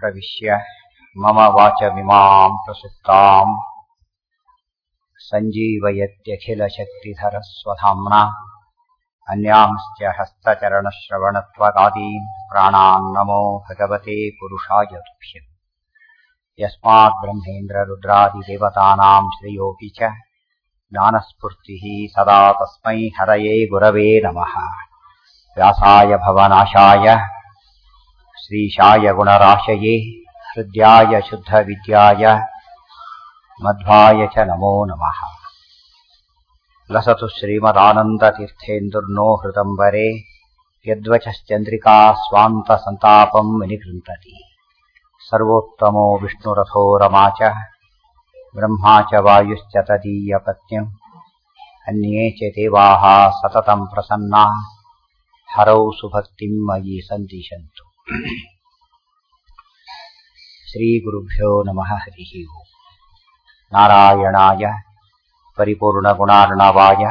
प्रविश्य मम वाचमिमाम् प्रसुप्ताम् सञ्जीवयत्यखिलशक्तिधरस्वधाम्ना अन्यांश्च हस्तचरणश्रवणत्वगादीन् प्राणान् नमो भगवते पुरुषाय तुभ्यम् यस्मात् ब्रह्मेन्द्ररुद्रादिदेवतानाम् श्रेयोऽपि च ज्ञानस्फूर्तिः सदा तस्मै हरये गुरवे नमः व्यासाय भवनाशाय श्रीशाय गुणराशये हृद्याय शुद्धविद्याय मध्वाय च नमो नमः लसतु श्रीमदानन्दतीर्थेन्दुर्नो हृदम्बरे यद्वचश्चन्द्रिका स्वान्तसन्तापम् विनिकृन्तति सर्वोत्तमो विष्णुरथो रमा च ब्रह्मा च वायुश्च तदीयपत्न्यम् अन्ये च देवाः सततम् प्रसन्ना हरौ सुभक्तिम् मयि सन्दिशन्तु श्रीगुरुभ्यो नमः हरिः ओम् नारायणाय परिपूर्णगुणार्णवाय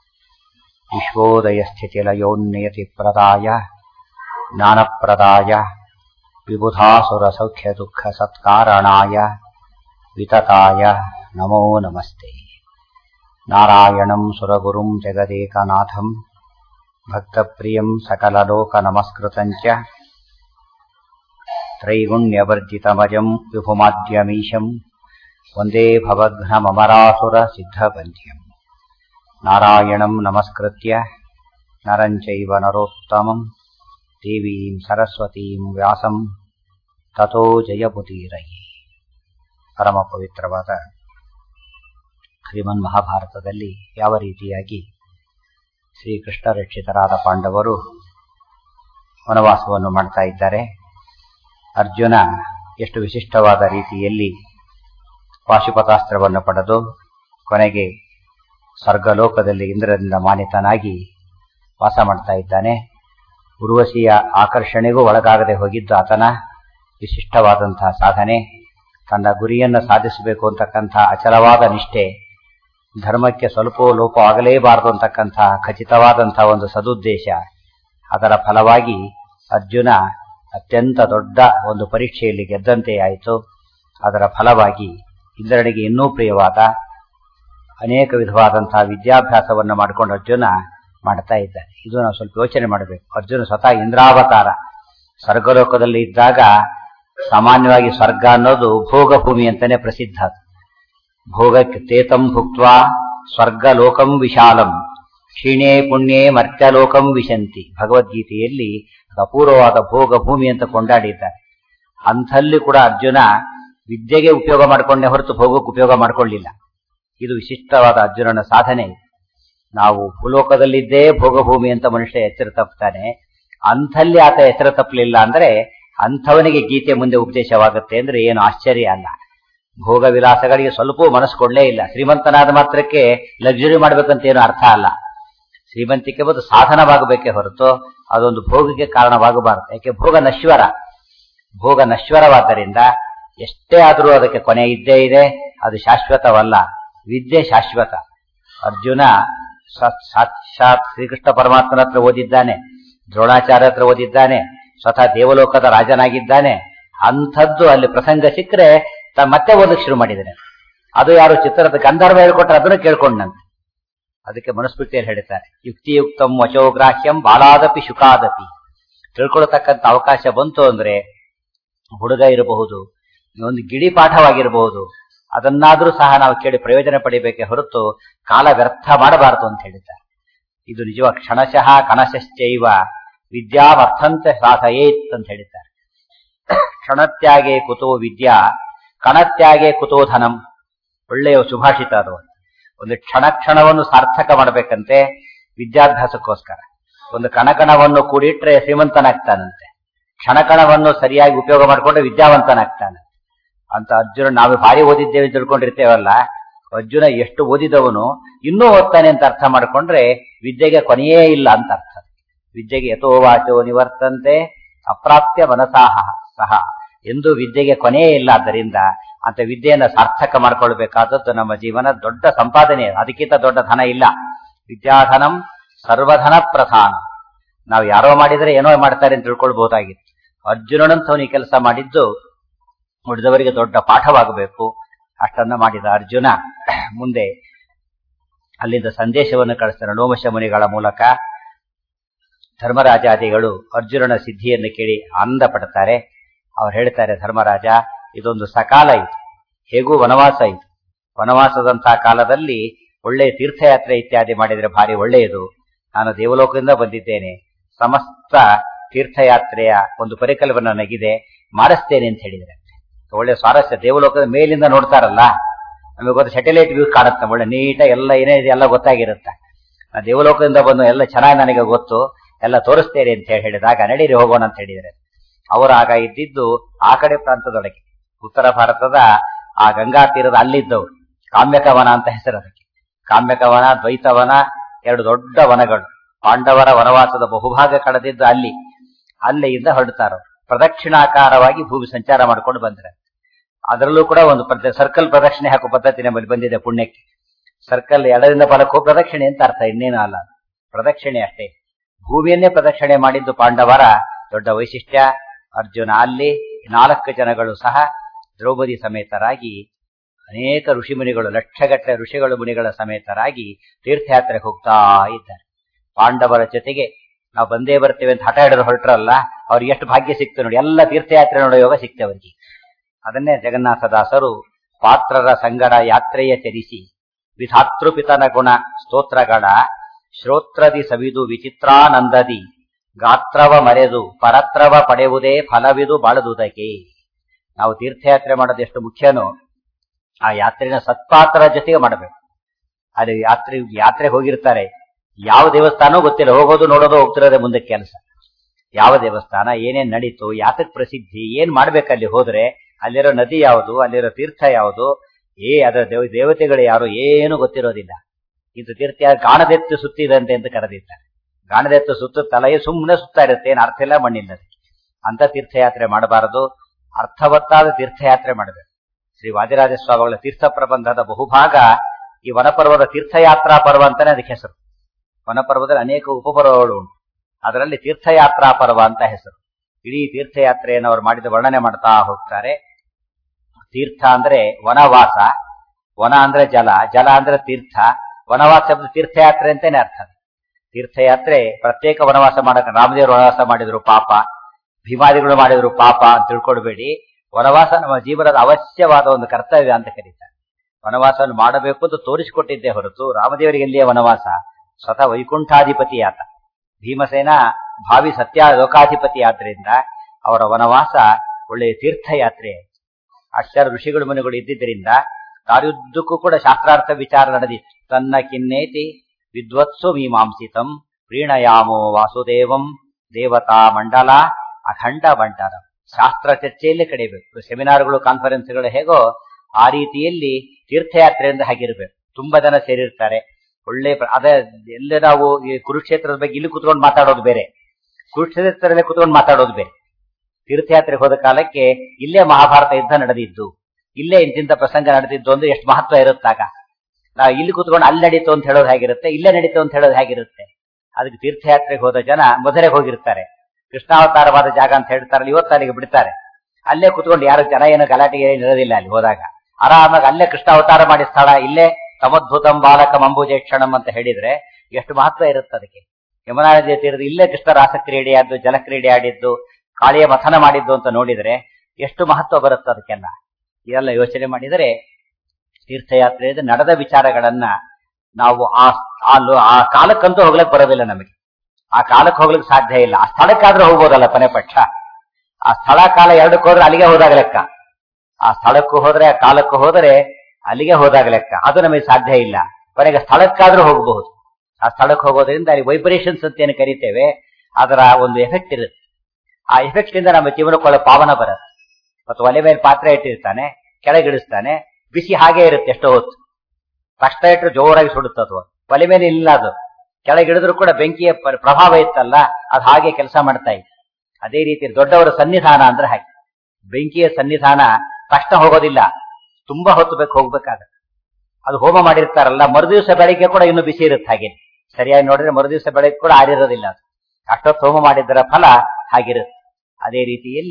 विश्वोदयस्थितिलयोन्नियतिप्रदाय ज्ञानप्रदाय विबुधासुरसौख्यदुःखसत्कारणाय वितताय नमो नमस्ते नारायणम् सुरगुरुम् जगदेकनाथम् भक्तप्रियम् सकललोकनमस्कृतम् च त्रैगुण्यवर्जितमजम् विभुमाद्यमीशम् वन्दे भवघ्नममरासुरसिद्धपन्थ्यम् नारायणम् नमस्कृत्य नरम् चैव नरोत्तमम् देवीम् सरस्वतीम् ವ್ಯಾಸಂ ತಥೋ ಜಯಮುದೀರಯಿ ಪರಮ ಪವಿತ್ರವಾದ ಶ್ರೀಮನ್ ಮಹಾಭಾರತದಲ್ಲಿ ಯಾವ ರೀತಿಯಾಗಿ ಶ್ರೀಕೃಷ್ಣ ರಕ್ಷಿತರಾದ ಪಾಂಡವರು ವನವಾಸವನ್ನು ಮಾಡ್ತಾ ಇದ್ದಾರೆ ಅರ್ಜುನ ಎಷ್ಟು ವಿಶಿಷ್ಟವಾದ ರೀತಿಯಲ್ಲಿ ಪಾಶುಪತಾಸ್ತ್ರವನ್ನು ಪಡೆದು ಕೊನೆಗೆ ಸ್ವರ್ಗಲೋಕದಲ್ಲಿ ಇಂದ್ರದಿಂದ ಮಾನಿತನಾಗಿ ವಾಸ ಮಾಡ್ತಾ ಇದ್ದಾನೆ ಉರ್ವಶಿಯ ಆಕರ್ಷಣೆಗೂ ಒಳಗಾಗದೆ ಹೋಗಿದ್ದು ಆತನ ವಿಶಿಷ್ಟವಾದಂತಹ ಸಾಧನೆ ತನ್ನ ಗುರಿಯನ್ನು ಸಾಧಿಸಬೇಕು ಅಂತಕ್ಕಂಥ ಅಚಲವಾದ ನಿಷ್ಠೆ ಧರ್ಮಕ್ಕೆ ಸ್ವಲ್ಪ ಲೋಪ ಆಗಲೇಬಾರದು ಅಂತಕ್ಕಂಥ ಖಚಿತವಾದಂತಹ ಒಂದು ಸದುದ್ದೇಶ ಅದರ ಫಲವಾಗಿ ಅರ್ಜುನ ಅತ್ಯಂತ ದೊಡ್ಡ ಒಂದು ಪರೀಕ್ಷೆಯಲ್ಲಿ ಗೆದ್ದಂತೆ ಆಯಿತು ಅದರ ಫಲವಾಗಿ ಇಂದ್ರನಿಗೆ ಇನ್ನೂ ಪ್ರಿಯವಾದ ಅನೇಕ ವಿಧವಾದಂತಹ ವಿದ್ಯಾಭ್ಯಾಸವನ್ನು ಮಾಡಿಕೊಂಡು ಅರ್ಜುನ ಮಾಡ್ತಾ ಇದ್ದಾನೆ ಇದು ನಾವು ಸ್ವಲ್ಪ ಯೋಚನೆ ಮಾಡಬೇಕು ಅರ್ಜುನ ಸ್ವತಃ ಇಂದ್ರಾವತಾರ ಸ್ವರ್ಗಲೋಕದಲ್ಲಿ ಇದ್ದಾಗ ಸಾಮಾನ್ಯವಾಗಿ ಸ್ವರ್ಗ ಅನ್ನೋದು ಭೋಗ ಭೂಮಿ ಅಂತಾನೆ ಪ್ರಸಿದ್ಧ ಭೋಗಕ್ಕೆ ತೇತಂ ಭುಕ್ತ ಸ್ವರ್ಗಲೋಕಂ ವಿಶಾಲಂ ಕ್ಷೀಣೇ ಪುಣ್ಯೇ ಮರ್ತ್ಯಲೋಕಂ ವಿಶಂತಿ ಭಗವದ್ಗೀತೆಯಲ್ಲಿ ಅಪೂರ್ವವಾದ ಭೋಗ ಭೂಮಿ ಅಂತ ಕೊಂಡಾಡಿದ್ದಾರೆ ಅಂಥಲ್ಲಿ ಕೂಡ ಅರ್ಜುನ ವಿದ್ಯೆಗೆ ಉಪಯೋಗ ಮಾಡಿಕೊಂಡೇ ಹೊರತು ಭೋಗಕ್ಕೆ ಉಪಯೋಗ ಮಾಡಿಕೊಳ್ಳಿಲ್ಲ ಇದು ವಿಶಿಷ್ಟವಾದ ಅರ್ಜುನನ ಸಾಧನೆ ನಾವು ಭೂಲೋಕದಲ್ಲಿದ್ದೇ ಭೋಗಭೂಮಿ ಅಂತ ಮನುಷ್ಯ ಎಚ್ಚರ ತಪ್ಪುತ್ತಾನೆ ಅಂಥಲ್ಲಿ ಆತ ಎಚ್ಚರ ತಪ್ಪಲಿಲ್ಲ ಅಂದ್ರೆ ಅಂಥವನಿಗೆ ಗೀತೆ ಮುಂದೆ ಉಪದೇಶವಾಗುತ್ತೆ ಅಂದ್ರೆ ಏನು ಆಶ್ಚರ್ಯ ಅಲ್ಲ ಭೋಗ ವಿಲಾಸಗಳಿಗೆ ಸ್ವಲ್ಪ ಮನಸ್ಸು ಕೊಡ್ಲೇ ಇಲ್ಲ ಶ್ರೀಮಂತನಾದ ಮಾತ್ರಕ್ಕೆ ಲಕ್ಸುರಿ ಮಾಡ್ಬೇಕಂತ ಏನು ಅರ್ಥ ಅಲ್ಲ ಶ್ರೀಮಂತಿಕೆ ಬಂದು ಸಾಧನವಾಗಬೇಕೇ ಹೊರತು ಅದೊಂದು ಭೋಗಕ್ಕೆ ಕಾರಣವಾಗಬಾರದು ಯಾಕೆ ಭೋಗ ನಶ್ವರ ಭೋಗ ನಶ್ವರವಾದ್ದರಿಂದ ಎಷ್ಟೇ ಆದರೂ ಅದಕ್ಕೆ ಕೊನೆ ಇದ್ದೇ ಇದೆ ಅದು ಶಾಶ್ವತವಲ್ಲ ವಿದ್ಯೆ ಶಾಶ್ವತ ಅರ್ಜುನ ಸಾಕ್ಷಾತ್ ಶ್ರೀಕೃಷ್ಣ ಪರಮಾತ್ಮನ ಹತ್ರ ಓದಿದ್ದಾನೆ ದ್ರೋಣಾಚಾರ್ಯ ಹತ್ರ ಓದಿದ್ದಾನೆ ಸ್ವತಃ ದೇವಲೋಕದ ರಾಜನಾಗಿದ್ದಾನೆ ಅಂಥದ್ದು ಅಲ್ಲಿ ಪ್ರಸಂಗ ಸಿಕ್ಕರೆ ಮತ್ತೆ ಓದಕ್ಕೆ ಶುರು ಮಾಡಿದ್ದಾನೆ ಅದು ಯಾರು ಚಿತ್ರದ ಗಂಧರ್ವ ಹೇಳ್ಕೊಟ್ರೆ ಅದನ್ನು ಕೇಳ್ಕೊಂಡಂತೆ ಅದಕ್ಕೆ ಮನುಸ್ಮೃತಿಯಲ್ಲಿ ಹೇಳ್ತಾರೆ ಯುಕ್ತಿಯುಕ್ತಂ ವಚೋಗ್ರಾಹ್ಯಂ ಬಾಲಾದಪಿ ಶುಕಾದಪಿ ತಿಳ್ಕೊಳ್ತಕ್ಕಂಥ ಅವಕಾಶ ಬಂತು ಅಂದ್ರೆ ಹುಡುಗ ಇರಬಹುದು ಒಂದು ಗಿಡಿ ಪಾಠವಾಗಿರಬಹುದು ಅದನ್ನಾದ್ರೂ ಸಹ ನಾವು ಕೇಳಿ ಪ್ರಯೋಜನ ಪಡಿಬೇಕೆ ಹೊರತು ಕಾಲ ವ್ಯರ್ಥ ಮಾಡಬಾರದು ಅಂತ ಹೇಳಿದ್ದಾರೆ ಇದು ನಿಜವ ಕ್ಷಣಶಃ ಕಣಶಶ್ಚೈವ ವಿದ್ಯಾವರ್ಥಂತ ಸಾಧಯೇತ್ ಅಂತ ಹೇಳಿದ್ದಾರೆ ಕ್ಷಣತ್ಯಾಗೆ ಕುತೋ ವಿದ್ಯಾ ಕಣತ್ಯಾಗೆ ಕುತೋ ಧನಂ ಒಳ್ಳೆಯ ಸುಭಾಷಿತ ಅದು ಒಂದು ಕ್ಷಣ ಕ್ಷಣವನ್ನು ಸಾರ್ಥಕ ಮಾಡಬೇಕಂತೆ ವಿದ್ಯಾಭ್ಯಾಸಕ್ಕೋಸ್ಕರ ಒಂದು ಕಣಕಣವನ್ನು ಕೂಡಿಟ್ರೆ ಶ್ರೀಮಂತನಾಗ್ತಾನಂತೆ ಕ್ಷಣಕಣವನ್ನು ಸರಿಯಾಗಿ ಉಪಯೋಗ ಮಾಡಿಕೊಂಡ್ರೆ ವಿದ್ಯಾವಂತನಾಗ್ತಾನೆ ಅಂತ ಅರ್ಜುನ ನಾವು ಭಾರಿ ಓದಿದ್ದೇವೆ ತಿಳ್ಕೊಂಡಿರ್ತೇವಲ್ಲ ಅರ್ಜುನ ಎಷ್ಟು ಓದಿದವನು ಇನ್ನೂ ಓದ್ತಾನೆ ಅಂತ ಅರ್ಥ ಮಾಡ್ಕೊಂಡ್ರೆ ವಿದ್ಯೆಗೆ ಕೊನೆಯೇ ಇಲ್ಲ ಅಂತ ಅರ್ಥ ವಿದ್ಯೆಗೆ ಯಥೋ ವಾಚೋ ನಿವರ್ತಂತೆ ಅಪ್ರಾಪ್ಯ ಮನಸಾಹ ಸಹ ಎಂದು ವಿದ್ಯೆಗೆ ಕೊನೆಯೇ ಇಲ್ಲ ಆದ್ದರಿಂದ ಅಂತ ವಿದ್ಯೆಯನ್ನ ಸಾರ್ಥಕ ಮಾಡ್ಕೊಳ್ಬೇಕಾದದ್ದು ನಮ್ಮ ಜೀವನ ದೊಡ್ಡ ಸಂಪಾದನೆ ಅದಕ್ಕಿಂತ ದೊಡ್ಡ ಧನ ಇಲ್ಲ ವಿದ್ಯಾಧನಂ ಸರ್ವಧನ ಪ್ರಧಾನ ನಾವು ಯಾರೋ ಮಾಡಿದ್ರೆ ಏನೋ ಮಾಡ್ತಾರೆ ಅಂತ ತಿಳ್ಕೊಳ್ಬಹುದಾಗಿತ್ತು ಅರ್ಜುನನಂತವನು ಈ ಕೆಲಸ ಮಾಡಿದ್ದು ಉಳಿದವರಿಗೆ ದೊಡ್ಡ ಪಾಠವಾಗಬೇಕು ಅಷ್ಟನ್ನ ಮಾಡಿದ ಅರ್ಜುನ ಮುಂದೆ ಅಲ್ಲಿಂದ ಸಂದೇಶವನ್ನು ಕಳಿಸ್ತಾನೆ ಲೋಮಶ ಮುನಿಗಳ ಮೂಲಕ ಧರ್ಮರಾಜಾದಿಗಳು ಅರ್ಜುನನ ಸಿದ್ಧಿಯನ್ನು ಕೇಳಿ ಆನಂದ ಪಡ್ತಾರೆ ಅವ್ರು ಹೇಳ್ತಾರೆ ಧರ್ಮರಾಜ ಇದೊಂದು ಸಕಾಲ ಇದು ಹೇಗೂ ವನವಾಸ ಇದು ವನವಾಸದಂತಹ ಕಾಲದಲ್ಲಿ ಒಳ್ಳೆ ತೀರ್ಥಯಾತ್ರೆ ಇತ್ಯಾದಿ ಮಾಡಿದ್ರೆ ಭಾರಿ ಒಳ್ಳೆಯದು ನಾನು ದೇವಲೋಕದಿಂದ ಬಂದಿದ್ದೇನೆ ಸಮಸ್ತ ತೀರ್ಥಯಾತ್ರೆಯ ಒಂದು ಪರಿಕಲ್ಪನೆ ನನಗಿದೆ ಮಾಡಿಸ್ತೇನೆ ಅಂತ ಹೇಳಿದ್ರೆ ಒಳ್ಳೆ ಸ್ವಾರಸ್ಯ ದೇವಲೋಕದ ಮೇಲಿಂದ ನೋಡ್ತಾರಲ್ಲ ನಮಗೆ ಗೊತ್ತು ಸ್ಯಾಟಲೈಟ್ ವ್ಯೂ ಕಾಣುತ್ತೆ ಒಳ್ಳೆ ನೀಟಾಗಿ ಎಲ್ಲ ಏನೇ ಇದೆ ಎಲ್ಲ ಗೊತ್ತಾಗಿರುತ್ತೆ ನಾ ದೇವಲೋಕದಿಂದ ಬಂದು ಎಲ್ಲ ಚೆನ್ನಾಗಿ ನನಗೆ ಗೊತ್ತು ಎಲ್ಲ ತೋರಿಸ್ತೇನೆ ಅಂತ ಹೇಳಿ ಹೇಳಿದಾಗ ನಡೀರಿ ಹೋಗೋಣ ಅಂತ ಹೇಳಿದರೆ ಅವರು ಆಗ ಇದ್ದಿದ್ದು ಆ ಕಡೆ ಪ್ರಾಂತದೊಳಗೆ ಉತ್ತರ ಭಾರತದ ಆ ಗಂಗಾ ತೀರದ ಅಲ್ಲಿದ್ದವರು ಕಾಮ್ಯಕವನ ಅಂತ ಹೆಸರು ಅದಕ್ಕೆ ಕಾಮ್ಯಕವನ ದ್ವೈತವನ ಎರಡು ದೊಡ್ಡ ವನಗಳು ಪಾಂಡವರ ವನವಾಸದ ಬಹುಭಾಗ ಕಳೆದಿದ್ದು ಅಲ್ಲಿ ಅಲ್ಲಿಂದ ಹೊರಡ್ತಾರ ಪ್ರದಕ್ಷಿಣಾಕಾರವಾಗಿ ಭೂಮಿ ಸಂಚಾರ ಮಾಡ್ಕೊಂಡು ಬಂದ್ರೆ ಅದರಲ್ಲೂ ಕೂಡ ಒಂದು ಸರ್ಕಲ್ ಪ್ರದಕ್ಷಿಣೆ ಹಾಕೋ ಪದ್ಧತಿ ನಮ್ಮಲ್ಲಿ ಬಂದಿದೆ ಪುಣ್ಯಕ್ಕೆ ಸರ್ಕಲ್ ಎಡದಿಂದ ಬಲಕ್ಕೂ ಪ್ರದಕ್ಷಿಣೆ ಅಂತ ಅರ್ಥ ಇನ್ನೇನು ಅಲ್ಲ ಪ್ರದಕ್ಷಿಣೆ ಅಷ್ಟೇ ಭೂಮಿಯನ್ನೇ ಪ್ರದಕ್ಷಿಣೆ ಮಾಡಿದ್ದು ಪಾಂಡವರ ದೊಡ್ಡ ವೈಶಿಷ್ಟ್ಯ ಅರ್ಜುನ ಅಲ್ಲಿ ನಾಲ್ಕು ಜನಗಳು ಸಹ ದ್ರೌಪದಿ ಸಮೇತರಾಗಿ ಅನೇಕ ಋಷಿಮುನಿಗಳು ಲಕ್ಷಗಟ್ಟಲೆ ಋಷಿಗಳು ಮುನಿಗಳ ಸಮೇತರಾಗಿ ತೀರ್ಥಯಾತ್ರೆಗೆ ಹೋಗ್ತಾ ಇದ್ದಾರೆ ಪಾಂಡವರ ಜೊತೆಗೆ ನಾವು ಬಂದೇ ಬರ್ತೇವೆ ಅಂತ ಹಠ ಹಿಡಿದು ಹೊರಟ್ರಲ್ಲ ಅವ್ರಿಗೆ ಎಷ್ಟು ಭಾಗ್ಯ ಸಿಕ್ತು ನೋಡಿ ಎಲ್ಲ ತೀರ್ಥಯಾತ್ರೆ ನೋಡೋ ಯೋಗ ಸಿಕ್ತೆ ಅವರಿಗೆ ಅದನ್ನೇ ಜಗನ್ನಾಥದಾಸರು ಪಾತ್ರರ ಸಂಗಡ ಯಾತ್ರೆಯ ಚರಿಸಿ ವಿಧಾತೃಪಿತನ ಗುಣ ಸ್ತೋತ್ರಗಳ ಶ್ರೋತ್ರದಿ ಸವಿದು ವಿಚಿತ್ರಾನಂದದಿ ಗಾತ್ರವ ಮರೆದು ಪರತ್ರವ ಪಡೆಯುವುದೇ ಫಲವಿದು ಬಾಳದುದಕ್ಕೆ ನಾವು ತೀರ್ಥಯಾತ್ರೆ ಮಾಡೋದು ಎಷ್ಟು ಮುಖ್ಯನೋ ಆ ಯಾತ್ರೆನ ಸತ್ಪಾತ್ರ ಜೊತೆಗೆ ಮಾಡಬೇಕು ಅದು ಯಾತ್ರೆ ಯಾತ್ರೆ ಹೋಗಿರ್ತಾರೆ ಯಾವ ದೇವಸ್ಥಾನ ಗೊತ್ತಿಲ್ಲ ಹೋಗೋದು ನೋಡೋದು ಹೋಗ್ತಿರೋದೇ ಮುಂದೆ ಕೆಲಸ ಯಾವ ದೇವಸ್ಥಾನ ಏನೇನ್ ನಡೀತು ಯಾತಕ್ ಪ್ರಸಿದ್ಧಿ ಏನ್ ಮಾಡ್ಬೇಕಲ್ಲಿ ಹೋದ್ರೆ ಅಲ್ಲಿರೋ ನದಿ ಯಾವುದು ಅಲ್ಲಿರೋ ತೀರ್ಥ ಯಾವುದು ಏ ಅದರ ದೇವ ದೇವತೆಗಳು ಯಾರು ಏನು ಗೊತ್ತಿರೋದಿಲ್ಲ ಇದು ತೀರ್ಥ ಗಾಣದೆತ್ತು ಸುತ್ತಿದಂತೆ ಅಂತ ಕರೆದಿದ್ದಾರೆ ಗಾಣದೆತ್ತು ಸುತ್ತುತ್ತಲ್ಲ ಸುಮ್ಮನೆ ಸುತ್ತಾ ಇರುತ್ತೆ ಏನು ಅರ್ಥ ಇಲ್ಲ ಮಣ್ಣಿಲ್ಲ ಅಂತ ತೀರ್ಥಯಾತ್ರೆ ಮಾಡಬಾರದು ಅರ್ಥವತ್ತಾದ ತೀರ್ಥಯಾತ್ರೆ ಮಾಡಬೇಕು ಶ್ರೀ ವಾದಿರಾಜ ಸ್ವಾಮಿಗಳ ತೀರ್ಥ ಪ್ರಬಂಧದ ಬಹುಭಾಗ ಈ ವನಪರ್ವದ ತೀರ್ಥಯಾತ್ರಾ ಪರ್ವ ಅಂತಾನೆ ಅದಕ್ಕೆ ಹೆಸರು ವನಪರ್ವದಲ್ಲಿ ಅನೇಕ ಉಪಪರ್ವಗಳು ಉಂಟು ಅದರಲ್ಲಿ ತೀರ್ಥಯಾತ್ರಾ ಪರ್ವ ಅಂತ ಹೆಸರು ಇಡೀ ತೀರ್ಥಯಾತ್ರೆಯನ್ನು ಅವರು ಮಾಡಿದ ವರ್ಣನೆ ಮಾಡ್ತಾ ಹೋಗ್ತಾರೆ ತೀರ್ಥ ಅಂದ್ರೆ ವನವಾಸ ವನ ಅಂದ್ರೆ ಜಲ ಜಲ ಅಂದ್ರೆ ತೀರ್ಥ ವನವಾಸ ಶಬ್ದ ತೀರ್ಥಯಾತ್ರೆ ಅಂತಾನೆ ಅರ್ಥ ತೀರ್ಥಯಾತ್ರೆ ಪ್ರತ್ಯೇಕ ವನವಾಸ ಮಾಡಕ ರಾಮದೇವರು ವನವಾಸ ಮಾಡಿದ್ರು ಪಾಪ ಭೀಮಾದಿಗಳು ಮಾಡಿದ್ರು ಪಾಪ ಅಂತ ತಿಳ್ಕೊಡ್ಬೇಡಿ ವನವಾಸ ನಮ್ಮ ಜೀವನದ ಅವಶ್ಯವಾದ ಒಂದು ಕರ್ತವ್ಯ ಅಂತ ಕರೀತಾರೆ ವನವಾಸವನ್ನು ಮಾಡಬೇಕು ಅಂತ ತೋರಿಸಿಕೊಟ್ಟಿದ್ದೇ ಹೊರತು ರಾಮದೇವರಿಗೆ ಎಲ್ಲಿಯ ವನವಾಸ ಸ್ವತಃ ವೈಕುಂಠಾಧಿಪತಿ ಆತ ಭೀಮಸೇನ ಭಾವಿ ಸತ್ಯ ಲೋಕಾಧಿಪತಿ ಆದ್ರಿಂದ ಅವರ ವನವಾಸ ಒಳ್ಳೆಯ ತೀರ್ಥಯಾತ್ರೆ ಅಕ್ಷರ ಋಷಿಗಳು ಮುನಿಗಳು ಇದ್ದಿದ್ದರಿಂದ ದಾರಿಯುದ್ದಕ್ಕೂ ಕೂಡ ಶಾಸ್ತ್ರಾರ್ಥ ವಿಚಾರ ನಡೆದಿತ್ತು ತನ್ನ ಕಿನ್ನೇತಿ ವಿದ್ವತ್ಸು ಮೀಮಾಂಸಿತಂ ಪ್ರೀಣಯಾಮೋ ವಾಸುದೇವಂ ದೇವತಾ ಮಂಡಲ ಅಖಂಡ ಬಂಡಲ ಶಾಸ್ತ್ರ ಚರ್ಚೆಯಲ್ಲೇ ಕಡಿಬೇಕು ಸೆಮಿನಾರ್ಗಳು ಕಾನ್ಫರೆನ್ಸ್ಗಳು ಹೇಗೋ ಆ ರೀತಿಯಲ್ಲಿ ತೀರ್ಥಯಾತ್ರೆಯಿಂದ ಹಾಗಿರ್ಬೇಕು ತುಂಬಾ ಜನ ಸೇರಿರ್ತಾರೆ ಒಳ್ಳೆ ಅದೇ ಎಲ್ಲ ನಾವು ಈ ಕುರುಕ್ಷೇತ್ರದ ಬಗ್ಗೆ ಇಲ್ಲಿ ಕುತ್ಕೊಂಡು ಮಾತಾಡೋದು ಬೇರೆ ಕುರುಕ್ಷೇತ್ರದಲ್ಲೇ ಕುತ್ಕೊಂಡು ಮಾತಾಡೋದು ಬೇರೆ ತೀರ್ಥಯಾತ್ರೆಗೆ ಹೋದ ಕಾಲಕ್ಕೆ ಇಲ್ಲೇ ಮಹಾಭಾರತ ಯುದ್ಧ ನಡೆದಿದ್ದು ಇಲ್ಲೇ ಇಂತಿಂತ ಪ್ರಸಂಗ ನಡೆದಿದ್ದು ಅಂದ್ರೆ ಎಷ್ಟು ಮಹತ್ವ ಇರುತ್ತಾಗ ನಾವು ಇಲ್ಲಿ ಕುತ್ಕೊಂಡು ಅಲ್ಲಿ ನಡೀತು ಅಂತ ಹೇಳೋದು ಹೇಗಿರುತ್ತೆ ಇಲ್ಲೇ ನಡೀತು ಅಂತ ಹೇಳೋದು ಹೇಗಿರುತ್ತೆ ಅದಕ್ಕೆ ತೀರ್ಥಯಾತ್ರೆಗೆ ಹೋದ ಜನ ಮೊದಲೇ ಹೋಗಿರ್ತಾರೆ ಕೃಷ್ಣಾವತಾರವಾದ ಜಾಗ ಅಂತ ಹೇಳ್ತಾರಲ್ಲ ಇವತ್ತು ಅಲ್ಲಿಗೆ ಬಿಡ್ತಾರೆ ಅಲ್ಲೇ ಕುತ್ಕೊಂಡು ಯಾರು ಜನ ಏನು ಗಲಾಟೆಗೆ ಇರೋದಿಲ್ಲ ಅಲ್ಲಿ ಹೋದಾಗ ಆರಾಮಾಗಿ ಅಲ್ಲೇ ಕೃಷ್ಣ ಅವತಾರ ಮಾಡಿ ಸ್ಥಳ ಇಲ್ಲೇ ಸಮದ್ಭುತಂ ಬಾಲಕಂ ಅಂಬುಜೇಕ್ಷಣಂ ಅಂತ ಹೇಳಿದ್ರೆ ಎಷ್ಟು ಮಹತ್ವ ಇರುತ್ತೆ ಅದಕ್ಕೆ ಯಮುನಾ ನದಿಯ ತೀರದ ಇಲ್ಲೇ ಕೃಷ್ಣ ರಾಸಕ್ರೀಡೆ ಆದ್ದು ಜಲಕ್ರೀಡೆ ಆಡಿದ್ದು ಕಾಳಿಯ ಮಥನ ಮಾಡಿದ್ದು ಅಂತ ನೋಡಿದ್ರೆ ಎಷ್ಟು ಮಹತ್ವ ಬರುತ್ತೆ ಅದಕ್ಕೆಲ್ಲ ಇದೆಲ್ಲ ಯೋಚನೆ ಮಾಡಿದರೆ ತೀರ್ಥಯಾತ್ರೆಯಲ್ಲಿ ನಡೆದ ವಿಚಾರಗಳನ್ನ ನಾವು ಆ ಆ ಕಾಲಕ್ಕಂತೂ ಹೋಗ್ಲಿಕ್ಕೆ ಬರೋದಿಲ್ಲ ನಮಗೆ ಆ ಕಾಲಕ್ಕೆ ಹೋಗ್ಲಿಕ್ಕೆ ಸಾಧ್ಯ ಇಲ್ಲ ಆ ಸ್ಥಳಕ್ಕಾದ್ರೂ ಹೋಗ್ಬೋದಲ್ಲ ಕೊನೆ ಪಕ್ಷ ಆ ಸ್ಥಳ ಕಾಲ ಎರಡಕ್ಕೆ ಹೋದ್ರೆ ಅಲ್ಲಿಗೆ ಹೋದಾಗ ಲೆಕ್ಕ ಆ ಸ್ಥಳಕ್ಕೂ ಹೋದ್ರೆ ಆ ಕಾಲಕ್ಕೂ ಹೋದರೆ ಅಲ್ಲಿಗೆ ಹೋದಾಗ ಲೆಕ್ಕ ಅದು ನಮಗೆ ಸಾಧ್ಯ ಇಲ್ಲ ಕೊನೆಗೆ ಸ್ಥಳಕ್ಕಾದ್ರೂ ಹೋಗಬಹುದು ಆ ಸ್ಥಳಕ್ಕೆ ಹೋಗೋದ್ರಿಂದ ಅಲ್ಲಿ ವೈಬ್ರೇಷನ್ಸ್ ಅಂತ ಏನು ಕರಿತೇವೆ ಅದರ ಒಂದು ಎಫೆಕ್ಟ್ ಇರುತ್ತೆ ಆ ಎಫೆಕ್ಟ್ ಇಂದ ನಮ್ಮ ಜೀವನಕ್ಕೊಳ್ಳೆ ಪಾವನ ಬರುತ್ತೆ ಮತ್ತು ಒಲೆ ಮೇಲೆ ಪಾತ್ರೆ ಇಟ್ಟಿರ್ತಾನೆ ಕೆಳಗಿಡಿಸ್ತಾನೆ ಬಿಸಿ ಹಾಗೆ ಇರುತ್ತೆ ಎಷ್ಟೋ ಹೊತ್ತು ಕಷ್ಟ ಇಟ್ಟರೆ ಜೋರಾಗಿ ಸುಡುತ್ತೆ ಅದು ಒಲೆ ಮೇಲೆ ಇಲ್ಲ ಅದು ಕೆಳಗಿಡಿದ್ರು ಕೂಡ ಬೆಂಕಿಯ ಪ್ರಭಾವ ಇತ್ತಲ್ಲ ಅದು ಹಾಗೆ ಕೆಲಸ ಮಾಡ್ತಾ ಇತ್ತು ಅದೇ ರೀತಿ ದೊಡ್ಡವರ ಸನ್ನಿಧಾನ ಅಂದ್ರೆ ಹಾಗೆ ಬೆಂಕಿಯ ಸನ್ನಿಧಾನ ತಕ್ಷಣ ಹೋಗೋದಿಲ್ಲ ತುಂಬಾ ಹೊತ್ತು ಬೇಕು ಹೋಗ್ಬೇಕಾಗತ್ತೆ ಅದು ಹೋಮ ಮಾಡಿರ್ತಾರಲ್ಲ ಮರುದಿವಸ ಬೆಳಿಗ್ಗೆ ಕೂಡ ಇನ್ನು ಬಿಸಿ ಇರುತ್ತೆ ಹಾಗೆ ಸರಿಯಾಗಿ ನೋಡಿದ್ರೆ ಮರುದಿವಸ ಬೆಳಗ್ಗೆ ಕೂಡ ಆರಿರೋದಿಲ್ಲ ಅದು ಅಷ್ಟೊತ್ತು ಹೋಮ ಮಾಡಿದ್ದರ ಫಲ ಹಾಗಿರುತ್ತೆ ಅದೇ ರೀತಿಯಲ್ಲಿ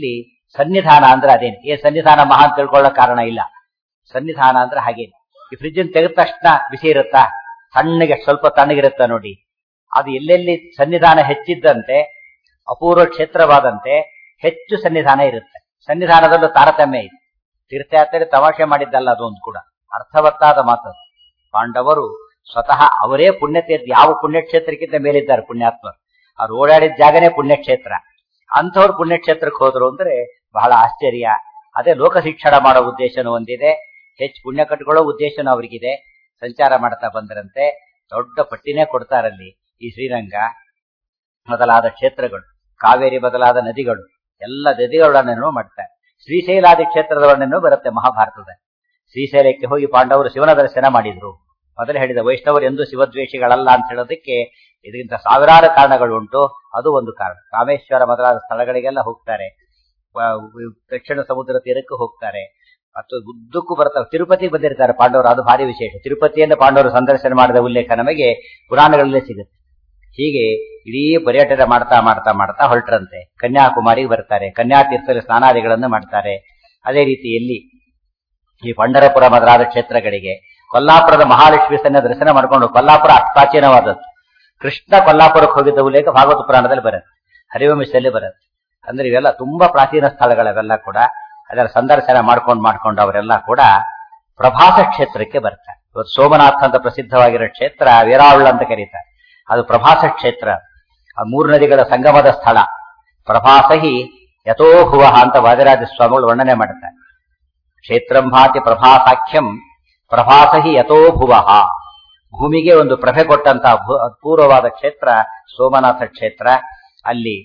ಸನ್ನಿಧಾನ ಅಂದ್ರೆ ಅದೇನು ಏ ಸನ್ನಿಧಾನ ಮಹಾ ಅಂತ ತಿಳ್ಕೊಳ್ಳೋ ಕಾರಣ ಇಲ್ಲ ಸನ್ನಿಧಾನ ಅಂದ್ರೆ ಹಾಗೇನು ಈ ಫ್ರಿಜ್ ತೆಗೆದ ತಕ್ಷಣ ಬಿಸಿ ಇರುತ್ತಾ ಸಣ್ಣಗೆ ಸ್ವಲ್ಪ ತಣ್ಣಗಿರುತ್ತಾ ನೋಡಿ ಅದು ಎಲ್ಲೆಲ್ಲಿ ಸನ್ನಿಧಾನ ಹೆಚ್ಚಿದ್ದಂತೆ ಅಪೂರ್ವ ಕ್ಷೇತ್ರವಾದಂತೆ ಹೆಚ್ಚು ಸನ್ನಿಧಾನ ಇರುತ್ತೆ ಸನ್ನಿಧಾನದಲ್ಲೂ ತಾರತಮ್ಯ ಇದೆ ತೀರ್ಥಯಾತ್ರೆ ತಮಾಷೆ ಮಾಡಿದ್ದಲ್ಲ ಅದೊಂದು ಕೂಡ ಅರ್ಥವತ್ತಾದ ಮಾತು ಪಾಂಡವರು ಸ್ವತಃ ಅವರೇ ಪುಣ್ಯತೀರ್ಥ ಯಾವ ಪುಣ್ಯಕ್ಷೇತ್ರಕ್ಕಿಂತ ಮೇಲಿದ್ದಾರೆ ಪುಣ್ಯಾತ್ಮರು ಅವ್ರು ಓಡಾಡಿದ ಜಾಗನೇ ಪುಣ್ಯಕ್ಷೇತ್ರ ಅಂಥವ್ರು ಪುಣ್ಯಕ್ಷೇತ್ರಕ್ಕೆ ಹೋದ್ರು ಅಂದ್ರೆ ಬಹಳ ಆಶ್ಚರ್ಯ ಅದೇ ಲೋಕ ಶಿಕ್ಷಣ ಮಾಡೋ ಉದ್ದೇಶನೂ ಒಂದಿದೆ ಹೆಚ್ಚು ಪುಣ್ಯ ಕಟ್ಕೊಳ್ಳೋ ಉದ್ದೇಶನೂ ಅವರಿಗಿದೆ ಸಂಚಾರ ಮಾಡ್ತಾ ಬಂದರಂತೆ ದೊಡ್ಡ ಪಟ್ಟಿನೇ ಕೊಡ್ತಾರಲ್ಲಿ ಈ ಶ್ರೀರಂಗ ಮೊದಲಾದ ಕ್ಷೇತ್ರಗಳು ಕಾವೇರಿ ಬದಲಾದ ನದಿಗಳು ಎಲ್ಲ ನದಿಗಳನ್ನೂ ಮಾಡ್ತಾರೆ ಶ್ರೀಶೈಲಾದಿ ಕ್ಷೇತ್ರದ ವರ್ಣನೂ ಬರುತ್ತೆ ಮಹಾಭಾರತದ ಶ್ರೀಶೈಲಕ್ಕೆ ಹೋಗಿ ಪಾಂಡವರು ಶಿವನ ದರ್ಶನ ಮಾಡಿದ್ರು ಮೊದಲು ಹೇಳಿದ ವೈಷ್ಣವರು ಎಂದು ಶಿವದ್ವೇಷಿಗಳಲ್ಲ ಅಂತ ಹೇಳೋದಕ್ಕೆ ಇದಕ್ಕಿಂತ ಸಾವಿರಾರು ಕಾರಣಗಳು ಉಂಟು ಅದು ಒಂದು ಕಾರಣ ರಾಮೇಶ್ವರ ಮೊದಲಾದ ಸ್ಥಳಗಳಿಗೆಲ್ಲ ಹೋಗ್ತಾರೆ ದಕ್ಷಿಣ ಸಮುದ್ರ ತೀರಕ್ಕೆ ಹೋಗ್ತಾರೆ ಮತ್ತು ಉದ್ದಕ್ಕೂ ಬರ್ತಾರೆ ತಿರುಪತಿಗೆ ಬಂದಿರ್ತಾರೆ ಪಾಂಡವರು ಅದು ಭಾರಿ ವಿಶೇಷ ತಿರುಪತಿಯನ್ನು ಪಾಂಡವರು ಸಂದರ್ಶನ ಮಾಡಿದ ಉಲ್ಲೇಖ ನಮಗೆ ಪುರಾಣಗಳಲ್ಲೇ ಸಿಗುತ್ತೆ ಹೀಗೆ ಇಡೀ ಪರ್ಯಟನೆ ಮಾಡ್ತಾ ಮಾಡ್ತಾ ಮಾಡ್ತಾ ಹೊರಟ್ರಂತೆ ಕನ್ಯಾಕುಮಾರಿಗೆ ಬರ್ತಾರೆ ಕನ್ಯಾತೀರ್ಥದಲ್ಲಿ ಸ್ನಾನಾದಿಗಳನ್ನು ಮಾಡ್ತಾರೆ ಅದೇ ರೀತಿಯಲ್ಲಿ ಈ ಪಂಡರಪುರ ಮೊದಲಾದ ಕ್ಷೇತ್ರಗಳಿಗೆ ಕೊಲ್ಲಾಪುರದ ಮಹಾಲಕ್ಷ್ಮಿ ಸನ್ನೆ ದರ್ಶನ ಮಾಡಿಕೊಂಡು ಕೊಲ್ಲಾಪುರ ಅಷ್ಟಾಚೀನವಾದದ್ದು ಕೃಷ್ಣ ಕೊಲ್ಲಾಪುರಕ್ಕೆ ಹೋಗಿದ್ದ ಉಲ್ಲೇಖ ಭಾಗವತ ಪುರಾಣದಲ್ಲಿ ಬರುತ್ತೆ ಹರಿವಂಶದಲ್ಲಿ ಬರುತ್ತೆ ಅಂದ್ರೆ ಇವೆಲ್ಲ ತುಂಬಾ ಪ್ರಾಚೀನ ಸ್ಥಳಗಳವೆಲ್ಲ ಕೂಡ ಅದರ ಸಂದರ್ಶನ ಮಾಡ್ಕೊಂಡು ಮಾಡ್ಕೊಂಡು ಅವರೆಲ್ಲ ಕೂಡ ಪ್ರಭಾಸ ಕ್ಷೇತ್ರಕ್ಕೆ ಬರ್ತಾರೆ ಇವತ್ತು ಸೋಮನಾಥ ಅಂತ ಪ್ರಸಿದ್ಧವಾಗಿರೋ ಕ್ಷೇತ್ರ ವೀರಾವಳ ಅಂತ ಕರೀತಾರೆ ಅದು ಪ್ರಭಾಸ ಕ್ಷೇತ್ರ ಆ ಮೂರು ನದಿಗಳ ಸಂಗಮದ ಸ್ಥಳ ಪ್ರಭಾಸಹಿ ಯಥೋ ಭುವ ಅಂತ ವಾದಿರಾಜ ಸ್ವಾಮಿಗಳು ವರ್ಣನೆ ಮಾಡುತ್ತಾರೆ ಕ್ಷೇತ್ರಂಭಾತಿ ಪ್ರಭಾಸಾಖ್ಯಂ ಪ್ರಭಾಸಹಿ ಯಥೋ ಭುವ ಭೂಮಿಗೆ ಒಂದು ಪ್ರಭೆ ಕೊಟ್ಟಂತಹ ಅಪೂರ್ವವಾದ ಕ್ಷೇತ್ರ ಸೋಮನಾಥ ಕ್ಷೇತ್ರ ಅಲ್ಲಿ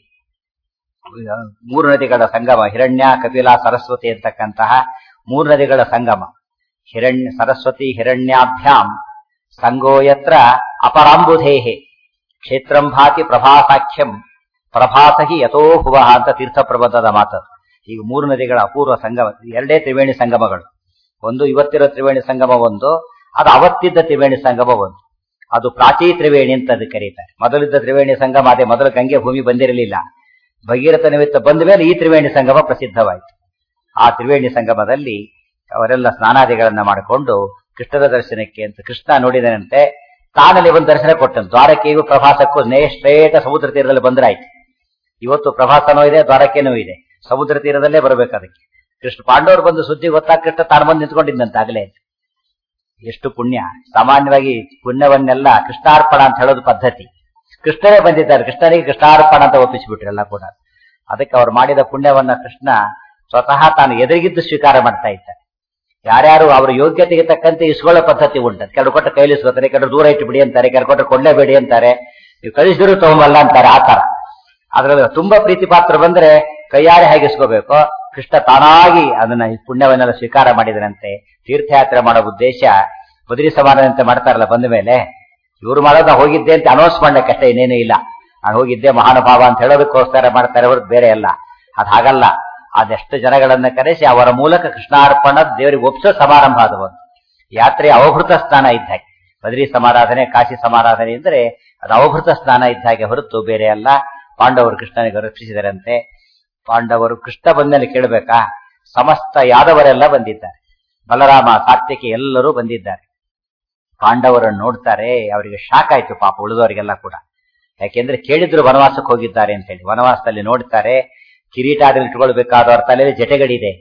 ಮೂರು ನದಿಗಳ ಸಂಗಮ ಹಿರಣ್ಯ ಕಪಿಲ ಸರಸ್ವತಿ ಅಂತಕ್ಕಂತಹ ಮೂರು ನದಿಗಳ ಸಂಗಮ ಹಿರಣ್ಯ ಸರಸ್ವತಿ ಹಿರಣ್ಯಾಭ್ಯಾಂ ಸಂಗೋಯತ್ರ ಅಪರಾಂಬುಧೇಹೆ ಕ್ಷೇತ್ರಂಭಾತಿ ಪ್ರಭಾಸಾಖ್ಯಂ ಪ್ರಭಾಸಹಿ ಯಥೋ ಭುವ ಅಂತ ತೀರ್ಥ ಪ್ರಬಂಧದ ಮಾತು ಈಗ ಮೂರು ನದಿಗಳ ಅಪೂರ್ವ ಸಂಗಮ ಎರಡೇ ತ್ರಿವೇಣಿ ಸಂಗಮಗಳು ಒಂದು ಇವತ್ತಿರೋ ತ್ರಿವೇಣಿ ಸಂಗಮ ಒಂದು ಅದು ಅವತ್ತಿದ್ದ ತ್ರಿವೇಣಿ ಸಂಗಮ ಒಂದು ಅದು ಪ್ರಾಚೀ ತ್ರಿವೇಣಿ ಅಂತ ಅದು ಕರೀತಾರೆ ಮೊದಲಿದ್ದ ತ್ರಿವೇಣಿ ಸಂಗಮ ಅದೇ ಮೊದಲು ಗಂಗೆ ಭೂಮಿ ಬಂದಿರಲಿಲ್ಲ ಭಗೀರಥ ನಿಮಿತ್ತ ಬಂದ ಮೇಲೆ ಈ ತ್ರಿವೇಣಿ ಸಂಗಮ ಪ್ರಸಿದ್ಧವಾಯಿತು ಆ ತ್ರಿವೇಣಿ ಸಂಗಮದಲ್ಲಿ ಅವರೆಲ್ಲ ಸ್ನಾನಾದಿಗಳನ್ನ ಮಾಡಿಕೊಂಡು ಕೃಷ್ಣನ ದರ್ಶನಕ್ಕೆ ಅಂತ ಕೃಷ್ಣ ನೋಡಿದನಂತೆ ತಾನಲ್ಲಿ ಒಂದು ದರ್ಶನ ಕೊಟ್ಟನು ದ್ವಾರಕೆಗೂ ಪ್ರಭಾಸಕ್ಕೂ ನೇಷ್ಟ್ರೇಟ ಸಮುದ್ರ ತೀರದಲ್ಲಿ ಬಂದ್ರಾಯ್ತು ಇವತ್ತು ಪ್ರಭಾಸನೂ ಇದೆ ದ್ವಾರಕೆನೂ ಇದೆ ಸಮುದ್ರ ತೀರದಲ್ಲೇ ಬರಬೇಕು ಅದಕ್ಕೆ ಕೃಷ್ಣ ಪಾಂಡವರು ಬಂದು ಸುದ್ದಿ ಗೊತ್ತಾಗ ಕೃಷ್ಣ ತಾನು ಬಂದು ನಿಂತ್ಕೊಂಡಿದ್ದಂತೆ ಆಗಲೇ ಎಷ್ಟು ಪುಣ್ಯ ಸಾಮಾನ್ಯವಾಗಿ ಪುಣ್ಯವನ್ನೆಲ್ಲ ಕೃಷ್ಣಾರ್ಪಣ ಅಂತ ಹೇಳೋದು ಪದ್ಧತಿ ಕೃಷ್ಣನೇ ಬಂದಿದ್ದಾರೆ ಕೃಷ್ಣನಿಗೆ ಕೃಷ್ಣಾರ್ಪಣ ಅಂತ ಒಪ್ಪಿಸಿಬಿಟ್ರು ಎಲ್ಲ ಕೂಡ ಅದಕ್ಕೆ ಅವ್ರು ಮಾಡಿದ ಪುಣ್ಯವನ್ನ ಕೃಷ್ಣ ಸ್ವತಃ ತಾನು ಎದುರಿಗಿದ್ದು ಸ್ವೀಕಾರ ಮಾಡ್ತಾ ಇದ್ದಾರೆ ಯಾರ್ಯಾರು ಅವರ ಯೋಗ್ಯತೆಗೆ ತಕ್ಕಂತೆ ಇಸ್ಕೊಳ್ಳೋ ಪದ್ಧತಿ ಉಂಟು ಕೆಲವು ಕೊಟ್ಟ ಕೈಲಿ ಇಸ್ಕೋತಾರೆ ಕೆಲವು ದೂರ ಇಟ್ಟು ಬಿಡಿ ಅಂತಾರೆ ಕೆಲವು ಕೊಟ್ಟ ಕೊಡ್ಲೇಬೇಡಿ ಅಂತಾರೆ ನೀವು ಕಳಿಸಿದ್ರು ತಗೊಂಬಲ್ಲ ಅಂತಾರೆ ಆ ತರ ಅದ್ರಲ್ಲಿ ತುಂಬಾ ಪ್ರೀತಿ ಪಾತ್ರ ಬಂದ್ರೆ ಕೈಯಾರೆ ಹೇಗೆ ಇಸ್ಕೋಬೇಕು ಕೃಷ್ಣ ತಾನಾಗಿ ಅದನ್ನ ಈ ಪುಣ್ಯವನ್ನೆಲ್ಲ ಸ್ವೀಕಾರ ಮಾಡಿದನಂತೆ ತೀರ್ಥಯಾತ್ರೆ ಮಾಡೋ ಉದ್ದೇಶ ಬದರಿ ಸಮಾನಂತೆ ಮಾಡ್ತಾರಲ್ಲ ಬಂದ ಮೇಲೆ ಇವ್ರು ಮಾಡೋದ ಹೋಗಿದ್ದೆ ಅಂತ ಅನೌನ್ಸ್ ಮಾಡ್ಲಿಕ್ಕಷ್ಟೇ ಇನ್ನೇನು ಇಲ್ಲ ನಾನು ಹೋಗಿದ್ದೆ ಮಹಾನುಭಾವ ಅಂತ ಹೇಳೋದಕ್ಕೋಸ್ಕರ ಮಾಡ್ತಾರೆ ಹೊರತು ಬೇರೆ ಅಲ್ಲ ಅದ್ ಹಾಗಲ್ಲ ಅದೆಷ್ಟು ಜನಗಳನ್ನ ಕರೆಸಿ ಅವರ ಮೂಲಕ ಕೃಷ್ಣಾರ್ಪಣ ದೇವರಿಗೆ ಒಪ್ಸೋ ಸಮಾರಂಭ ಅದು ಒಂದು ಯಾತ್ರೆ ಅವಭೃತ ಸ್ನಾನ ಇದ್ದ ಹಾಗೆ ಬದ್ರಿ ಸಮಾರಾಧನೆ ಕಾಶಿ ಸಮಾರಾಧನೆ ಅಂದ್ರೆ ಅದು ಅವಭೃತ ಸ್ನಾನ ಇದ್ದ ಹಾಗೆ ಹೊರತು ಬೇರೆ ಅಲ್ಲ ಪಾಂಡವರು ಕೃಷ್ಣನಿಗೆ ರಕ್ಷಿಸಿದರಂತೆ ಪಾಂಡವರು ಕೃಷ್ಣ ಬಂದಲ್ಲಿ ಕೇಳಬೇಕಾ ಸಮಸ್ತ ಯಾದವರೆಲ್ಲ ಬಂದಿದ್ದಾರೆ ಬಲರಾಮ ಸಾತ್ವಿಕೆ ಎಲ್ಲರೂ ಬಂದಿದ್ದಾರೆ ಪಾಂಡವರನ್ನು ನೋಡ್ತಾರೆ ಅವರಿಗೆ ಶಾಕ್ ಆಯ್ತು ಪಾಪ ಉಳಿದವರಿಗೆಲ್ಲ ಕೂಡ ಯಾಕೆಂದ್ರೆ ಕೇಳಿದ್ರು ವನವಾಸಕ್ಕೆ ಹೋಗಿದ್ದಾರೆ ಅಂತ ಹೇಳಿ ವನವಾಸದಲ್ಲಿ ನೋಡ್ತಾರೆ ಕಿರೀಟಾದಲ್ಲಿ ಇಟ್ಕೊಳ್ಬೇಕಾದವ್ರ ತಲೆಯಲ್ಲಿ ಜಟೆಗಳಿದೆ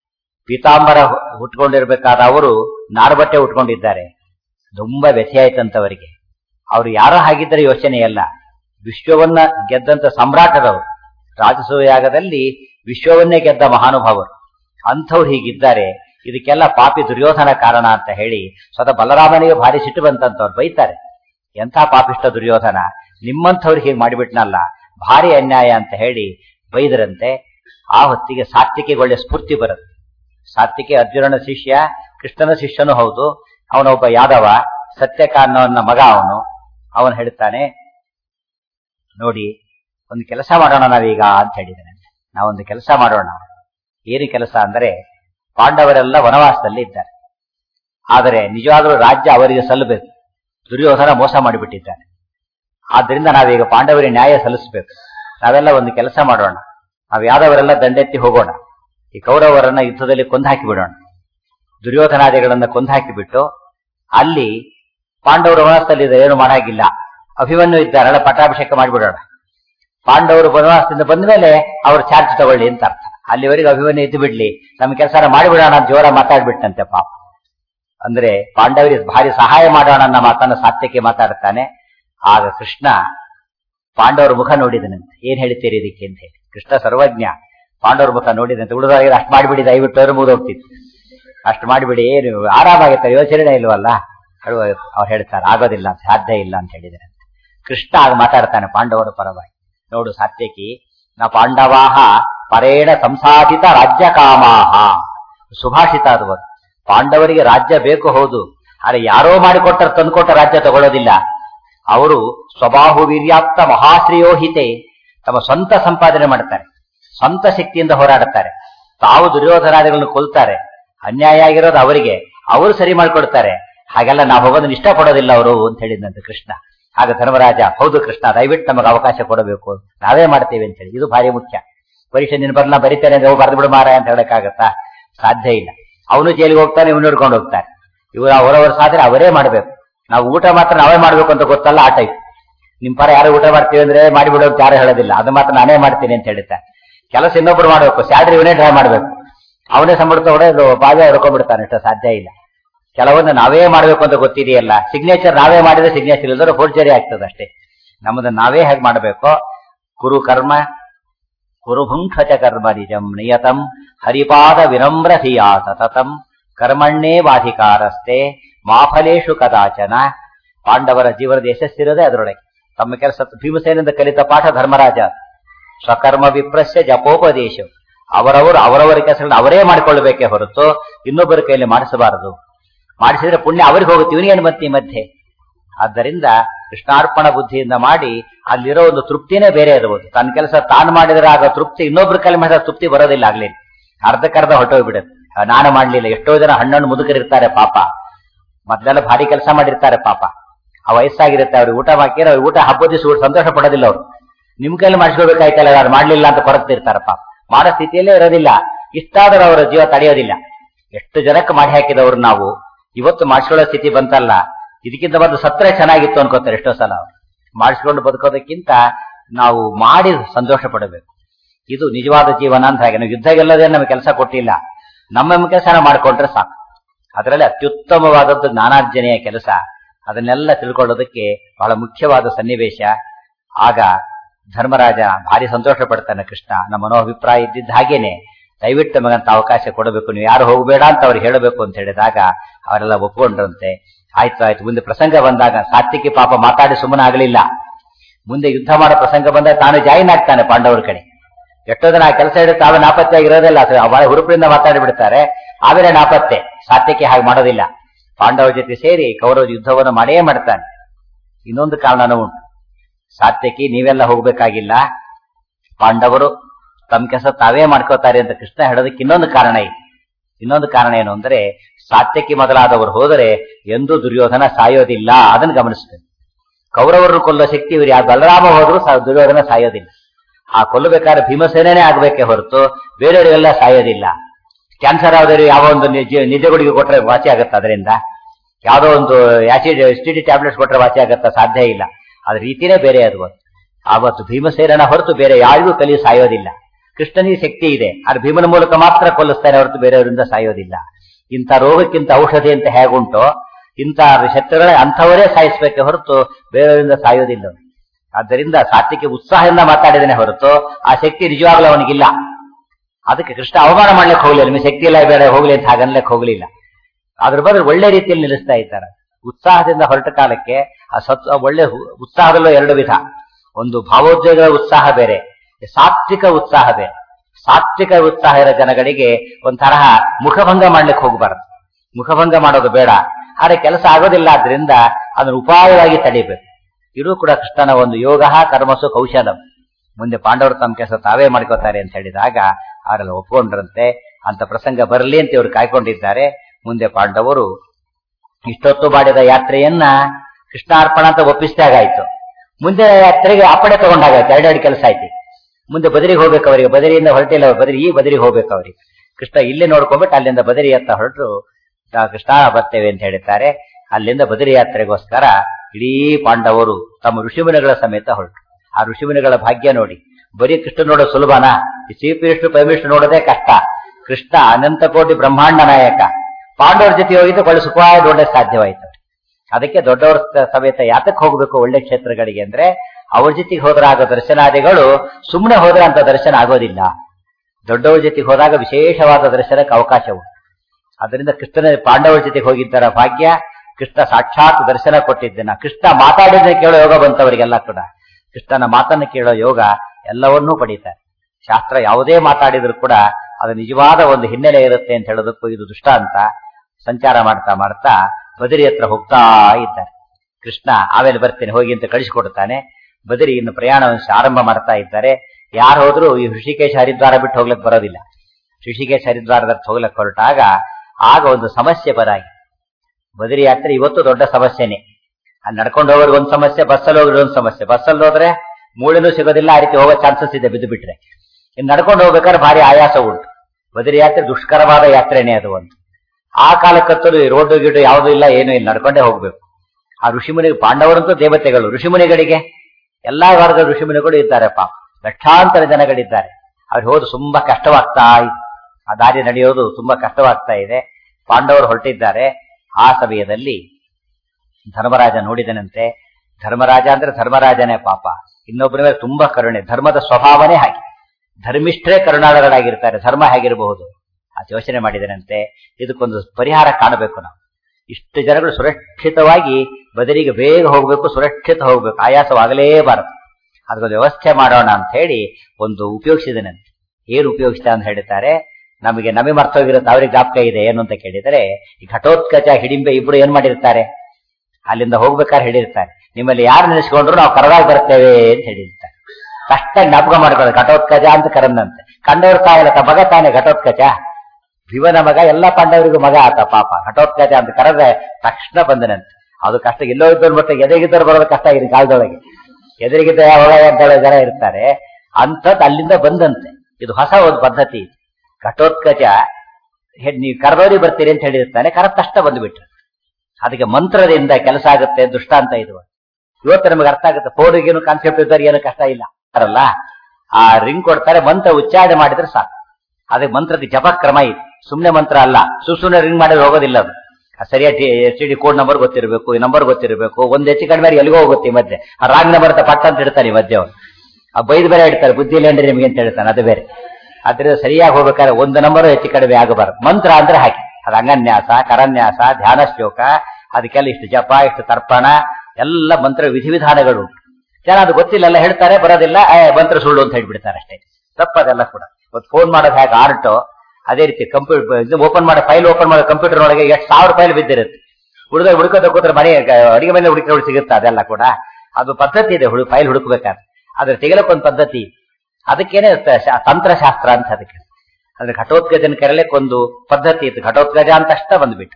ಪೀತಾಂಬರ ಉಟ್ಕೊಂಡಿರ್ಬೇಕಾದ ಅವರು ನಾರ್ಬಟ್ಟೆ ಉಟ್ಕೊಂಡಿದ್ದಾರೆ ತುಂಬಾ ವ್ಯಥೆ ಆಯ್ತಂತವರಿಗೆ ಅವರು ಯಾರೋ ಹಾಗಿದ್ದರೆ ಯೋಚನೆ ಅಲ್ಲ ವಿಶ್ವವನ್ನ ಗೆದ್ದಂತ ಸಮ್ರಾಟರವರು ರಾಜಸೂಯಾಗದಲ್ಲಿ ವಿಶ್ವವನ್ನೇ ಗೆದ್ದ ಮಹಾನುಭಾವರು ಅಂಥವ್ರು ಹೀಗಿದ್ದಾರೆ ಇದಕ್ಕೆಲ್ಲ ಪಾಪಿ ದುರ್ಯೋಧನ ಕಾರಣ ಅಂತ ಹೇಳಿ ಸ್ವತಃ ಬಲರಾಮನಿಗೆ ಭಾರಿ ಸಿಟ್ಟು ಬಂತಂತವ್ರು ಬೈತಾರೆ ಎಂಥ ಪಾಪಿಷ್ಟ ದುರ್ಯೋಧನ ನಿಮ್ಮಂಥವ್ರು ಹೀಗೆ ಮಾಡಿಬಿಟ್ನಲ್ಲ ಭಾರಿ ಅನ್ಯಾಯ ಅಂತ ಹೇಳಿ ಬೈದರಂತೆ ಆ ಹೊತ್ತಿಗೆ ಸಾತ್ವಿಕೆಗೆ ಒಳ್ಳೆ ಸ್ಫೂರ್ತಿ ಬರುತ್ತೆ ಸಾತ್ವಿಕೆ ಅರ್ಜುನನ ಶಿಷ್ಯ ಕೃಷ್ಣನ ಶಿಷ್ಯನೂ ಹೌದು ಅವನೊಬ್ಬ ಯಾದವ ಸತ್ಯಕ ಅನ್ನೋನ ಮಗ ಅವನು ಅವನು ಹೇಳ್ತಾನೆ ನೋಡಿ ಒಂದು ಕೆಲಸ ಮಾಡೋಣ ನಾವೀಗ ಅಂತ ಹೇಳಿದ್ದಾನೆ ನಾವೊಂದು ಕೆಲಸ ಮಾಡೋಣ ಏನು ಕೆಲಸ ಅಂದರೆ ಪಾಂಡವರೆಲ್ಲ ವನವಾಸದಲ್ಲಿ ಇದ್ದಾರೆ ಆದರೆ ನಿಜವಾಗ್ಲೂ ರಾಜ್ಯ ಅವರಿಗೆ ಸಲ್ಲಬೇಕು ದುರ್ಯೋಧನ ಮೋಸ ಮಾಡಿಬಿಟ್ಟಿದ್ದಾನೆ ಆದ್ರಿಂದ ನಾವೀಗ ಪಾಂಡವರಿಗೆ ನ್ಯಾಯ ಸಲ್ಲಿಸಬೇಕು ನಾವೆಲ್ಲ ಒಂದು ಕೆಲಸ ಮಾಡೋಣ ನಾವು ಯಾದವರೆಲ್ಲ ದಂಡೆತ್ತಿ ಹೋಗೋಣ ಈ ಕೌರವರನ್ನ ಯುದ್ಧದಲ್ಲಿ ಕೊಂದಾಕಿ ಬಿಡೋಣ ದುರ್ಯೋಧನಾದಿಗಳನ್ನ ಕೊಂದಾಕಿಬಿಟ್ಟು ಅಲ್ಲಿ ಪಾಂಡವರು ವನಸ್ಥಲ್ಲಿದೆ ಏನು ಮಾಡಾಗಿಲ್ಲ ಅಭಿಮನ್ಯು ಇದ್ದಾರಲ್ಲ ಪಟ್ಟಾಭಿಷೇಕ ಮಾಡಿಬಿಡೋಣ ಪಾಂಡವರು ವನವಾಸದಿಂದ ಬಂದ ಮೇಲೆ ಅವ್ರು ಚಾರ್ಜ್ ತಗೊಳ್ಳಿ ಅಂತ ಅರ್ಥ ಅಲ್ಲಿವರೆಗೆ ಅಭಿಮನ್ಯು ಇದ್ದು ಬಿಡ್ಲಿ ನಮ್ ಕೆಲಸ ಮಾಡಿಬಿಡೋಣ ಅಂತ ಜೋರ ಮಾತಾಡ್ಬಿಟ್ಟಂತೆ ಪಾಪ ಅಂದ್ರೆ ಪಾಂಡವರಿಗೆ ಭಾರಿ ಸಹಾಯ ಮಾಡೋಣ ಅನ್ನೋ ಮಾತನ್ನ ಸಾತ್ಯಕ್ಕೆ ಮಾತಾಡ್ತಾನೆ ಆಗ ಕೃಷ್ಣ ಪಾಂಡವರ ಮುಖ ನೋಡಿದನಂತೆ ಏನ್ ಹೇಳ್ತೀರಿ ಇದಕ್ಕೆ ಅಂತ ಹೇಳಿ ಕೃಷ್ಣ ಸರ್ವಜ್ಞ ಪಾಂಡವರ ಮುಖ ನೋಡಿದಂತೆ ಉಳಿದವರಿಗೆ ಅಷ್ಟು ಮಾಡಿಬಿಡಿ ದಯವಿಟ್ಟು ಅವರು ಮುಗಿದೋಗ್ತಿತ್ತು ಅಷ್ಟು ಮಾಡಿಬಿಡಿ ಏನು ಆರಾಮಾಗುತ್ತೆ ಯೋಚನೆ ಇಲ್ವಲ್ಲ ಹೇಳುವ ಅವ್ರು ಹೇಳ್ತಾರೆ ಆಗೋದಿಲ್ಲ ಸಾಧ್ಯ ಇಲ್ಲ ಅಂತ ಹೇಳಿದರೆ ಕೃಷ್ಣ ಆಗ ಮಾತಾಡ್ತಾನೆ ಪಾಂಡವರ ಪರವಾಗಿ ನೋಡು ಸಾತ್ಯಕಿ ನ ಪಾಂಡವಾಹ ಪರೇಣ ಸಂಸಾಧಿತ ರಾಜ್ಯ ಕಾಮಾಹ ಸುಭಾಷಿತ ಅದು ಒಂದು. ಪಾಂಡವರಿಗೆ ರಾಜ್ಯ ಬೇಕು ಹೌದು ಆದ್ರೆ ಯಾರೋ ಮಾಡಿಕೊಟ್ಟ ತಂದುಕೊಟ್ಟ ರಾಜ್ಯ ತಗೊಳ್ಳೋದಿಲ್ಲ ಅವರು ಸ್ವಬಾಹು ವೀರ್ಯಾಪ್ತ ಮಹಾಶ್ರೇಯೋಹಿತೆ ತಮ್ಮ ಸ್ವಂತ ಸಂಪಾದನೆ ಮಾಡ್ತಾರೆ ಸ್ವಂತ ಶಕ್ತಿಯಿಂದ ಹೋರಾಡುತ್ತಾರೆ ತಾವು ದುರ್ಯೋಧನಾದಿಗಳನ್ನು ಕೊಲ್ತಾರೆ ಅನ್ಯಾಯ ಆಗಿರೋದು ಅವರಿಗೆ ಅವರು ಸರಿ ಮಾಡ್ಕೊಡ್ತಾರೆ ಹಾಗೆಲ್ಲ ನಾವು ಹೋಗೋದನ್ನ ಇಷ್ಟಪಡೋದಿಲ್ಲ ಅವರು ಅಂತ ಹೇಳಿದಂತೆ ಕೃಷ್ಣ ಆಗ ಧರ್ಮರಾಜ ಹೌದು ಕೃಷ್ಣ ದಯವಿಟ್ಟು ನಮಗೆ ಅವಕಾಶ ಕೊಡಬೇಕು ನಾವೇ ಮಾಡ್ತೇವೆ ಅಂತ ಹೇಳಿ ಇದು ಭಾರಿ ಮುಖ್ಯ ಪರೀಕ್ಷೆ ನಿನ್ ಬರ್ಲ ಬರಿತೇನೆ ಅಂದ್ರೆ ಬರೆದು ಬಿಡು ಮಾರ ಅಂತ ಹೇಳಕ್ಕಾಗತ್ತಾ ಸಾಧ್ಯ ಇಲ್ಲ ಅವನು ಜೈಲಿಗೆ ಹೋಗ್ತಾನೆ ಇವನು ಹಿಡ್ಕೊಂಡು ಹೋಗ್ತಾರೆ ಇವರು ಅವರವರ ಸಾಧನೆ ಅವರೇ ಮಾಡ್ಬೇಕು ನಾವು ಊಟ ಮಾತ್ರ ನಾವೇ ಮಾಡ್ಬೇಕು ಅಂತ ಗೊತ್ತಲ್ಲ ಆ ಟೈಪ್ ನಿಮ್ ಪರ ಯಾರು ಊಟ ಮಾಡ್ತೀವಿ ಅಂದ್ರೆ ಮಾಡಿಬಿಡು ಅಂತ ಯಾರು ಹೇಳೋದಿಲ್ಲ ಅದು ಮಾತ್ರ ನಾನೇ ಮಾಡ್ತೀನಿ ಅಂತ ಹೇಳ್ತಾರೆ ಕೆಲಸ ಇನ್ನೊಬ್ರು ಮಾಡ್ಬೇಕು ಸ್ಯಾಲ್ರಿ ಇವನೇ ಡ್ರೈ ಮಾಡ್ಬೇಕು ಅವನೇ ಸಂಬಳ ತಗೊಂಡೆ ಬಾಜೆ ಹೊಡ್ಕೊಂಡ್ಬಿಡ್ತಾನೆ ಅಷ್ಟು ಸಾಧ್ಯ ಇಲ್ಲ ಕೆಲವೊಂದು ನಾವೇ ಮಾಡ್ಬೇಕು ಅಂತ ಗೊತ್ತಿದೆಯಲ್ಲ ಸಿಗ್ನೇಚರ್ ನಾವೇ ಮಾಡಿದ್ರೆ ಸಿಗ್ನೇಚರ್ ಇಲ್ಲದ್ರೆ ಫೋರ್ಜರಿ ಆಗ್ತದೆ ಅಷ್ಟೇ ನಮ್ಮದನ್ನ ನಾವೇ ಹೇಗೆ ಮಾಡಬೇಕು ಕುರು ಕರ್ಮ ಕುರು ಭುಂಕ್ಷಚ ಕರ್ಮ ನಿಜಂ ನಿಯತಂ ಹರಿಪಾದ ವಿನಮ್ರ ಧಿಯಾ ಸತತಂ ಕರ್ಮಣ್ಣೇ ಬಾಧಿಕಾರಸ್ತೆ ಮಾಫಲೇಶು ಕದಾಚನ ಪಾಂಡವರ ಜೀವನದ ಯಶಸ್ಸಿರೋದೇ ಅದರೊಳಗೆ ತಮ್ಮ ಕೆಲಸ ಭೀಮಸೇನಿಂದ ಕಲಿತ ಪಾಠ ಧರ್ಮರಾಜ ಸ್ವಕರ್ಮ ವಿಪ್ರಸ್ಯ ಜಪೋಪದೇಶ ಅವರವರು ಅವರವರ ಕೆಲಸಗಳನ್ನ ಅವರೇ ಮಾಡಿಕೊಳ್ಳಬೇಕೇ ಹೊರತು ಇನ್ನೊಬ್ಬರ ಕೈಯಲ್ಲಿ ಮಾಡಿಸಬಾರದು ಮಾಡಿಸಿದ್ರೆ ಪುಣ್ಯ ಅವರಿಗೆ ಹೋಗುತ್ತೆ ಇವನಿಗೇನು ಮತ್ತೆ ಈ ಮಧ್ಯೆ ಆದ್ದರಿಂದ ಕೃಷ್ಣಾರ್ಪಣ ಬುದ್ಧಿಯಿಂದ ಮಾಡಿ ಅಲ್ಲಿರೋ ಒಂದು ತೃಪ್ತಿನೇ ಬೇರೆ ಇರಬಹುದು ತನ್ನ ಕೆಲಸ ತಾನು ಮಾಡಿದ್ರೆ ಆಗ ತೃಪ್ತಿ ಇನ್ನೊಬ್ರ ಕೈಲಿ ಮಾಡಿದ್ರೆ ತೃಪ್ತಿ ಬರೋದಿಲ್ಲ ಆಗ್ಲಿ ಅರ್ಧಕ್ಕರ್ಧ ಹೊಟ್ಟೋಗ್ಬಿಡುತ್ತೆ ನಾನು ಮಾಡ್ಲಿಲ್ಲ ಎಷ್ಟೋ ಜನ ಹಣ್ಣನ್ನು ಮುದುಕರಿರ್ತಾರೆ ಪಾಪ ಮೊದ್ಲೆಲ್ಲ ಭಾರಿ ಕೆಲಸ ಮಾಡಿರ್ತಾರೆ ಪಾಪ ಆ ವಯಸ್ಸಾಗಿರುತ್ತೆ ಅವ್ರಿಗೆ ಊಟ ಹಾಕಿದ್ರೆ ಅವ್ರಿಗೆ ಊಟ ಹಬ್ಬದ ದಿವಸ ಊಟ ಸಂತೋಷ ಪಡೋದಿಲ್ಲ ಅವರು ನಿಮ್ ಕೈಲಿ ಮಾಡಿಸ್ಕೋಬೇಕಾಯ್ತಲ್ಲ ಅವ್ರು ಮಾಡ್ಲಿಲ್ಲ ಅಂತ ಕೊರಗ್ತಿರ್ತಾರೆ ಪಾಪ ಮಾಡೋ ಸ್ಥಿತಿಯಲ್ಲೇ ಇರೋದಿಲ್ಲ ಇಷ್ಟಾದರೂ ಅವರ ಜೀವ ತಡೆಯೋದಿಲ್ಲ ಎಷ್ಟು ಜನಕ್ಕೆ ಮಾಡಿ ಹಾಕಿದವರು ನಾವು ಇವತ್ತು ಮಾಡಿಸ್ಕೊಳ್ಳೋ ಸ್ಥಿತಿ ಬಂತಲ್ಲ ಇದಕ್ಕಿಂತ ಬಂದು ಸತ್ರೆ ಚೆನ್ನಾಗಿತ್ತು ಅನ್ಕೋತಾರೆ ಎಷ್ಟೋ ಸಲ ಅವ್ರು ಮಾಡಿಸ್ಕೊಂಡು ಬದುಕೋದಕ್ಕಿಂತ ನಾವು ಮಾಡಿ ಸಂತೋಷ ಪಡಬೇಕು ಇದು ನಿಜವಾದ ಜೀವನ ಅಂತ ಹಾಗೆ ನಾವು ಯುದ್ಧ ಗೆಲ್ಲೋದೇ ನಮಗೆ ಕೆಲಸ ಕೊಟ್ಟಿಲ್ಲ ನಮ್ಮ ಕೆಲಸ ಮಾಡ್ಕೊಂಡ್ರೆ ಸಾಕು ಅದರಲ್ಲಿ ಅತ್ಯುತ್ತಮವಾದದ್ದು ಜ್ಞಾನಾರ್ಜನೆಯ ಕೆಲಸ ಅದನ್ನೆಲ್ಲ ತಿಳ್ಕೊಳ್ಳೋದಕ್ಕೆ ಬಹಳ ಮುಖ್ಯವಾದ ಸನ್ನಿವೇಶ ಆಗ ಧರ್ಮರಾಜ ಭಾರಿ ಸಂತೋಷ ಪಡ್ತಾನೆ ಕೃಷ್ಣ ನಮ್ಮ ಮನೋಭಿಪ್ರಾಯ ಇದ್ದಿದ್ದ ಹಾಗೇನೆ ದಯವಿಟ್ಟು ನಮಗಂತ ಅವಕಾಶ ಕೊಡಬೇಕು ನೀವು ಯಾರು ಹೋಗಬೇಡ ಅಂತ ಅವ್ರು ಹೇಳಬೇಕು ಅಂತ ಹೇಳಿದಾಗ ಅವರೆಲ್ಲ ಒಪ್ಕೊಂಡ್ರಂತೆ ಆಯ್ತು ಆಯ್ತು ಮುಂದೆ ಪ್ರಸಂಗ ಬಂದಾಗ ಸಾತ್ವಿಕಿ ಪಾಪ ಮಾತಾಡಿ ಸುಮ್ಮನೆ ಆಗಲಿಲ್ಲ ಮುಂದೆ ಯುದ್ಧ ಮಾಡೋ ಪ್ರಸಂಗ ಬಂದಾಗ ತಾನು ಜಾಯಿನ್ ಆಗ್ತಾನೆ ಪಾಂಡವರ ಕಡೆ ಎಷ್ಟೋ ಜನ ಆ ಕೆಲಸ ಹಿಡಿದು ತಾವೇ ನಾಪತ್ತೆ ಆಗಿರೋದಿಲ್ಲ ಬಹಳ ಹುರುಪಿನಿಂದ ಮಾತಾಡಿ ಬಿಡ್ತಾರೆ ಆಮೇಲೆ ನಾಪತ್ತೆ ಸಾತ್ಯಕ್ಕೆ ಹಾಗೆ ಮಾಡೋದಿಲ್ಲ ಪಾಂಡವರ ಜೊತೆ ಸೇರಿ ಕೌರವ ಯುದ್ಧವನ್ನು ಮಾಡೇ ಮಾಡ್ತಾನೆ ಇನ್ನೊಂದು ಕಾರಣನೂ ಉಂಟು ಸಾತ್ಯಕಿ ನೀವೆಲ್ಲ ಹೋಗ್ಬೇಕಾಗಿಲ್ಲ ಪಾಂಡವರು ತಮ್ಮ ಕೆಲಸ ತಾವೇ ಮಾಡ್ಕೋತಾರೆ ಅಂತ ಕೃಷ್ಣ ಹೇಳೋದಕ್ಕೆ ಇನ್ನೊಂದು ಕಾರಣ ಇದೆ ಇನ್ನೊಂದು ಕಾರಣ ಏನು ಅಂದ್ರೆ ಸಾತ್ಯಕಿ ಮೊದಲಾದವರು ಹೋದರೆ ಎಂದೂ ದುರ್ಯೋಧನ ಸಾಯೋದಿಲ್ಲ ಅದನ್ನು ಗಮನಿಸಬೇಕು ಕೌರವರು ಕೊಲ್ಲೋ ಶಕ್ತಿ ಇವರು ಯಾವ ಬಲರಾಮ ಹೋದ್ರು ಸಾ- ದುರ್ಯೋಧನ ಸಾಯೋದಿಲ್ಲ ಆ ಕೊಲ್ಲಬೇಕಾದ್ರೆ ಭೀಮಸೇನೇ ಆಗ್ಬೇಕೇ ಹೊರತು ಬೇರೆಯವರಿಗೆಲ್ಲ ಸಾಯೋದಿಲ್ಲ ಕ್ಯಾನ್ಸರ್ ಆದವರು ಯಾವ ಒಂದು ನಿಜ ನಿಜಗುಡಿಗೆ ಕೊಟ್ರೆ ವಾಸಿ ಆಗತ್ತ ಅದರಿಂದ ಯಾವುದೋ ಒಂದು ಆಸಿಡ್ ಎಸ್ಟಿಡಿ ಟ್ಯಾಬ್ಲೆಟ್ಸ್ ಕೊಟ್ರೆ ವಾಸಿ ಆಗತ್ತಾ ಸಾಧ್ಯ ಇಲ್ಲ ಅದ್ರ ರೀತಿನೇ ಬೇರೆ ಅದು ಆವತ್ತು ಭೀಮಸೇನನ ಹೊರತು ಬೇರೆ ಯಾರಿಗೂ ಕಲಿ ಸಾಯೋದಿಲ್ಲ ಕೃಷ್ಣನಿಗೆ ಶಕ್ತಿ ಇದೆ ಆದ್ರೆ ಭೀಮನ ಮೂಲಕ ಮಾತ್ರ ಕೊಲ್ಲಿಸ್ತಾನೆ ಹೊರತು ಬೇರೆಯವರಿಂದ ಸಾಯೋದಿಲ್ಲ ಇಂಥ ರೋಗಕ್ಕಿಂತ ಔಷಧಿ ಅಂತ ಹೇಗುಂಟೋ ಇಂಥ ಶತ್ರುಗಳೇ ಅಂಥವರೇ ಸಾಯಿಸ್ಬೇಕೆ ಹೊರತು ಬೇರೆಯವರಿಂದ ಸಾಯೋದಿಲ್ಲ ಅವ್ನು. ಆದ್ದರಿಂದ ಸಾತ್ವಿಕ ಉತ್ಸಾಹದಿಂದ ಮಾತಾಡಿದನೆ ಹೊರತು ಆ ಶಕ್ತಿ ನಿಜವಾಗ್ಲೂ ಅವನಿಗಿಲ್ಲ ಅದಕ್ಕೆ ಕೃಷ್ಣ ಅವಮಾನ ಮಾಡ್ಲಿಕ್ಕೆ ಹೋಗ್ಲಿಲ್ಲ ನಿಮಗೆ ಶಕ್ತಿ ಇಲ್ಲ ಬೇಡ ಹೋಗ್ಲಿ ಅಂತ ಹಾಗನ್ಲಿಕ್ಕೆ ಹೋಗ್ಲಿಲ್ಲ ಅದ್ರ ಬದಲು ಒಳ್ಳೆ ರೀತಿಯಲ್ಲಿ ನಿಲ್ಲಿಸ್ತಾ ಇದ್ದಾರೆ ಉತ್ಸಾಹದಿಂದ ಹೊರಟ ಕಾಲಕ್ಕೆ ಆ ಸತ್ ಆ ಒಳ್ಳೆ ಹು- ಉತ್ಸಾಹದಲ್ಲೂ ಎರಡು ವಿಧ ಒಂದು ಭಾವೋದ್ವೇಗದ ಉತ್ಸಾಹ ಬೇರೆ ಸಾತ್ವಿಕ ಉತ್ಸಾಹ ಬೇರೆ ಸಾತ್ವಿಕ ಉತ್ಸಾಹ ಇರೋ ಜನಗಳಿಗೆ ಒಂಥರಹ ಮುಖಭಂಗ ಮಾಡ್ಲಿಕ್ಕೆ ಹೋಗಬಾರದು ಮುಖಭಂಗ ಮಾಡೋದು ಬೇಡ ಆದ್ರೆ ಕೆಲಸ ಆಗೋದಿಲ್ಲ ಆದ್ರಿಂದ ಅದನ್ನು ಉಪಾಯವಾಗಿ ತಡಿಬೇಕು ಇದು ಕೂಡ ಕೃಷ್ಣನ ಒಂದು ಯೋಗ ಕರ್ಮಸು ಕೌಶಲಂ ಮುಂದೆ ಪಾಂಡವರು ತಮ್ಮ ಕೆಲಸ ತಾವೇ ಮಾಡ್ಕೋತಾರೆ ಅಂತ ಹೇಳಿದಾಗ ಅವರೆಲ್ಲ ಒಪ್ಕೊಂಡ್ರಂತೆ ಅಂತ ಪ್ರಸಂಗ ಬರಲಿ ಅಂತ ಇವರು ಕಾಯ್ಕೊಂಡಿದ್ದಾರೆ ಮುಂದೆ ಪಾಂಡವರು ಇಷ್ಟೊತ್ತು ಮಾಡಿದ ಯಾತ್ರೆಯನ್ನ ಕೃಷ್ಣಾರ್ಪಣ ಅಂತ ಒಪ್ಪಿಸಿದಾಗಾಯ್ತು ಮುಂದೆ ಯಾತ್ರೆಗೆ ಅಪ್ಪಣೆ ತಗೊಂಡಾಗಾಯ್ತು ಎರಡೆರಡು ಕೆಲಸ ಆಯ್ತು ಮುಂದೆ ಬದರಿಗೆ ಹೋಗ್ಬೇಕು ಅವರಿಗೆ ಬದರಿಯಿಂದ ಹೊರಟಿಲ್ಲ ಅವ್ರು ಬದರಿ ಈ ಬದರಿಗೆ ಹೋಗ್ಬೇಕು ಅವರಿಗೆ ಕೃಷ್ಣ ಇಲ್ಲೇ ನೋಡ್ಕೊಂಡ್ಬಿಟ್ಟು ಅಲ್ಲಿಂದ ಬದರಿ ಹತ್ತ ಹೊರಟರು ಆ, ಕೃಷ್ಣ ಬರ್ತೇವೆ ಅಂತ ಹೇಳಿದ್ದಾರೆ ಅಲ್ಲಿಂದ ಬದರಿ ಯಾತ್ರೆಗೋಸ್ಕರ ಇಡೀ ಪಾಂಡವರು ತಮ್ಮ ಋಷಿಮುನಿಗಳ ಸಮೇತ ಹೊರಟರು ಆ ಋಷಿಮುನಿಗಳ ಭಾಗ್ಯ ನೋಡಿ ಬರೀ ಕೃಷ್ಣ ನೋಡೋದು ಸುಲಭನಾ ಈ ಚೀಫ್ ಮಿನಿಸ್ಟರ್ ಪ್ರೈಮ್ ಮಿನಿಸ್ಟರ್ ನೋಡೋದೇ ಕಷ್ಟ ಕೃಷ್ಣ ಅನಂತ ಕೋಟಿ ಬ್ರಹ್ಮಾಂಡ ನಾಯಕ ಪಾಂಡವರ ಜೊತೆ ಹೋಗಿದ್ದು ಬಹಳ ಸುಖವಾಗಿ ನೋಡಕ್ಕೆ ಸಾಧ್ಯವಾಯಿತು ಅದಕ್ಕೆ ದೊಡ್ಡವರ ಸ- ಸಮೇತ ಯಾತಕ್ಕೆ ಹೋಗ್ಬೇಕು ಒಳ್ಳೆ ಕ್ಷೇತ್ರಗಳಿಗೆ ಅಂದ್ರೆ ಅವ್ರ ಜೊತೆಗೆ ಹೋದ್ರೆ ಆಗೋ ದರ್ಶನಾದಿಗಳು ಸುಮ್ಮನೆ ಹೋದ್ರೆ ಅಂತ ದರ್ಶನ ಆಗೋದಿಲ್ಲ ದೊಡ್ಡವರ ಜೊತೆಗೆ ಹೋದಾಗ ವಿಶೇಷವಾದ ದರ್ಶನಕ್ಕೆ ಅವಕಾಶ ಉಂಟು ಅದರಿಂದ ಕೃಷ್ಣನ ಪಾಂಡವರ ಜೊತೆಗೆ ಹೋಗಿದ್ದರ ಭಾಗ್ಯ ಕೃಷ್ಣ ಸಾಕ್ಷಾತ್ ದರ್ಶನ ಕೊಟ್ಟಿದ್ದೇನ ಕೃಷ್ಣ ಮಾತಾಡಿದ್ರೆ ಕೇಳೋ ಯೋಗ ಬಂತವರಿಗೆಲ್ಲ ಕೂಡ ಕೃಷ್ಣನ ಮಾತನ್ನು ಕೇಳೋ ಯೋಗ ಎಲ್ಲವನ್ನೂ ಪಡೀತಾರೆ ಶಾಸ್ತ್ರ ಯಾವುದೇ ಮಾತಾಡಿದ್ರು ಕೂಡ ಅದು ನಿಜವಾದ ಒಂದು ಹಿನ್ನೆಲೆ ಇರುತ್ತೆ ಅಂತ ಹೇಳೋದಕ್ಕೂ ಇದು ದುಷ್ಟ ಅಂತ ಸಂಚಾರ ಮಾಡ್ತಾ ಮಾಡ್ತಾ ಬದರಿ ಹತ್ರ ಹೋಗ್ತಾ ಇದ್ದಾರೆ ಕೃಷ್ಣ ಆಮೇಲೆ ಬರ್ತೇನೆ ಹೋಗಿ ಅಂತ ಕಳಿಸಿಕೊಡ್ತಾನೆ ಬದರಿ ಇನ್ನು ಪ್ರಯಾಣವನ್ನು ಆರಂಭ ಮಾಡ್ತಾ ಇದ್ದಾರೆ ಯಾರು ಹೋದ್ರು ಈ ಋಷಿಕೇಶ ಹರಿದ್ವಾರ ಬಿಟ್ಟು ಹೋಗ್ಲಿಕ್ಕೆ ಬರೋದಿಲ್ಲ ಋಷಿಕೇಶ ಹರಿದ್ವಾರದ ಹೋಗ್ಲಿಕ್ಕೆ ಹೊರಟಾಗ ಆಗ ಒಂದು ಸಮಸ್ಯೆ ಬರಾಗಿ ಬದರಿ ಯಾತ್ರೆ ಇವತ್ತು ದೊಡ್ಡ ಸಮಸ್ಯೆನೆ ಅಲ್ಲಿ ನಡ್ಕೊಂಡು ಹೋಗೋದು ಒಂದು ಸಮಸ್ಯೆ ಬಸ್ಸಲ್ಲಿ ಹೋಗೋದು ಒಂದು ಸಮಸ್ಯೆ ಬಸ್ಸಲ್ಲಿ ಹೋದ್ರೆ ಮೂಳೆನೂ ಸಿಗೋದಿಲ್ಲ ಆ ರೀತಿ ಹೋಗೋ ಚಾನ್ಸಸ್ ಇದೆ ಬಿದ್ದು ಬಿಟ್ರೆ ಇನ್ನು ನಡ್ಕೊಂಡು ಹೋಗ್ಬೇಕಾದ್ರೆ ಭಾರಿ ಆಯಾಸ ಉಂಟು ಬದರಿ ಯಾತ್ರೆ ದುಷ್ಕರವಾದ ಯಾತ್ರೆನೇ ಅದು ಒಂದು ಆ ಕಾಲಕ್ಕಂತೂ ರೋಡ್ ಗಿಡು ಯಾವುದೂ ಇಲ್ಲ ಏನೂ ಇಲ್ಲ ನಡ್ಕೊಂಡೇ ಹೋಗ್ಬೇಕು ಆ ಋಷಿಮುನಿ ಪಾಂಡವರಂತೂ ದೇವತೆಗಳು ಋಷಿಮುನಿಗಳಿಗೆ ಎಲ್ಲಾ ವರ್ಗದ ಋಷಿಮುನಿಗಳು ಇದ್ದಾರೆ ಪಾಪ ಲಕ್ಷಾಂತರ ಜನಗಳಿದ್ದಾರೆ ಅವ್ರು ಹೋದು ತುಂಬಾ ಕಷ್ಟವಾಗ್ತಾ ಇದೆ ಆ ದಾರಿ ನಡೆಯೋದು ತುಂಬಾ ಕಷ್ಟವಾಗ್ತಾ ಇದೆ ಪಾಂಡವರು ಹೊರಟಿದ್ದಾರೆ ಆ ಸಮಯದಲ್ಲಿ ಧರ್ಮರಾಜ ನೋಡಿದನಂತೆ ಧರ್ಮರಾಜ ಅಂದ್ರೆ ಧರ್ಮರಾಜನೇ ಪಾಪ ಇನ್ನೊಬ್ಬರ ಮೇಲೆ ತುಂಬಾ ಕರುಣೆ ಧರ್ಮದ ಸ್ವಭಾವನೇ ಹಾಗೆ ಧರ್ಮಿಷ್ಠರೇ ಕರುಣಾಳಗಳಾಗಿರ್ತಾರೆ ಧರ್ಮ ಹೇಗಿರಬಹುದು ಆ ಯೋಚನೆ ಮಾಡಿದನಂತೆ ಇದಕ್ಕೊಂದು ಪರಿಹಾರ ಕಾಣಬೇಕು ನಾವು ಇಷ್ಟು ಜನಗಳು ಸುರಕ್ಷಿತವಾಗಿ ಬದಲಿಗೆ ಬೇಗ ಹೋಗ್ಬೇಕು ಸುರಕ್ಷಿತ ಹೋಗ್ಬೇಕು ಆಯಾಸವಾಗಲೇಬಾರದು ಅದಕ್ಕೊಂದು ವ್ಯವಸ್ಥೆ ಮಾಡೋಣ ಅಂತ ಹೇಳಿ ಒಂದು ಉಪಯೋಗಿಸಿದನಂತೆ ಏನು ಉಪಯೋಗಿಸಿದ ಅಂತ ಹೇಳ್ತಾರೆ ನಮಗೆ ನಮಗೆ ಮರ್ತೋಗಿರುತ್ತೆ ಅವ್ರಿಗೆ ಜ್ಞಾಪಕ ಇದೆ ಏನು ಅಂತ ಕೇಳಿದರೆ ಈ ಘಟೋತ್ಕಚ ಹಿಡಿಂಬೆ ಇಬ್ರು ಏನ್ ಮಾಡಿರ್ತಾರೆ ಅಲ್ಲಿಂದ ಹೋಗ್ಬೇಕಾದ್ರೆ ಹೇಳಿರ್ತಾರೆ ನಿಮ್ಮಲ್ಲಿ ಯಾರು ನೆನೆಸ್ಕೊಂಡ್ರು ನಾವು ಕರದಾಗ ಬರ್ತೇವೆ ಅಂತ ಹೇಳಿರ್ತಾರೆ ಕಷ್ಟ ಜ್ಞಾಪಕ ಮಾಡ್ಕೊಳ್ಳೋದು ಘಟೋತ್ಕಜ ಅಂತ ಕರಂದಂತೆ ಕಂಡವ್ರ ತಾಯಿಲ್ಲ ತ ಮಗ ತಾನೆ ಘಟೋತ್ಕಚ ಭೀಮನ ಮಗ ಎಲ್ಲ ಪಾಂಡವರಿಗೂ ಮಗ ಆತ ಪಾಪ ಘಟೋತ್ಕಜ ಅಂತ ಕರೆದ್ರೆ ತಕ್ಷಣ ಬಂದನಂತೆ ಅದು ಕಷ್ಟ ಎಲ್ಲೋ ಇದ್ದವ್ರು ಮತ್ತೆ ಎದೆಗಿದ್ದವ್ರು ಬರೋದು ಕಷ್ಟ ಆಗಿದೆ ಕಾಲದೊಳಗೆ ಎದುರಿಗಿದ್ದ ಯಾವಾಗ ಅಂತ ಹೇಳೋ ಜನ ಇರ್ತಾರೆ ಅಂಥದ್ದು ಅಲ್ಲಿಂದ ಬಂದಂತೆ ಇದು ಹೊಸ ಒಂದು ಪದ್ಧತಿ ಘಟೋತ್ಕಜ ಹೆ- ನೀವು ಕರೆದವ್ರಿಗೆ ಬರ್ತೀರಿ ಅಂತ ಹೇಳಿರ್ತಾನೆ ಕರೆದ ತಕ್ಷಣ ಬಂದ್ಬಿಟ್ರು ಅದಕ್ಕೆ ಮಂತ್ರದಿಂದ ಕೆಲಸ ಆಗುತ್ತೆ ದೃಷ್ಟಾಂತ ಇದು ಇವತ್ತು ನಮಗೆ ಅರ್ಥ ಆಗುತ್ತೆ ಫೋನಿಗೇನು ಕಾನ್ಸೆಪ್ಟ್ ಇದ್ದಾರೆ ಏನು ಕಷ್ಟ ಇಲ್ಲ ಅಲ್ಲ ಆ ರಿಂಗ್ ಕೊಡ್ತಾರೆ ಮಂತ್ರ ಉಚ್ಚಾರಣೆ ಮಾಡಿದ್ರೆ ಸಾಕು ಅದಕ್ಕೆ ಮಂತ್ರದ ಜಪ ಕ್ರಮ ಇದೆ ಸುಮ್ನೆ ಮಂತ್ರ ಅಲ್ಲ ಸುಮ್ಮನೆ ರಿಂಗ್ ಮಾಡಿದ್ರೆ ಹೋಗೋದಿಲ್ಲ ಅದು ಆ ಸರಿಯಾಗಿ S T D code number ಗೊತ್ತಿರಬೇಕು ಈ ನಂಬರ್ ಗೊತ್ತಿರಬೇಕು ಒಂದ್ ಹೆಚ್ಚು ಕಡಿಮೆ ಆಗಿ ಎಲ್ಲಿಗೋ ಹೋಗುತ್ತೆ ಈ ಮಧ್ಯೆ ಆ ರಾಂಗ್ ನಂಬರ್ ಅಂತ ಪಟ್ಟ ಅಂತ ಇಡ್ತಾನೆ ಈ ಮಧ್ಯೆ ಅವನು ಆ ಬೈದ್ ಬೇರೆ ಇಡ್ತಾರೆ ಬುದ್ಧಿ ಇಲ್ಲ ಏನ್ರಿ ನಿಮಗೆ ಅಂತ ಹೇಳ್ತಾನೆ ಅದು ಬೇರೆ ಅದ್ರಿಂದ ಸರಿಯಾಗಿ ಹೋಗ್ಬೇಕಾದ್ರೆ ಒಂದು ನಂಬರ್ ಹೆಚ್ಚು ಕಡಿಮೆ ಆಗಬಾರದು ಮಂತ್ರ ಅಂದ್ರೆ ಹಾಕಿ ಅದು ಅಂಗನ್ಯಾಸ ಕರನ್ಯಾಸ ಧ್ಯಾನ ಶ್ಲೋಕ ಅದಕ್ಕೆಲ್ಲ ಇಷ್ಟು ಜಪ ಇಷ್ಟು ತರ್ಪಣ ಎಲ್ಲ ಮಂತ್ರ ವಿಧಿವಿಧಾನಗಳು ಉಂಟು. ಜನ ಅದು ಗೊತ್ತಿಲ್ಲ ಎಲ್ಲ ಹೇಳ್ತಾರೆ ಬರೋದಿಲ್ಲ ಏ, ಮಂತ್ರ ಸುಳ್ಳು ಅಂತ ಹೇಳ್ಬಿಡ್ತಾರೆ ಅಷ್ಟೇ ತಪ್ಪದೆಲ್ಲ ಕೂಡ ಇವತ್ತು ಫೋನ್ ಮಾಡೋದು ಹೇಗೆ ಆರ್ಟು ಅದೇ ರೀತಿ ಕಂಪ್ಯೂಟರ್ ಇದು ಓಪನ್ ಮಾಡೋ ಫೈಲ್ ಓಪನ್ ಮಾಡೋ ಕಂಪ್ಯೂಟರ್ ಒಳಗೆ ಎಷ್ಟು ಸಾವಿರ ಫೈಲ್ ಬಿದ್ದಿರುತ್ತೆ ಹುಡುಗ ಹುಡುಕೋತ ಕೂತ್ರೆ ಮನೆ ಅಡಿಗೆ ಮೇಲೆ ಹುಡುಕಿ ಸಿಗುತ್ತೆ ಅದೆಲ್ಲ ಕೂಡ ಅದು ಪದ್ಧತಿ ಇದೆ ಹುಡು ಫೈಲ್ ಹುಡುಕ್ಬೇಕಾದ್ರೆ ಅದ್ರ ತೆಗೆಲಕ್ಕೆ ಒಂದು ಪದ್ಧತಿ ಅದಕ್ಕೇನೆ ತ- ಶಾ- ತಂತ್ರಶಾಸ್ತ್ರ ಅಂತ ಅದಕ್ಕೆ ಅಂದ್ರೆ ಘಟೋತ್ಕಜನ ಕರೆಯಲಿಕ್ಕೆ ಒಂದು ಪದ್ಧತಿ ಇತ್ತು ಘಟೋತ್ಕಜ ಅಂತ ಅಷ್ಟ ಬಂದ್ಬಿಟ್ಟು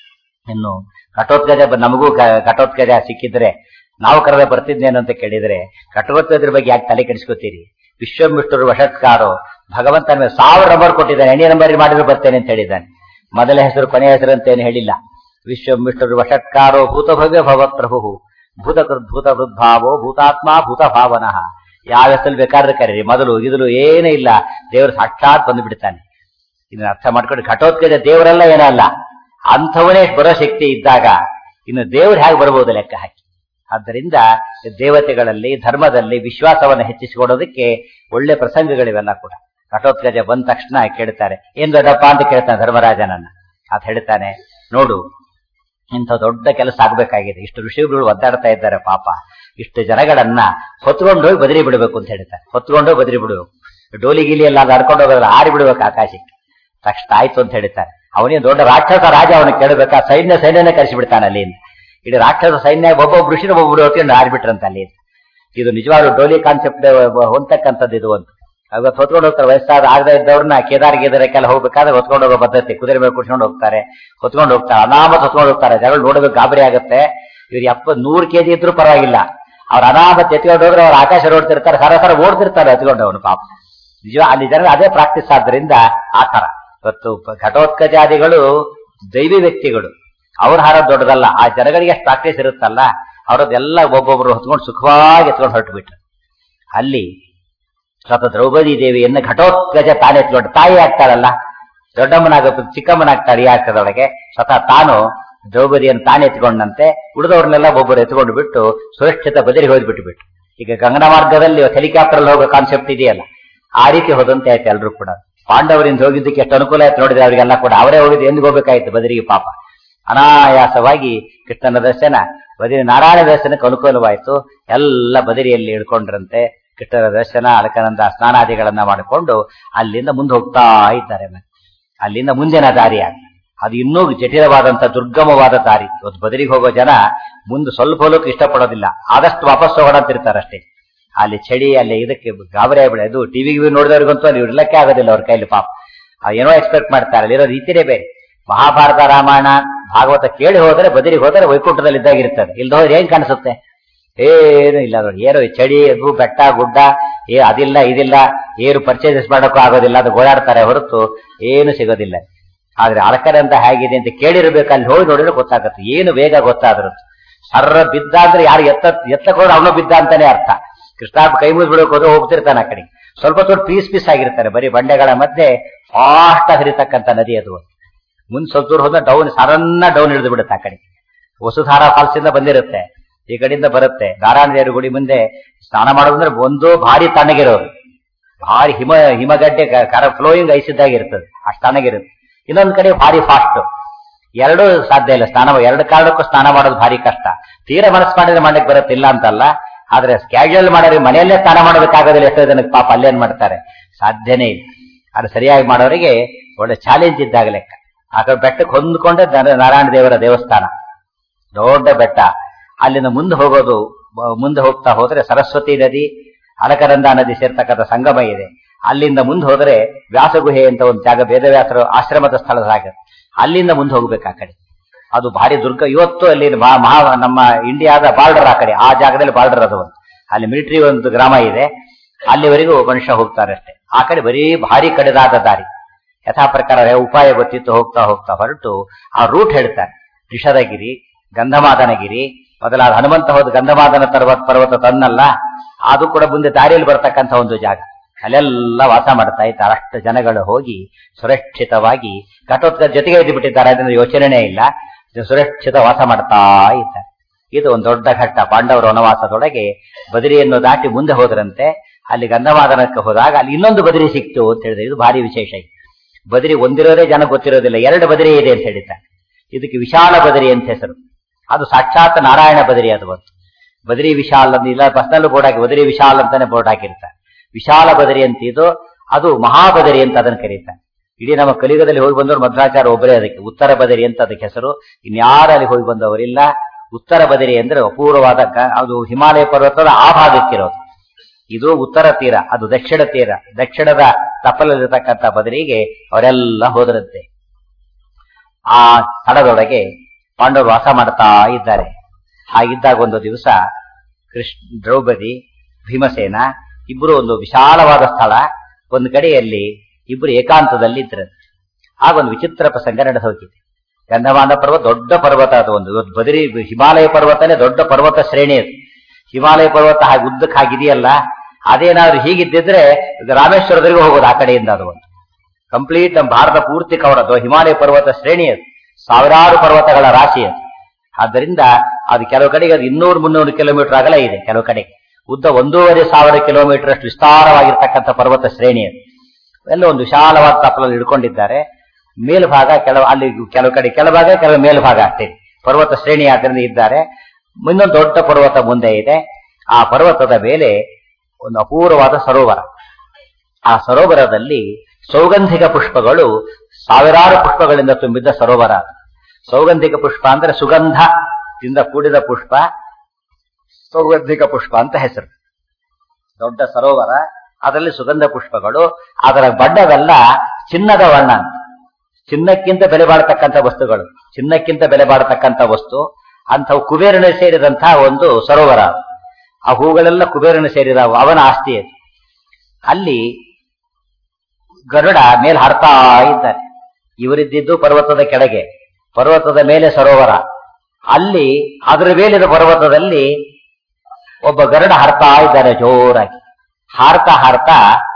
ಇನ್ನು ಘಟೋತ್ಕಜ ಬ- ನಮಗೂ ಘ- ಘಟೋತ್ಕಜ ಸಿಕ್ಕಿದ್ರೆ ನಾವು ಕರೆದ ಬರ್ತಿದ್ದೇನು ಅಂತ ಕೇಳಿದ್ರೆ ಘಟೋತ್ಕಜರ ಬಗ್ಗೆ ಯಾಕೆ ತಲೆ ಕೆಡಿಸ್ಕೊತೀರಿ ವಿಶ್ವಮಿಷ್ಟರು ವಶತ್ಕಾರೋ ಭಗವಂತನ ಮೇಲೆ ಸಾವಿರ ನಂಬರ್ ಕೊಟ್ಟಿದ್ದಾನೆ ಎಣ್ಣೆ ನಂಬರ್ ಮಾಡಿದ್ರು ಬರ್ತೇನೆ ಅಂತ ಹೇಳಿದ್ದಾನೆ ಮೊದಲ ಹೆಸರು ಕೊನೆಯ ಹೆಸರು ಅಂತ ಏನು ಹೇಳಿಲ್ಲ ವಿಶ್ವಮಿಷ್ಟರು ವಶತ್ಕಾರೋ ಭೂತಭವ್ಯ ಭವತ್ಪ್ರಭು ಭೂತಕೃತ್ ಭೂತ ಹೃದ್ಭಾವೋ ಭೂತಾತ್ಮ ಭೂತ ಭಾವನಃ ಯಾವ ಹೆಸರು ಬೇಕಾದ್ರೆ ಕರೀರಿ ಮೊದಲು ಇದಲು ಏನೇ ಇಲ್ಲ ದೇವರು ಸಾಕ್ಷಾತ್ ಬಂದು ಬಿಡ್ತಾನೆ ಇದನ್ನ ಅರ್ಥ ಮಾಡ್ಕೊಂಡು ಘಟೋತ್ಕಜ ದೇವರೆಲ್ಲ ಏನಲ್ಲ ಅಂಥವನೇ ಬರೋ ಶಕ್ತಿ ಇದ್ದಾಗ ಇನ್ನು ದೇವ್ರು ಹೇಗೆ ಬರ್ಬೋದು ಲೆಕ್ಕ ಹಾಕಿ ಆದ್ದರಿಂದ ದೇವತೆಗಳಲ್ಲಿ ಧರ್ಮದಲ್ಲಿ ವಿಶ್ವಾಸವನ್ನು ಹೆಚ್ಚಿಸಿಕೊಡೋದಕ್ಕೆ ಒಳ್ಳೆ ಪ್ರಸಂಗಗಳಿವೆಲ್ಲ ಕೂಡ ಘಟೋತ್ಕಜ ಬಂದ ತಕ್ಷಣ ಕೇಳ್ತಾರೆ ಏನ್ ದೊಡ್ಡಪ್ಪ ಅಂತ ಕೇಳ್ತಾನೆ ಧರ್ಮರಾಜನನ್ನ ಅಂತ ಹೇಳ್ತಾನೆ ನೋಡು ಇಂಥ ದೊಡ್ಡ ಕೆಲಸ ಆಗ್ಬೇಕಾಗಿದೆ ಇಷ್ಟು ಋಷಿಗಳು ಒದ್ದಾಡ್ತಾ ಇದ್ದಾರೆ ಪಾಪ ಇಷ್ಟು ಜನಗಳನ್ನ ಹೊತ್ಕೊಂಡು ಹೋಗಿ ಬದರಿ ಬಿಡಬೇಕು ಅಂತ ಹೇಳ್ತಾರೆ ಹೊತ್ಕೊಂಡು ಹೋಗಿ ಬದರಿ ಬಿಡಬೇಕು ಡೋಲಿ ಗೀಲಿ ಎಲ್ಲ ನಡ್ಕೊಂಡು ಹೋಗೋದ್ರ ಆರಿ ಬಿಡ್ಬೇಕು ಆಕಾಶಕ್ಕೆ ತಕ್ಷಣ ಆಯ್ತು ಅಂತ ಹೇಳ್ತಾರೆ ಅವನೇ ದೊಡ್ಡ ರಾಕ್ಷಸ ರಾಜ ಅವನು ಕೇಳಬೇಕಾ ಸೈನ್ಯ ಸೈನ್ಯನೇ ಕರೆಸಿ ಬಿಡ್ತಾನೆ ಅಲ್ಲಿಂದ ಇಡೀ ರಾಕ್ಷಸ ಸೈನ್ಯ ಒಬ್ಬೊಬ್ಬ ಋಷಿನ ಒಬ್ಬೊಬ್ರು ಹೊತ್ಕೊಂಡು ಆರಿಬಿಟ್ರಂತ ಅಲ್ಲಿ ಇದು ನಿಜವಾದ ಡೋಲಿ ಕಾನ್ಸೆಪ್ಟ್ ಹೊಂದಕ್ಕಂಥದ್ದು ಇದು ಅಂತ ಅವತ್ತು ಹೊತ್ಕೊಂಡು ಹೋಗ್ತಾರೆ ವಯಸ್ಸಾದ ಆಗದೆ ಇದ್ದವ್ರನ್ನ ಕೇದಾರ್ ಗೀದಾರಕ್ಕೆಲ್ಲ ಹೋಗ್ಬೇಕಾದ್ರೆ ಹೊತ್ಕೊಂಡು ಹೋಗೋ ಪದ್ಧತಿ ಕುದುರೆ ಮೇಲೆ ಕುಟ್ಕೊಂಡು ಹೋಗ್ತಾರೆ ಹೊತ್ಕೊಂಡು ಹೋಗ್ತಾರೆ ಅನಾಮತ್ ಹೊತ್ಕೊಂಡು ಹೋಗ್ತಾರೆ ಜನಗಳು ನೋಡೋದಕ್ಕೆ ಗಾಬರಿ ಆಗುತ್ತೆ ಇವ್ರು ಎಪ್ಪ ನೂರು ಕೆಜಿ ಇದ್ರೂ ಪರವಾಗಿಲ್ಲ ಅವ್ರ ಅನಾಮತ್ ಎತ್ಕೊಂಡು ಹೋದ್ರೆ ಅವ್ರು ಆಕಾಶ ಓಡ್ತಿರ್ತಾರೆ ಸರ ಸರ ಓಡ್ತಿರ್ತಾರೆ ಎತ್ಕೊಂಡು ಅವನು ಪಾಪ ನಿಜ ಅಲ್ಲಿ ಜನ ಅದೇ ಪ್ರಾಕ್ಟೀಸ್ ಆದ್ರಿಂದ ಆ ತರ ಇವತ್ತು ಪ- ಘಟೋತ್ಕಜಾದಿಗಳು ದೈವಿ ವ್ಯಕ್ತಿಗಳು ಅವ್ರ ಹಾರ ದೊಡ್ಡದಲ್ಲ ಆ ಜನಗಳಿಗೆ ಅಷ್ಟು ಪ್ರಾಕ್ಟೀಸ್ ಇರುತ್ತಲ್ಲ ಅವರದ್ದೆಲ್ಲ ಒಬ್ಬೊಬ್ರು ಹೊತ್ಕೊಂಡು ಸುಖವಾಗಿ ಎತ್ಕೊಂಡು ಹೊರಟು ಬಿಟ್ರು ಅಲ್ಲಿ ಸ್ವತಃ ದ್ರೌಪದಿ ದೇವಿಯನ್ನ ಘಟೋತ್ಕಜ ತಾನೇ ಎತ್ಕೊಂಡು ತಾಯಿ ಆಗ್ತಾಳಲ್ಲ ದೊಡ್ಡಮ್ಮನಾಗ ಚಿಕ್ಕಮ್ಮನಾಗ್ತಾಳೆ ಈ ಆಗ್ತದೊಳಗೆ ಸ್ವತಃ ತಾನು ದ್ರೌಪದಿಯನ್ನು ತಾನೇ ಎತ್ಕೊಂಡಂತೆ ಉಳಿದವ್ರನ್ನೆಲ್ಲ ಒಬ್ಬರು ಎತ್ಕೊಂಡು ಬಿಟ್ಟು ಸುರಕ್ಷಿತ ಬದಲಿಗೆ ಹೋದ್ಬಿಟ್ಟು ಬಿಟ್ಟು ಈಗ ಗಂಗನ ಮಾರ್ಗದಲ್ಲಿ ಹೆಲಿಕಾಪ್ಟರ್ ಹೋಗೋ ಕಾನ್ಸೆಪ್ಟ್ ಇದೆಯಲ್ಲ ಆ ರೀತಿ ಹೋದಂತೆ ಆಯ್ತು ಎಲ್ಲರೂ ಕೂಡ ಪಾಂಡವರಿಂದ ಹೋಗಿದ್ದಕ್ಕೆ ಎಷ್ಟು ಅನುಕೂಲ ಆಯ್ತು ನೋಡಿದ್ರೆ ಅವರಿಗೆಲ್ಲ ಕೂಡ ಅವರೇ ಹೋಗಿದ್ದು ಎಂದಿಗೆ ಹೋಗ್ಬೇಕಾಯ್ತು ಬದರಿಗೆ ಪಾಪ ಅನಾಯಾಸವಾಗಿ ಕೃಷ್ಣನ ದರ್ಶನ ಬದರಿ ನಾರಾಯಣ ದರ್ಶನಕ್ಕೆ ಅನುಕೂಲವಾಯಿತು ಎಲ್ಲ ಬದರಿಯಲ್ಲಿ ಇಳ್ಕೊಂಡ್ರಂತೆ ಕೃಷ್ಣನ ದರ್ಶನ ಅಲಕನಂದ ಸ್ನಾನಾದಿಗಳನ್ನ ಮಾಡಿಕೊಂಡು ಅಲ್ಲಿಂದ ಮುಂದೆ ಹೋಗ್ತಾ ಇದ್ದಾರೆ ಮತ್ತೆ. ಅಲ್ಲಿಂದ ಮುಂದಿನ ದಾರಿ ಆಗ ಅದು ಇನ್ನೂ ಜಟಿಲವಾದಂತ ದುರ್ಗಮವಾದ ದಾರಿ ಇವತ್ತು ಬದರಿಗೆ ಹೋಗೋ ಜನ ಮುಂದೆ ಸ್ವಲ್ಪ ಹೋಲಕ್ಕೆ ಇಷ್ಟಪಡೋದಿಲ್ಲ ಆದಷ್ಟು ವಾಪಸ್ ಹೋಗೋಣ ಅಂತಿರ್ತಾರೆ ಅಷ್ಟೇ ಅಲ್ಲಿ ಚಳಿ ಅಲ್ಲಿ ಇದಕ್ಕೆ ಗಾಬರಿ ಆಗ್ಬಿಡ ಅದು ಟಿವಿಗೆ ನೋಡಿದವ್ರಿಗಂತೂ ಅಲ್ಲಿ ಇರ್ಲಕ್ಕೆ ಆಗೋದಿಲ್ಲ ಅವ್ರ ಕೈಲಿ ಪಾಪ ಆ ಏನೋ ಎಕ್ಸ್ಪೆಕ್ಟ್ ಮಾಡ್ತಾರೆ ಅಲ್ಲಿರೋ ರೀತಿನೇ ಬೇರೆ ಮಹಾಭಾರತ ರಾಮಾಯಣ ಭಾಗವತ ಕೇಳಿ ಹೋದರೆ ಬದರಿಗೆ ಹೋದರೆ ವೈಕುಂಠದಲ್ಲಿ ಇದ್ದಾಗಿರ್ತದೆ ಇಲ್ದ ಹೋದ್ರೆ ಏನ್ ಕಾಣಿಸುತ್ತೆ ಏನು ಇಲ್ಲ ನೋಡಿ ಏನು ಈ ಚಳಿ ಅದು ಬೆಟ್ಟ ಗುಡ್ಡ ಏ ಅದಿಲ್ಲ ಇದಿಲ್ಲ ಏನು ಪರ್ಚೇಸಸ್ ಮಾಡೋಕ್ಕೂ ಆಗೋದಿಲ್ಲ ಅದು ಗೋಳಾಡ್ತಾರೆ ಹೊರತು ಏನು ಸಿಗೋದಿಲ್ಲ ಆದ್ರೆ ಅಳಕರೆ ಅಂತ ಹೇಗಿದೆ ಅಂತ ಕೇಳಿರ್ಬೇಕು ಅಲ್ಲಿ ಹೋಗಿ ನೋಡಿದ್ರೆ ಗೊತ್ತಾಗತ್ತೆ ಏನು ಬೇಗ ಗೊತ್ತಾದ್ರದ್ದು ಸರ್ರ ಬಿದ್ದ ಅಂದ್ರೆ ಯಾರು ಎತ್ತ ಎತ್ತಕೊಂಡು ಅವನು ಬಿದ್ದ ಅಂತಾನೆ ಅರ್ಥ ಕೃಷ್ಣಾರ್ಪ ಕೈ ಮುಗಿದು ಬಿಡೋಕೆ ಹೋದ್ರೆ ಹೋಗ್ತಿರ್ತಾನೆ ಆ ಕಡೆ ಸ್ವಲ್ಪ ಸ್ವಲ್ಪ ಪೀಸ್ ಪೀಸ್ ಆಗಿರ್ತಾರೆ ಬರೀ ಬಂಡೆಗಳ ಮಧ್ಯೆ ಫಾಸ್ಟ್ ಹರಿತಕ್ಕಂತ ನದಿ ಅದು ಮುಂದ್ ಸ್ವಲ್ಪ ದೂರ ಹೋದ್ರೆ ಡೌನ್ ಸರನ್ನ ಡೌನ್ ಹಿಡಿದು ಬಿಡುತ್ತೆ ಆ ಕಡೆ ವಸುಧಾರ ಫಾಲ್ಸ್ ಇಂದ ಬಂದಿರುತ್ತೆ ಈ ಕಡೆಯಿಂದ ಬರುತ್ತೆ ನಾರಾಯಣ ದೇವರ ಗುಡಿ ಮುಂದೆ ಸ್ನಾನ ಮಾಡೋದಂದ್ರೆ ಒಂದು ಭಾರಿ ತಣ್ಣಗಿರೋದು ಭಾರಿ ಹಿಮ ಹಿಮಗಡ್ಡೆ ಕ- ಕರ ಫ್ಲೋಯಿಂಗ್ ಐಸ್ ಇದ್ದಾಗಿರ್ತದೆ ಅಷ್ಟು ತಣ್ಣಗಿರುತ್ತೆ ಇನ್ನೊಂದ್ ಕಡೆ ಭಾರಿ ಫಾಸ್ಟ್ ಎರಡೂ ಸಾಧ್ಯ ಇಲ್ಲ ಸ್ನಾನ ಎರಡು ಕಾರಣಕ್ಕೂ ಸ್ನಾನ ಮಾಡೋದು ಭಾರಿ ಕಷ್ಟ ತೀರ ಮನಸ್ಸು ಮಾಡಿದ್ರೆ ಮಾಡಕ್ ಬರುತ್ತೆ ಇಲ್ಲ ಅಂತಲ್ಲ ಆದ್ರೆ ಕ್ಯಾಶುವಲ್ ಮಾಡಿದ್ರೆ ಮನೆಯಲ್ಲೇ ಸ್ನಾನ ಮಾಡೋದಕ್ಕಾಗೋದಿಲ್ಲ ಎಷ್ಟೋ ಜನಕ್ಕೆ ಪಾಪ ಅಲ್ಲೇನ್ ಮಾಡ್ತಾರೆ ಸಾಧ್ಯನೇ ಇಲ್ಲ ಅದು ಸರಿಯಾಗಿ ಮಾಡೋರಿಗೆ ಒಳ್ಳೆ ಚಾಲೆಂಜ್ ಇದ್ದಾಗ ಲೆಕ್ಕ ಆ ಕಡೆ ಬೆಟ್ಟಕ್ಕೆ ಹೊಂದ್ಕೊಂಡೆ ನ- ನಾರಾಯಣ ದೇವರ ದೇವಸ್ಥಾನ ದೊಡ್ಡ ಬೆಟ್ಟ ಅಲ್ಲಿಂದ ಮುಂದೆ ಹೋಗೋದು ಬ- ಮುಂದೆ ಹೋಗ್ತಾ ಹೋದ್ರೆ ಸರಸ್ವತಿ ನದಿ ಅಲಕರಂದ ನದಿ ಸೇರ್ತಕ್ಕಂಥ ಸಂಗಮ ಇದೆ ಅಲ್ಲಿಂದ ಮುಂದೆ ಹೋದರೆ ವ್ಯಾಸಗುಹೆ ಅಂತ ಒಂದು ಜಾಗ ವೇದವ್ಯಾಸರ ಆಶ್ರಮದ ಸ್ಥಳದ ಹಾಗೆ ಅಲ್ಲಿಂದ ಮುಂದೆ ಹೋಗ್ಬೇಕು ಆ ಕಡೆ ಅದು ಭಾರಿ ದುರ್ಗ ಇವತ್ತು ಅಲ್ಲಿ ಮಹಾ ಮಹಾ- ನಮ್ಮ ಇಂಡಿಯಾದ ಬಾರ್ಡರ್ ಆ ಕಡೆ ಆ ಜಾಗದಲ್ಲಿ ಬಾರ್ಡರ್ ಅದು ಒಂದು ಅಲ್ಲಿ ಮಿಲಿಟರಿ ಒಂದು ಗ್ರಾಮ ಇದೆ ಅಲ್ಲಿವರೆಗೂ ಮನುಷ್ಯ ಹೋಗ್ತಾರೆ ಅಷ್ಟೇ ಆ ಕಡೆ ಬರೀ ಭಾರಿ ಕಡೆದಾದ ದಾರಿ ಯಥಾ ಪ್ರಕಾರ ಉಪಾಯ ಗೊತ್ತಿತ್ತು ಹೋಗ್ತಾ ಹೋಗ್ತಾ ಹೊರಟು ಆ ರೂಟ್ ಹೇಳ್ತಾರೆ ರಿಷದಗಿರಿ ಗಂಧಮಾದನಗಿರಿ ಮೊದಲಾದ ಹನುಮಂತ ಹೋದ ಗಂಧಮಾದನ ಪರ್ವತ ಪರ್ವತ ತನ್ನಲ್ಲ ಅದು ಕೂಡ ಮುಂದೆ ದಾರಿಯಲ್ಲಿ ಬರ್ತಕ್ಕಂಥ ಒಂದು ಜಾಗ ಅಲ್ಲೆಲ್ಲ ವಾಸ ಮಾಡ್ತಾ ಇದ್ದಾರೆ ಅಷ್ಟು ಜನಗಳು ಹೋಗಿ ಸುರಕ್ಷಿತವಾಗಿ ಘಟೋತ್ಕರ ಜೊತೆಗೆ ಇದ್ದು ಬಿಟ್ಟಿದ್ದಾರೆ ಅದನ್ನ ಯೋಚನೆ ಇಲ್ಲ ಸುರಕ್ಷಿತ ವಾಸ ಮಾಡ್ತಾ ಇದ್ದಾರೆ ಇದು ಒಂದು ದೊಡ್ಡ ಘಟ್ಟ ಪಾಂಡವರ ವನವಾಸದೊಳಗೆ ಬದರಿಯನ್ನು ದಾಟಿ ಮುಂದೆ ಹೋದ್ರಂತೆ ಅಲ್ಲಿ ಗಂಧಮಾದನಕ್ಕೆ ಹೋದಾಗ ಅಲ್ಲಿ ಇನ್ನೊಂದು ಬದರಿ ಸಿಕ್ತು ಅಂತ ಹೇಳಿದ್ರೆ ಇದು ಭಾರಿ ವಿಶೇಷ ಇದು. ಬದರಿ ಒಂದಿರೋದೇ ಜನ ಗೊತ್ತಿರೋದಿಲ್ಲ ಎರಡು ಬದರಿ ಇದೆ ಅಂತ ಹೇಳಿದ್ದಾರೆ ಇದಕ್ಕೆ ವಿಶಾಲ ಬದರಿ ಅಂತ ಹೆಸರು ಅದು ಸಾಕ್ಷಾತ್ ನಾರಾಯಣ ಬದರಿ ಅದು ಬಂತು ಬದರಿ ವಿಶಾಲ್ ಅಂತ ಇಲ್ಲ ಬಸ್ನಲ್ಲೂ ಬೋರ್ಡ್ ಹಾಕಿ ಬದರಿ ವಿಶಾಲ್ ಅಂತಾನೆ ಬೋರ್ಡ್ ಹಾಕಿರ್ತಾರೆ ವಿಶಾಲ ಬದರಿ ಅಂತ ಇದು ಅದು ಮಹಾಬದರಿ ಅಂತ ಅದನ್ನು ಕರೀತಾರೆ ಇಡೀ ನಮ್ಮ ಕಲಿಯುಗದಲ್ಲಿ ಹೋಗಿ ಬಂದವರು ಮಧ್ವಾಚಾರ ಒಬ್ಬರೇ ಅದಕ್ಕೆ ಉತ್ತರ ಬದರಿ ಅಂತ ಅದಕ್ಕೆ ಹೆಸರು ಇನ್ಯಾರು ಅಲ್ಲಿ ಹೋಗಿ ಬಂದವರಿಲ್ಲ ಉತ್ತರ ಬದರಿ ಅಂದ್ರೆ ಅಪೂರ್ವವಾದ ಗ- ಅದು ಹಿಮಾಲಯ ಪರ್ವತದ ಆ ಭಾಗಕ್ಕಿರೋದು ಇದು ಉತ್ತರ ತೀರ ಅದು ದಕ್ಷಿಣ ತೀರ ದಕ್ಷಿಣದ ತಪ್ಪಲಲ್ಲಿರತಕ್ಕಂಥ ಬದರಿಗೆ ಅವರೆಲ್ಲ ಹೋದರಂತೆ ಆ ಸ್ಥಳದೊಳಗೆ ಪಾಂಡವರು ವಾಸ ಮಾಡ್ತಾ ಇದ್ದಾರೆ ಹಾಗಿದ್ದಾಗ ಒಂದು ದಿವಸ ಕೃಷ್ಣ ದ್ರೌಪದಿ ಭೀಮಸೇನ ಇಬ್ಬರು ಒಂದು ವಿಶಾಲವಾದ ಸ್ಥಳ ಒಂದು ಕಡೆಯಲ್ಲಿ ಇಬ್ಬರು ಏಕಾಂತದಲ್ಲಿ ಇದ್ರು ಆಗ ಒಂದು ವಿಚಿತ್ರ ಪ್ರಸಂಗ ನಡೆದು ಹೋಗಿದೆ ಗಂಧಮಾನ ಪರ್ವತ ದೊಡ್ಡ ಪರ್ವತ ಅದು ಒಂದು ಇವತ್ತು ಬದರಿ ಹಿಮಾಲಯ ಪರ್ವತನೇ ದೊಡ್ಡ ಪರ್ವತ ಶ್ರೇಣಿ ಅದು ಹಿಮಾಲಯ ಪರ್ವತ ಹಾಗೆ ಉದ್ದಕ್ಕೆ ಹಾಗಿದೆಯಲ್ಲ ಅದೇನಾದ್ರೂ ಹೀಗಿದ್ದಿದ್ರೆ ಇದು ರಾಮೇಶ್ವರದವರೆಗೂ ಹೋಗೋದು ಆ ಕಡೆಯಿಂದ ಅದು ಒಂದು ಕಂಪ್ಲೀಟ್ ನಮ್ಮ ಭಾರತ ಪೂರ್ತಿ ಕವರ್ ಅದು ಹಿಮಾಲಯ ಪರ್ವತ ಶ್ರೇಣಿ ಅದು ಸಾವಿರಾರು ಪರ್ವತಗಳ ರಾಶಿ ಅದು ಆದ್ದರಿಂದ ಅದು ಕೆಲವು ಕಡೆಗೆ ಅದು ಇನ್ನೂರು ಮುನ್ನೂರು ಕಿಲೋಮೀಟರ್ ಅಗಲ ಇದೆ ಕೆಲವು ಕಡೆ ಉದ್ದ ಒಂದೂವರೆ ಸಾವಿರ ಕಿಲೋಮೀಟರ್ ಅಷ್ಟು ವಿಸ್ತಾರವಾಗಿರ್ತಕ್ಕಂಥ ಪರ್ವತ ಶ್ರೇಣಿ ಅದು ಎಲ್ಲ ಒಂದು ವಿಶಾಲವಾದ ತಪ್ಪಲಲ್ಲಿ ಇಟ್ಕೊಂಡಿದ್ದಾರೆ ಮೇಲ್ಭಾಗ ಕೆಲವು ಅಲ್ಲಿ ಕೆಲವು ಕಡೆ ಕೆಳಭಾಗ ಕೆಲವು ಮೇಲ್ಭಾಗ ಅಷ್ಟೇ ಪರ್ವತ ಶ್ರೇಣಿ ಆದ್ದರಿಂದ ಇದ್ದಾರೆ ಇನ್ನೊಂದು ದೊಡ್ಡ ಪರ್ವತ ಮುಂದೆ ಇದೆ ಆ ಪರ್ವತದ ಮೇಲೆ ಒಂದು ಅಪೂರ್ವವಾದ ಸರೋವರ ಆ ಸರೋವರದಲ್ಲಿ ಸೌಗಂಧಿಕ ಪುಷ್ಪಗಳು ಸಾವಿರಾರು ಪುಷ್ಪಗಳಿಂದ ತುಂಬಿದ್ದ ಸರೋವರ ಅದು. ಸೌಗಂಧಿಕ ಪುಷ್ಪ ಅಂದ್ರೆ ಸುಗಂಧದಿಂದ ಕೂಡಿದ ಪುಷ್ಪ ಸೌಗಂಧಿಕ ಪುಷ್ಪ ಅಂತ ಹೆಸರು ದೊಡ್ಡ ಸರೋವರ ಅದರಲ್ಲಿ ಸುಗಂಧ ಪುಷ್ಪಗಳು ಅದರ ಬಣ್ಣವೆಲ್ಲ ಚಿನ್ನದ ವರ್ಣ ಅಂತ ಚಿನ್ನಕ್ಕಿಂತ ಬೆಲೆ ಬಾಳತಕ್ಕಂಥ ವಸ್ತುಗಳು ಚಿನ್ನಕ್ಕಿಂತ ಬೆಲೆ ಬಾಳತಕ್ಕಂಥ ವಸ್ತು ಅಂಥವು ಕುಬೇರನ ಸೇರಿದಂತಹ ಒಂದು ಸರೋವರ ಅದು. ಆ ಹೂಗಳೆಲ್ಲ ಕುಬೇರನ ಸೇರಿದವು ಅವನ ಆಸ್ತಿ ಅದು ಅಲ್ಲಿ ಗರುಡ ಮೇಲ್ ಹಾರ್ತಾ ಇದ್ದಾನೆ ಇವರಿದ್ದಿದ್ದು ಪರ್ವತದ ಕೆಳಗೆ ಪರ್ವತದ ಮೇಲೆ ಸರೋವರ ಅಲ್ಲಿ ಅದರ ಮೇಲಿನ ಪರ್ವತದಲ್ಲಿ ಒಬ್ಬ ಗರುಡ ಹಾರ್ತಾ ಇದ್ದಾನೆ ಜೋರಾಗಿ ಹಾರ್ತಾ ಹಾರ್ತಾ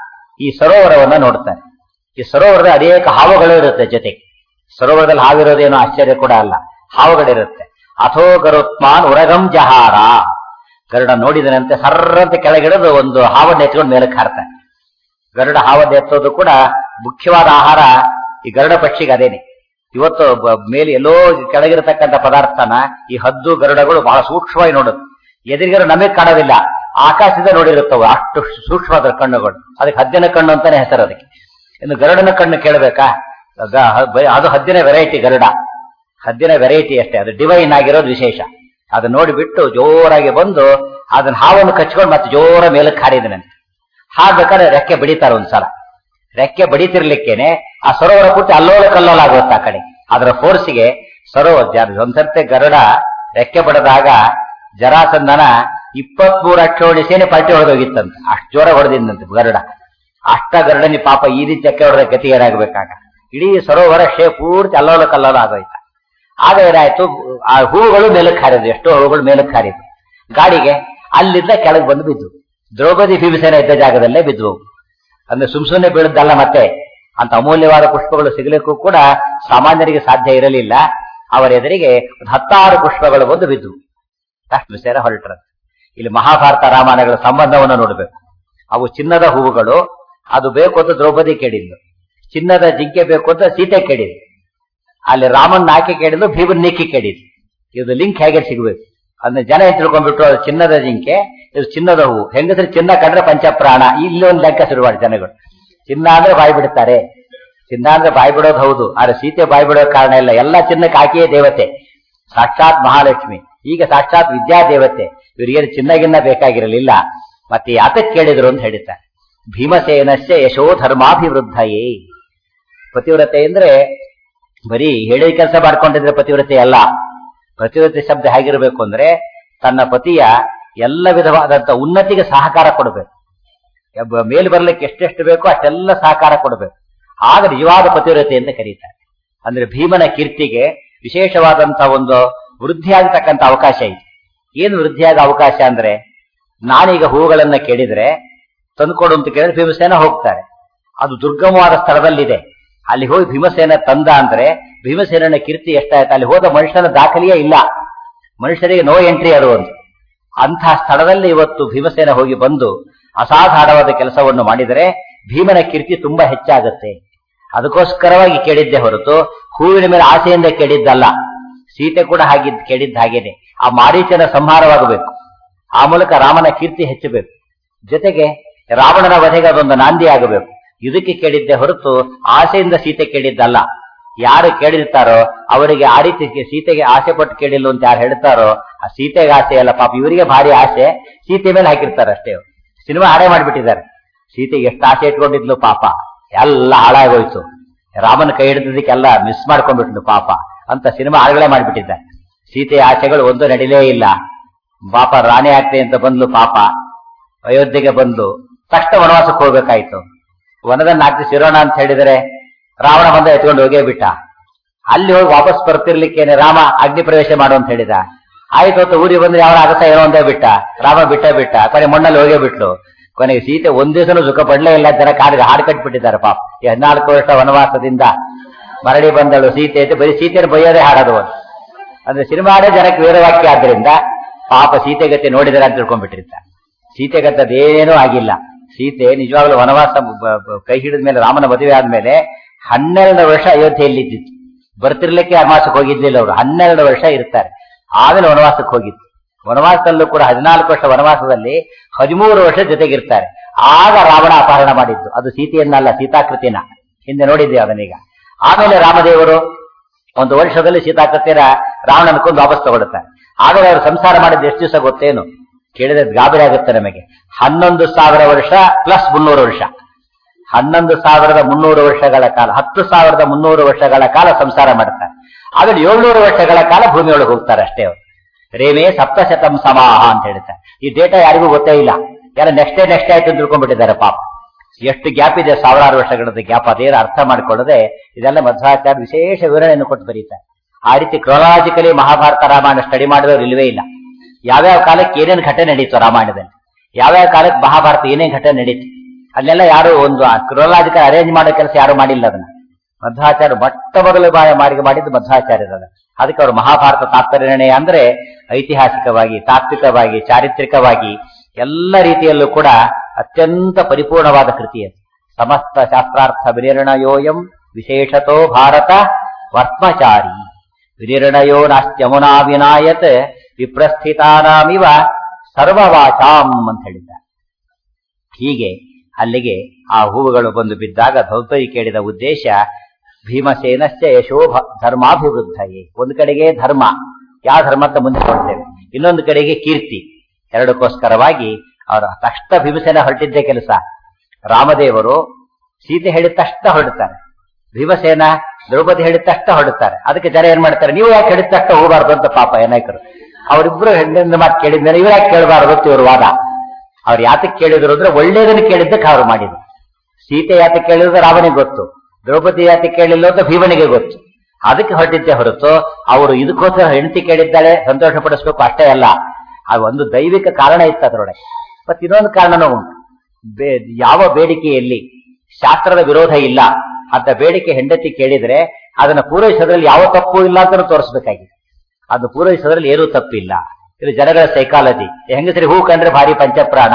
ಈ ಸರೋವರವನ್ನ ನೋಡ್ತಾನೆ ಈ ಸರೋವರದ ಅನೇಕ ಹಾವುಗಳು ಇರುತ್ತೆ ಜೊತೆಗೆ ಸರೋವರದಲ್ಲಿ ಹಾವಿರೋದೇನೋ ಆಶ್ಚರ್ಯ ಕೂಡ ಅಲ್ಲ ಹಾವುಗಳಿರುತ್ತೆ ಅಥೋ ಗರುತ್ಮಾನ್ ಉರಗಂ ಜಹಾರ ಗರುಡ ನೋಡಿದನಂತೆ ಸರ್ರಂತೆ ಕೆಳಗಿಡದು ಒಂದು ಹಾವನ್ನು ಎತ್ಕೊಂಡು ಮೇಲಕ್ಕೆ ಹಾರ್ತಾನೆ ಗರುಡ ಹಾವನ್ನು ಎತ್ತೋದು ಕೂಡ ಮುಖ್ಯವಾದ ಆಹಾರ ಈ ಗರುಡ ಪಕ್ಷಿಗೆ ಅದೇನೆ ಇವತ್ತು ಬ- ಮೇಲೆ ಎಲ್ಲೋ ಕೆಳಗಿರತಕ್ಕಂಥ ಪದಾರ್ಥನ ಈ ಹದ್ದು ಗರುಡಗಳು ಬಹಳ ಸೂಕ್ಷ್ಮವಾಗಿ ನೋಡುತ್ತೆ ಎದುರಿಗರು ನಮಗೆ ಕಾಣೋದಿಲ್ಲ ಆಕಾಶದಿಂದ ನೋಡಿರುತ್ತವೆ ಅಷ್ಟು ಸೂಕ್ಷ್ಮ ಅದರ ಕಣ್ಣುಗಳು ಅದಕ್ಕೆ ಹದ್ದಿನ ಕಣ್ಣು ಅಂತಾನೆ ಹೆಸರು ಅದಕ್ಕೆ ಇನ್ನು ಗರುಡನ ಕಣ್ಣು ಕೇಳಬೇಕಾ ಗ- ಹ- ಬ- ಅದು ಹದ್ದಿನ ವೆರೈಟಿ ಗರುಡ ಹದ್ದಿನ ವೆರೈಟಿ ಅಷ್ಟೇ ಅದು ಡಿವೈನ್ ಆಗಿರೋದು ವಿಶೇಷ ಅದನ್ನ ನೋಡಿಬಿಟ್ಟು ಜೋರಾಗಿ ಬಂದು ಅದನ್ನ ಹಾವನ್ನು ಕಚ್ಕೊಂಡು ಮತ್ತೆ ಜೋರ ಮೇಲಕ್ಕೆ ಹಾರಿದನಂತೆ ಹಾಡ್ಬೇಕಾದ್ರೆ ರೆಕ್ಕೆ ಬಡಿತಾರೆ ಒಂದ್ಸಲ ರೆಕ್ಕೆ ಬಡಿತಿರ್ಲಿಕ್ಕೇನೆ ಆ ಸರೋವರ ಪೂರ್ತಿ ಅಲ್ಲೋಲ ಕಲ್ಲೋಲ ಆಗುತ್ತೆ ಆ ಕಡೆ ಅದರ ಫೋರ್ಸಿಗೆ ಸರೋವರ ಒಂದ್ಸರ್ತೆ ಗರುಡ ರೆಕ್ಕೆ ಬಡದಾಗ ಜರಾಸಂದನ ಇಪ್ಪತ್ಮೂರು ಅಕ್ಷೋಣಿ ಸೇನೆ ಪಲ್ಟಿ ಹೊಡೆದೋಗಿತ್ತಂತ ಅಷ್ಟು ಜೋರ ಹೊಡೆದಿಂದಂತೆ ಗರುಡ ಅಷ್ಟ ಗರುಡನಿ ಪಾಪ ಈ ರೀತಿ ರೆಕ್ಕೆ ಹೊಡೆದ ಗತಿ ಏನಾಗಬೇಕಾಗ ಇಡೀ ಸರೋವರ ಶೇ ಪೂರ್ತಿ ಅಲ್ಲೋಲ ಕಲ್ಲೋಲ ಆಗೋಯ್ತ ಆಗ ಏನಾಯ್ತು ಆ ಹೂವುಗಳು ಮೇಲಕ್ಕೆ ಹಾರಿದ್ವು ಎಷ್ಟೋ ಹೂವುಗಳು ಮೇಲಕ್ಕೆ ಹಾರಿದ್ವು ಗಾಡಿಗೆ ಅಲ್ಲಿಂದ ಕೆಳಗೆ ಬಂದು ಬಿದ್ದು ದ್ರೌಪದಿ ಭೀಮಸೇನ ಇದ್ದ ಜಾಗದಲ್ಲೇ ಬಿದ್ವು ಅಂದ್ರೆ ಸುಮ್ ಸುಮ್ಮನೆ ಬೀಳದ್ದಲ್ಲ ಮತ್ತೆ ಅಂತ ಅಮೂಲ್ಯವಾದ ಪುಷ್ಪಗಳು ಸಿಗಲಿಕ್ಕೂ ಕೂಡ ಸಾಮಾನ್ಯರಿಗೆ ಸಾಧ್ಯ ಇರಲಿಲ್ಲ ಅವರ ಎದುರಿಗೆ ಒಂದು ಹತ್ತಾರು ಪುಷ್ಪಗಳು ಬಂದು ಬಿದ್ದು ಅಷ್ಟು ಸೇರ ಹೊರಟರು ಇಲ್ಲಿ ಮಹಾಭಾರತ ರಾಮಾಯಣಗಳ ಸಂಬಂಧವನ್ನು ನೋಡಬೇಕು ಅವು ಚಿನ್ನದ ಹೂವುಗಳು ಅದು ಬೇಕು ಅಂತ ದ್ರೌಪದಿ ಕೇಳಿದ್ಲು ಚಿನ್ನದ ಜಿಂಕೆ ಬೇಕು ಅಂತ ಸೀತೆ ಕೇಳಿದ್ಲು ಅಲ್ಲಿ ರಾಮನ್ ನಾಕಿ ಕೇಳಿದ್ಲು ಭೀಮನ್ ನೀಕಿ ಕೇಳಿದ್ಲು ಇದು ಲಿಂಕ್ ಹೇಗೆ ಸಿಗಬೇಕು ಅದನ್ನ ಜನ ಏನ್ ತಿಳ್ಕೊಂಡ್ಬಿಟ್ರು ಅದು ಚಿನ್ನದ ಜಿಂಕೆ ಇದು ಚಿನ್ನದ ಹೂವು ಹೆಂಗಸ್ರು ಚಿನ್ನ ಕಂಡ್ರೆ ಪಂಚಪ್ರಾಣ ಇಲ್ಲಿ ಒಂದು ಲೆಕ್ಕ ಶುರು ಮಾಡಿ ಜನಗಳು ಚಿನ್ನ ಅಂದ್ರೆ ಬಾಯಿ ಬಿಡ್ತಾರೆ ಚಿನ್ನ ಅಂದ್ರೆ ಬಾಯಿ ಬಿಡೋದು ಹೌದು ಆದ್ರೆ ಸೀತೆ ಬಾಯಿ ಬಿಡೋ ಕಾರಣ ಇಲ್ಲ ಎಲ್ಲ ಚಿನ್ನಕ್ಕೆ ಆಕೆಯೇ ದೇವತೆ ಸಾಕ್ಷಾತ್ ಮಹಾಲಕ್ಷ್ಮಿ ಈಗ ಸಾಕ್ಷಾತ್ ವಿದ್ಯಾ ದೇವತೆ ಇವರಿಗೇನು ಚಿನ್ನಗಿನ್ನ ಬೇಕಾಗಿರಲಿಲ್ಲ ಮತ್ತೆ ಯಾತಕ್ಕೆ ಕೇಳಿದ್ರು ಅಂತ ಹೇಳಿದ್ದಾರೆ ಭೀಮಸೇನಸ್ಯ ಯಶೋ ಧರ್ಮಾಭಿವೃದ್ಧಯೇ ಪತಿವ್ರತೆ ಅಂದ್ರೆ ಬರೀ ಹೇಳಿದ ಕೆಲಸ ಮಾಡ್ಕೊಂಡಿದ್ರೆ ಪತಿವ್ರತೆ ಅಲ್ಲ ಪತಿವ್ರತೆ ಶಬ್ದ ಹೇಗಿರಬೇಕು ಅಂದ್ರೆ ತನ್ನ ಪತಿಯ ಎಲ್ಲ ವಿಧವಾದಂತ ಉನ್ನತಿಗೆ ಸಹಕಾರ ಕೊಡಬೇಕು ಒಬ್ಬ ಮೇಲೆ ಬರ್ಲಿಕ್ಕೆ ಎಷ್ಟೆಷ್ಟು ಬೇಕೋ ಅಷ್ಟೆಲ್ಲ ಸಹಕಾರ ಕೊಡಬೇಕು ಆಗ ನಿಜವಾದ ಪತಿವ್ರತೆ ಅಂತ ಕರೀತಾರೆ ಅಂದ್ರೆ ಭೀಮನ ಕೀರ್ತಿಗೆ ವಿಶೇಷವಾದಂತ ಒಂದು ವೃದ್ಧಿ ಆಗತಕ್ಕಂತ ಅವಕಾಶ ಇದೆ ಏನು ವೃದ್ಧಿಯಾದ ಅವಕಾಶ ಅಂದ್ರೆ ನಾನೀಗ ಹೂಗಳನ್ನ ಕೇಳಿದ್ರೆ ತಂದುಕೊಡು ಅಂತ ಕೇಳಿದ್ರೆ ಭೀಮಸೇನ ಹೋಗ್ತಾರೆ ಅದು ದುರ್ಗಮವಾದ ಸ್ಥಳದಲ್ಲಿದೆ ಅಲ್ಲಿ ಹೋಗಿ ಭೀಮಸೇನ ತಂದ ಅಂದ್ರೆ ಭೀಮಸೇನನ ಕೀರ್ತಿ ಎಷ್ಟಾಯ್ತು ಅಲ್ಲಿ ಹೋದ ಮನುಷ್ಯನ ದಾಖಲೆಯೇ ಇಲ್ಲ ಮನುಷ್ಯರಿಗೆ ನೋ ಎಂಟ್ರಿ ಅದು ಒಂದು ಅಂತಹ ಸ್ಥಳದಲ್ಲಿ ಇವತ್ತು ಭೀಮಸೇನ ಹೋಗಿ ಬಂದು ಅಸಾಧಾರಣವಾದ ಕೆಲಸವನ್ನು ಮಾಡಿದರೆ ಭೀಮನ ಕೀರ್ತಿ ತುಂಬಾ ಹೆಚ್ಚಾಗುತ್ತೆ ಅದಕ್ಕೋಸ್ಕರವಾಗಿ ಕೇಳಿದ್ದೆ ಹೊರತು ಹೂವಿನ ಮೇಲೆ ಆಸೆಯಿಂದ ಕೇಳಿದ್ದಲ್ಲ ಸೀತೆ ಕೂಡ ಹಾಗಿದ್ ಕೇಳಿದ್ದ ಹಾಗೇನೆ ಆ ಮಾರೀಚನ ಸಂಹಾರವಾಗಬೇಕು ಆ ಮೂಲಕ ರಾಮನ ಕೀರ್ತಿ ಹೆಚ್ಚಬೇಕು ಜೊತೆಗೆ ರಾವಣನ ವಧೆಗೆ ಅದೊಂದು ನಾಂದಿ ಆಗಬೇಕು ಇದಕ್ಕೆ ಕೇಳಿದ್ದೆ ಹೊರತು ಆಸೆಯಿಂದ ಸೀತೆ ಕೇಳಿದ್ದಲ್ಲ ಯಾರು ಕೇಳಿರ್ತಾರೋ ಅವರಿಗೆ ಆ ರೀತಿ ಸೀತೆಗೆ ಆಸೆ ಪಟ್ಟು ಕೇಳಿಲ್ಲ ಅಂತ ಯಾರು ಹೇಳ್ತಾರೋ ಆ ಸೀತೆಗೆ ಆಸೆ ಅಲ್ಲ ಪಾಪ ಇವರಿಗೆ ಭಾರಿ ಆಸೆ ಸೀತೆ ಮೇಲೆ ಹಾಕಿರ್ತಾರೆ ಅಷ್ಟೇ ಅವ್ರು. ಸಿನಿಮಾ ಹಾಡೇ ಮಾಡಿಬಿಟ್ಟಿದ್ದಾರೆ ಸೀತೆಗೆ ಎಷ್ಟು ಆಸೆ ಇಟ್ಕೊಂಡಿದ್ಲು ಪಾಪ ಎಲ್ಲ ಹಾಳಾಗೋಯ್ತು ರಾಮನ ಕೈ ಹಿಡಿದದಕ್ಕೆಲ್ಲ ಮಿಸ್ ಮಾಡ್ಕೊಂಡ್ಬಿಟ್ಲು ಪಾಪ ಅಂತ ಸಿನಿಮಾ ಹಾಡುಗಳೇ ಮಾಡಿಬಿಟ್ಟಿದ್ದಾರೆ ಸೀತೆಯ ಆಸೆಗಳು ಒಂದು ನಡಿಲೇ ಇಲ್ಲ ಪಾಪ ರಾಣಿ ಆಗ್ತೆ ಅಂತ ಬಂದ್ಲು ಪಾಪ ಅಯೋಧ್ಯೆಗೆ ಬಂದು ತಕ್ಷಣ ವನವಾಸಕ್ಕೆ ಹೋಗ್ಬೇಕಾಯ್ತು ವನದಲ್ಲಿ ನಾಲ್ಕು ಸಿರೋಣ ಅಂತ ಹೇಳಿದರೆ ರಾವಣ ಬಂದ ಎತ್ಕೊಂಡು ಹೋಗೇ ಬಿಟ್ಟ ಅಲ್ಲಿ ಹೋಗಿ ವಾಪಸ್ ಬರ್ತಿರ್ಲಿಕ್ಕೇನೆ ರಾಮ ಅಗ್ನಿ ಪ್ರವೇಶ ಮಾಡು ಅಂತ ಹೇಳಿದ ಆಯ್ತು ಅಂತ ಊರಿಗೆ ಬಂದ್ರೆ ಯಾವ ಆಗತ್ತ ಏನೋ ಒಂದೇ ಬಿಟ್ಟ ರಾಮ ಬಿಟ್ಟ ಬಿಟ್ಟ ಕೊನೆ ಮಣ್ಣಲ್ಲಿ ಹೋಗೇ ಬಿಟ್ಲು ಕೊನೆಗೆ ಸೀತೆ ಒಂದ್ ದಿವಸನೂ ಸುಖ ಪಡ್ಲೇ ಇಲ್ಲ ಜನ ಕಾಡಿಗೆ ಹಾಡು ಕಟ್ಬಿಟ್ಟಿದ್ದಾರೆ ಪಾಪ ಈ ಹದಿನಾಲ್ಕು ವರ್ಷ ವನವಾಸದಿಂದ ಮರಳಿ ಬಂದಳು ಸೀತೆ ಅಂತ ಬರೀ ಸೀತೆಯನ್ನು ಬೈಯೋದೇ ಹಾಡೋದು ಒಂದು ಅಂದ್ರೆ ಸಿನಿಮಾ ಹಾಡೇ ಜನಕ್ಕೆ ವೇದವಾಕ್ಯ ಆದ್ರಿಂದ ಪಾಪ ಸೀತೆಗತಿ ನೋಡಿದರೆ ಅಂತ ತಿಳ್ಕೊಂಡ್ಬಿಟ್ಟಿರ್ತಾರೆ ಸೀತೆಗತ್ತದೇನೂ ಆಗಿಲ್ಲ ಸೀತೆ ನಿಜವಾಗ್ಲೂ ವನವಾಸ ಬ- ಬ- ಕೈ ಹಿಡಿದ ಮೇಲೆ ರಾಮನ ಮದುವೆ ಆದ್ಮೇಲೆ ಹನ್ನೆರಡು ವರ್ಷ ಅಯೋಧ್ಯೆಯಲ್ಲಿ ಇದ್ದಿತ್ತು ಬರ್ತಿರ್ಲಿಕ್ಕೆ ವನವಾಸಕ್ಕೆ ಹೋಗಿದ್ಲಿಲ್ಲ ಅವರು ಹನ್ನೆರಡು ವರ್ಷ ಇರ್ತಾರೆ ಆಮೇಲೆ ವನವಾಸಕ್ಕೆ ಹೋಗಿತ್ತು ವನವಾಸದಲ್ಲೂ ಕೂಡ ಹದಿನಾಲ್ಕು ವರ್ಷ ವನವಾಸದಲ್ಲಿ ಹದಿಮೂರು ವರ್ಷ ಜೊತೆಗಿರ್ತಾರೆ ಆಗ ರಾವಣ ಅಪಹರಣ ಮಾಡಿದ್ದು ಅದು ಸೀತೆಯನ್ನಲ್ಲ ಸೀತಾಕೃತಿನ ಹಿಂದೆ ನೋಡಿದ್ದೆ ಅದನ್ನೀಗ ಆಮೇಲೆ ರಾಮದೇವರು ಒಂದು ವರ್ಷದಲ್ಲಿ ಸೀತಾಕೃತಿಯ ರಾವಣನ ಕೊಂದು ವಾಪಸ್ ತಗೊಳ್ತಾರೆ ಆಗಲೇ ಅವರು ಸಂಸಾರ ಮಾಡಿದ್ದು ಎಷ್ಟು ದಿವಸ ಗೊತ್ತೇನು ಕೇಳಿದ್ರೆ ಗಾಬರಿ ಆಗುತ್ತೆ ನಮಗೆ ಹನ್ನೊಂದು ಸಾವಿರ ವರ್ಷ ಪ್ಲಸ್ ಮುನ್ನೂರು ವರ್ಷ ಹನ್ನೊಂದು ಸಾವಿರದ ಮುನ್ನೂರು ವರ್ಷಗಳ ಕಾಲ ಹತ್ತು ಸಾವಿರದ ಮುನ್ನೂರು ವರ್ಷಗಳ ಕಾಲ ಸಂಸಾರ ಮಾಡ್ತಾರೆ ಆಮೇಲೆ ಏಳ್ನೂರು ವರ್ಷಗಳ ಕಾಲ ಭೂಮಿಯೊಳಗೆ ಹೋಗ್ತಾರೆ ಅಷ್ಟೇ ಅವರು ರೇಮೇ ಸಪ್ತಶತಂ ಸಮಾಹ ಅಂತ ಹೇಳ್ತಾರೆ ಈ ಡೇಟಾ ಯಾರಿಗೂ ಗೊತ್ತೇ ಇಲ್ಲ ಯಾರ ನೆಕ್ಸ್ಟ್ ಡೇ ನೆಕ್ಸ್ಟ್ ಆಯ್ತು ಅಂತ ತಿಳ್ಕೊಂಡ್ಬಿಟ್ಟಿದ್ದಾರೆ ಪಾಪ ಎಷ್ಟು ಗ್ಯಾಪ್ ಇದೆ ಸಾವಿರಾರು ವರ್ಷಗಳದ್ದು ಗ್ಯಾಪ್ ಅದೇನು ಅರ್ಥ ಮಾಡಿಕೊಳ್ಳದೆ ಇದೆಲ್ಲ ಮಧ್ವಾಚಾರ್ಯ ವಿಶೇಷ ವಿವರಣೆಯನ್ನು ಕೊಟ್ಟು ಬರೀತಾರೆ ಆ ರೀತಿ ಕ್ರೊಲಾಜಿಕಲಿ ಮಹಾಭಾರತ ರಾಮಾಯಣ ಸ್ಟಡಿ ಮಾಡಿದವರು ಇಲ್ವೇ ಇಲ್ಲ ಯಾವ್ಯಾವ ಕಾಲಕ್ಕೆ ಏನೇನು ಘಟನೆ ನಡೀತು ರಾಮಾಯಣದಲ್ಲಿ ಯಾವ್ಯಾವ ಕಾಲಕ್ಕೆ ಮಹಾಭಾರತ ಏನೇನು ಘಟನೆ ನಡೀತು ಅಲ್ಲೆಲ್ಲ ಯಾರು ಒಂದು ಕ್ರೊಲಾಜಿಕಲ್ ಅರೇಂಜ್ ಮಾಡೋ ಕೆಲಸ ಯಾರು ಮಾಡಿಲ್ಲ ಅದನ್ನ ಮಧ್ವಾಚಾರ್ಯ ಮೊಟ್ಟ ಮೊದಲು ಬಾಯ ಮಾರಿಗೆ ಮಾಡಿದ್ದು ಮಧ್ವಾಚಾರ್ಯರಲ್ಲ ಅದಕ್ಕೆ ಅವರು ಮಹಾಭಾರತ ತಾತ್ಪರ್ಯ ನಿರ್ಣಯ ಅಂದ್ರೆ ಐತಿಹಾಸಿಕವಾಗಿ ತಾತ್ವಿಕವಾಗಿ ಚಾರಿತ್ರಿಕವಾಗಿ ಎಲ್ಲ ರೀತಿಯಲ್ಲೂ ಕೂಡ ಅತ್ಯಂತ ಪರಿಪೂರ್ಣವಾದ ಕೃತಿ ಅದು ಸಮಸ್ತ ಶಾಸ್ತ್ರಾರ್ಥ ವಿನಿರ್ಣಯೋಯಂ ವಿಶೇಷತೋ ಭಾರತ ವರ್ತ್ಮಚಾರಿ ವಿನಿರ್ಣಯೋ ನಾಸ್ತ್ಯಮುನಾ ವಿನಾಯತ್ ವಿಪ್ರಸ್ಥಿತಾನಾಮಿವ ಸರ್ವವಾಚಾಂ ಅಂತ ಹೇಳಿದ್ದಾರೆ ಹೀಗೆ ಅಲ್ಲಿಗೆ ಆ ಹೂವುಗಳು ಬಂದು ಬಿದ್ದಾಗ ದ್ರೌಪದಿ ಕೇಳಿದ ಉದ್ದೇಶ ಭೀಮಸೇನಸ್ಯ ಯಶೋಭ ಧರ್ಮಾಭಿವೃದ್ಧಯೇ ಒಂದು ಕಡೆಗೆ ಧರ್ಮ ಯಾವ ಧರ್ಮ ಅಂತ ಮುಂದೆ ಕೊಡ್ತೇವೆ ಇನ್ನೊಂದು ಕಡೆಗೆ ಕೀರ್ತಿ ಎರಡಕ್ಕೋಸ್ಕರವಾಗಿ ಅವರ ತಕ್ಷಣ ಭೀಮಸೇನ ಹೊರಟಿದ್ದೇ ಕೆಲಸ ರಾಮದೇವರು ಸೀತೆ ಹೇಳಿದ ತಕ್ಷಣ ಹೊರಡುತ್ತಾರೆ ಭೀಮಸೇನ ದ್ರೌಪದಿ ಹೇಳಿದ ತಕ್ಷಣ ಹೊರಡುತ್ತಾರೆ ಅದಕ್ಕೆ ಜನ ಏನ್ ಮಾಡ್ತಾರೆ ನೀವು ಯಾಕೆ ಹೇಳಿದ ತಕ್ಷಣ ಹೋಗಬಾರ್ದು ಅಂತ ಪಾಪ ಏನಾಯ್ಕರು ಅವರಿಬ್ರು ಹೆಣ್ಣಿನ ಮಾತು ಕೇಳಿದ್ಮೇಲೆ ಇವ್ರು ಯಾಕೆ ಕೇಳಬಾರದು ಅಂತ ಇವ್ರ ವಾದ ಅವ್ರು ಯಾತಕ್ಕೆ ಕೇಳಿದ್ರು ಅಂದ್ರೆ ಒಳ್ಳೇದನ್ನು ಕೇಳಿದ್ದಕ್ಕೆ ಅವ್ರು ಮಾಡಿದ್ರು ಸೀತೆ ಯಾತಕ್ಕೆ ಕೇಳಿದ್ರೆ ರಾವಣಿಗೆ ಗೊತ್ತು ದ್ರೌಪದಿ ಯಾತಕ್ಕೆ ಕೇಳಿಲ್ಲ ಅಂತ ಭೀಮನಿಗೆ ಗೊತ್ತು ಅದಕ್ಕೆ ಹೊರಟಿದ್ದೆ ಹೊರತು ಅವರು ಇದಕ್ಕೋಸ್ಕರ ಹೆಂಡತಿ ಕೇಳಿದ್ದಾಳೆ ಸಂತೋಷ ಪಡಿಸ್ಬೇಕು ಅಷ್ಟೇ ಅಲ್ಲ ಅದು ಒಂದು ದೈವಿಕ ಕಾರಣ ಇತ್ತು ಅದರೊಳಗೆ ಮತ್ತೆ ಇನ್ನೊಂದು ಕಾರಣನೂ ಉಂಟು ಬೇ- ಯಾವ ಬೇಡಿಕೆಯಲ್ಲಿ ಶಾಸ್ತ್ರದ ವಿರೋಧ ಇಲ್ಲ ಅಂತ ಬೇಡಿಕೆ ಹೆಂಡತಿ ಕೇಳಿದ್ರೆ ಅದನ್ನ ಪೂರೈಸೋದ್ರಲ್ಲಿ ಯಾವ ತಪ್ಪು ಇಲ್ಲ ಅಂತ ತೋರಿಸ್ಬೇಕಾಗಿದೆ ಅದು ಪೂರೈಸೋದ್ರಲ್ಲಿ ಏನೂ ತಪ್ಪಿಲ್ಲ ಇದು ಜನಗಳ ಸೈಕಾಲಜಿ ಹೆಂಗಸರಿ ಹೂ ಕಂಡ್ರೆ ಭಾರಿ ಪಂಚಪ್ರಾಣ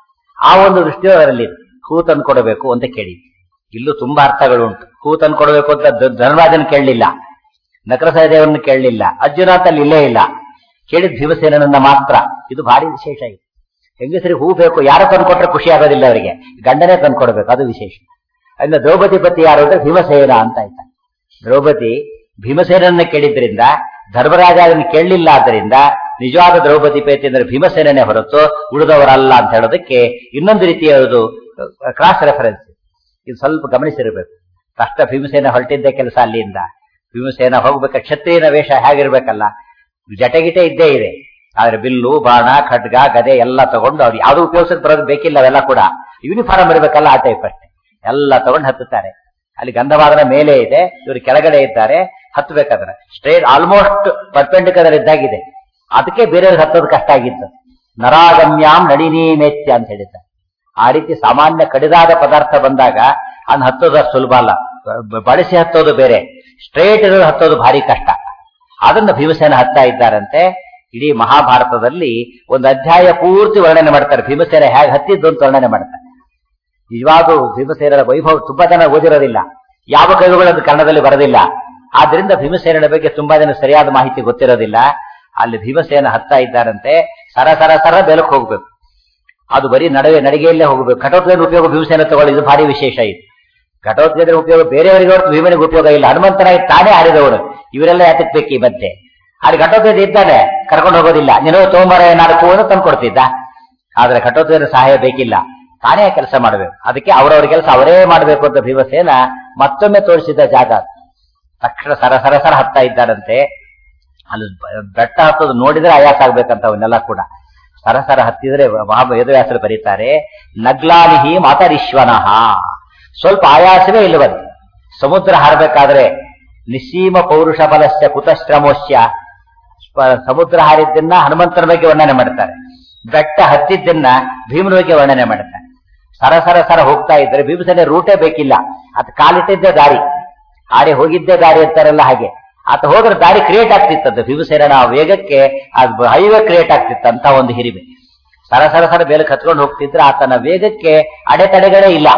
ಆ ಒಂದು ದೃಷ್ಟಿಯು ಅದರಲ್ಲಿ ಇದೆ. ಹೂ ತಂದು ಕೊಡಬೇಕು ಅಂತ ಕೇಳಿ ಇಲ್ಲೂ ತುಂಬಾ ಅರ್ಥಗಳು ಉಂಟು ಹೂ ತಂದು ಕೊಡಬೇಕು ಅಂತ ಧ- ಧರ್ಮರಾಜನ್ ಕೇಳಲಿಲ್ಲ ನಕರಸಹದೇವರನ್ನು ಕೇಳಲಿಲ್ಲ ಅರ್ಜುನ ಅಂತ ಅಲ್ಲಿ ಇಲ್ಲೇ ಇಲ್ಲ ಕೇಳಿದ ಭೀಮಸೇನನ್ನ ಮಾತ್ರ ಇದು ಭಾರಿ ವಿಶೇಷ ಇದೆ ಹೆಂಗಸರಿಗೆ ಹೂ ಬೇಕು ಯಾರು ತಂದು ಕೊಟ್ರೆ ಖುಷಿ ಆಗೋದಿಲ್ಲ ಅವರಿಗೆ ಗಂಡನೇ ತಂದು ಕೊಡಬೇಕು ಅದು ವಿಶೇಷ ಅಂದ್ರೆ ದ್ರೌಪದಿ ಪತಿ ಯಾರು ಅಂದ್ರೆ ಭೀಮಸೇನ ಅಂತ ಆಯ್ತಾ ದ್ರೌಪದಿ ಭೀಮಸೇನನ್ನ ಕೇಳಿದ್ರಿಂದ ಧರ್ಮರಾಜ ಅದನ್ನು ಕೇಳಲಿಲ್ಲ ಆದ್ದರಿಂದ ನಿಜವಾದ ದ್ರೌಪದಿ ಪತಿ ಅಂದ್ರೆ ಭೀಮಸೇನೇ ಹೊರತು ಉಳಿದವರಲ್ಲ ಅಂತ ಹೇಳೋದಕ್ಕೆ ಇನ್ನೊಂದು ರೀತಿಯ ಒಂದು ಕ್ರಾಸ್ ರೆಫರೆನ್ಸ್ ಇದು ಸ್ವಲ್ಪ ಗಮನಿಸಿರಬೇಕು ಕಷ್ಟ ಭೀಮಸೇನ ಹೊರಟಿದ್ದ ಕೆಲಸ ಅಲ್ಲಿಂದ ಭೀಮಸೇನ ಹೋಗ್ಬೇಕ ಕ್ಷತ್ರಿಯನ ವೇಷ ಹೇಗಿರ್ಬೇಕಲ್ಲ ಜಟಗಿಟೆ ಇದ್ದೇ ಇದೆ ಆದ್ರೆ ಬಿಲ್ಲು ಬಾಣ ಖಡ್ಗ ಗದೆ ಎಲ್ಲ ತಗೊಂಡು ಅವ್ರು ಯಾವ್ದು ಉಪಯೋಗಿಸಕ್ ಬರೋದು ಬೇಕಿಲ್ಲ ಅವೆಲ್ಲ ಕೂಡ ಯೂನಿಫಾರ್ಮ್ ಇರಬೇಕಲ್ಲ ಆ ಟೈಪ್ ಅಷ್ಟೇ ಎಲ್ಲ ತಗೊಂಡು ಹತ್ತುತ್ತಾರೆ ಅಲ್ಲಿ ಗಂಧವಾದನ ಮೇಲೆ ಇದೆ ಇವರು ಕೆಳಗಡೆ ಇದ್ದಾರೆ ಹತ್ತಬೇಕಾದ್ರೆ ಸ್ಟ್ರೇಟ್ ಆಲ್ಮೋಸ್ಟ್ ಪರ್ಪೆಂಡಿಕಲ್ ಇದ್ದಾಗಿದೆ ಅದಕ್ಕೆ ಬೇರೆಯವ್ರಿಗೆ ಹತ್ತೋದು ಕಷ್ಟ ಆಗಿತ್ತು ನರಾಗಮ್ಯಾಂ ನಳಿನಿ ಮೇತ್ಯ ಅಂತ ಹೇಳಿದ್ದಾರೆ ಆ ರೀತಿ ಸಾಮಾನ್ಯ ಕಡಿದಾದ ಪದಾರ್ಥ ಬಂದಾಗ ಅದನ್ನ ಹತ್ತೋದು ಅಷ್ಟು ಸುಲಭ ಅಲ್ಲ ಬ- ಬಳಸಿ ಹತ್ತೋದು ಬೇರೆ ಸ್ಟ್ರೇಟ್ ಇರೋದು ಹತ್ತೋದು ಭಾರಿ ಕಷ್ಟ ಅದನ್ನ ಭೀಮಸೇನ ಹತ್ತಾ ಇದ್ದಾರಂತೆ ಇಡೀ ಮಹಾಭಾರತದಲ್ಲಿ ಒಂದು ಅಧ್ಯಾಯ ಪೂರ್ತಿ ವರ್ಣನೆ ಮಾಡ್ತಾರೆ ಭೀಮಸೇನ ಹೇಗೆ ಹತ್ತಿದ್ದು ಅಂತ ವರ್ಣನೆ ಮಾಡ್ತಾರೆ ನಿಜವಾಗೂ ಭೀಮಸೇನರ ವೈಭವ ತುಂಬಾ ಜನ ಓದಿರೋದಿಲ್ಲ ಯಾವ ಕವಿಗಳದ್ದು ಕನ್ನಡದಲ್ಲಿ ಬರೋದಿಲ್ಲ ಆದ್ರಿಂದ ಭೀಮಸೇನನ ಬಗ್ಗೆ ತುಂಬಾ ಜನ ಸರಿಯಾದ ಮಾಹಿತಿ ಗೊತ್ತಿರೋದಿಲ್ಲ ಅಲ್ಲಿ ಭೀಮಸೇನ ಹತ್ತಾ ಇದ್ದಾರಂತೆ ಸರ ಸರ ಸರ ಬೆಲಕ್ ಹೋಗ್ಬೇಕು ಅದು ಬರೀ ನಡುವೆ ನಡಿಗೆಯಲ್ಲೇ ಹೋಗಬೇಕು ಘಟೋತ್ಕಜನ ಉಪಯೋಗ ಭೀಮಸೇನ ತಗೊಳ್ಳಿ ಇದು ಭಾರಿ ವಿಶೇಷ ಇದು ಘಟೋತ್ಕಜನ ಉಪಯೋಗ ಬೇರೆಯವರಿಗೆ ಹೊರತು ಭೀಮನಿಗೆ ಉಪಯೋಗ ಇಲ್ಲ ಹನುಮಂತನಾಗಿ ತಾನೇ ಹಾರಿದವನು ಇವರೆಲ್ಲ ಯಾತಕ್ ಬೇಕು ಈ ಮಧ್ಯೆ ಅಲ್ಲಿ ಘಟೋತ್ಕಜ ಇದ್ದಾನೆ ಕರ್ಕೊಂಡು ಹೋಗೋದಿಲ್ಲ ನೀನು ತೋಮರ ಏನಾದ್ರು ಕೂವನ್ನು ತಂದು ಕೊಡ್ತಿದ್ದ ಆದ್ರೆ ಘಟೋತ್ಕಜನ ಸಹಾಯ ಬೇಕಿಲ್ಲ ತಾನೇ ಕೆಲಸ ಮಾಡಬೇಕು ಅದಕ್ಕೆ ಅವರವ್ರ ಕೆಲಸ ಅವರೇ ಮಾಡಬೇಕು ಅಂತ ಭೀಮಸೇನ ಮತ್ತೊಮ್ಮೆ ತೋರಿಸಿದ ಜಾಗ ಅದು. ತಕ್ಷಣ ಸರ ಸರ ಸರ ಹತ್ತಾ ಇದ್ದಾರಂತೆ ಅಲ್ಲಿ ಬ- ಬೆಟ್ಟ ಹತ್ತೋದು ನೋಡಿದ್ರೆ ಆಯಾಸ ಆಗ್ಬೇಕಂತ ಅವನ್ನೆಲ್ಲ ಕೂಡ ಸರಸರ ಹತ್ತಿದ್ರೆ ಮಹಾ ವೇದವ್ಯಾಸರು ಬರೀತಾರೆ ನಗ್ಲಾನಿಹಿ ಮಾತರಿಶ್ವನಃ ಸ್ವಲ್ಪ ಆಯಾಸವೇ ಇಲ್ಲವದು ಸಮುದ್ರ ಹಾರಬೇಕಾದ್ರೆ ನಿಸ್ಸೀಮ ಪೌರುಷ ಬಲಸ್ಯ ಕುತಶ್ರಮೋಶ್ಯ ಸ್ಪ- ಸಮುದ್ರ ಹಾರಿದ್ದನ್ನ ಹನುಮಂತನ ಬಗ್ಗೆ ವರ್ಣನೆ ಮಾಡ್ತಾರೆ ಬೆಟ್ಟ ಹತ್ತಿದ್ದನ್ನ ಭೀಮನ ಬಗ್ಗೆ ವರ್ಣನೆ ಮಾಡ್ತಾರೆ ಸರ ಸರ ಸರ ಹೋಗ್ತಾ ಇದ್ರೆ ಭೀಮಸೇನೆ ರೂಟೇ ಬೇಕಿಲ್ಲ ಅದು ಕಾಲಿಟ್ಟಿದ್ದೇ ದಾರಿ ಹಾರಿ ಹೋಗಿದ್ದೇ ದಾರಿ ಅಂತಾರಲ್ಲ ಹಾಗೆ ಆತ ಹೋದ್ರೆ ದಾರಿ ಕ್ರಿಯೇಟ್ ಆಗ್ತಿತ್ತಂತೆ ಭೀಮಸೇನ ಆ ವೇಗಕ್ಕೆ ಅದು ಹೈವೇ ಕ್ರಿಯೇಟ್ ಆಗ್ತಿತ್ತಂತ ಒಂದು ಹಿರಿಮೆ ಸರ ಸರ ಸರ ಬೇಲಕ್ಕೆ ಹತ್ಕೊಂಡು ಹೋಗ್ತಿದ್ರೆ ಆತನ ವೇಗಕ್ಕೆ ಅಡೆತಡೆಗಳೇ ಇಲ್ಲ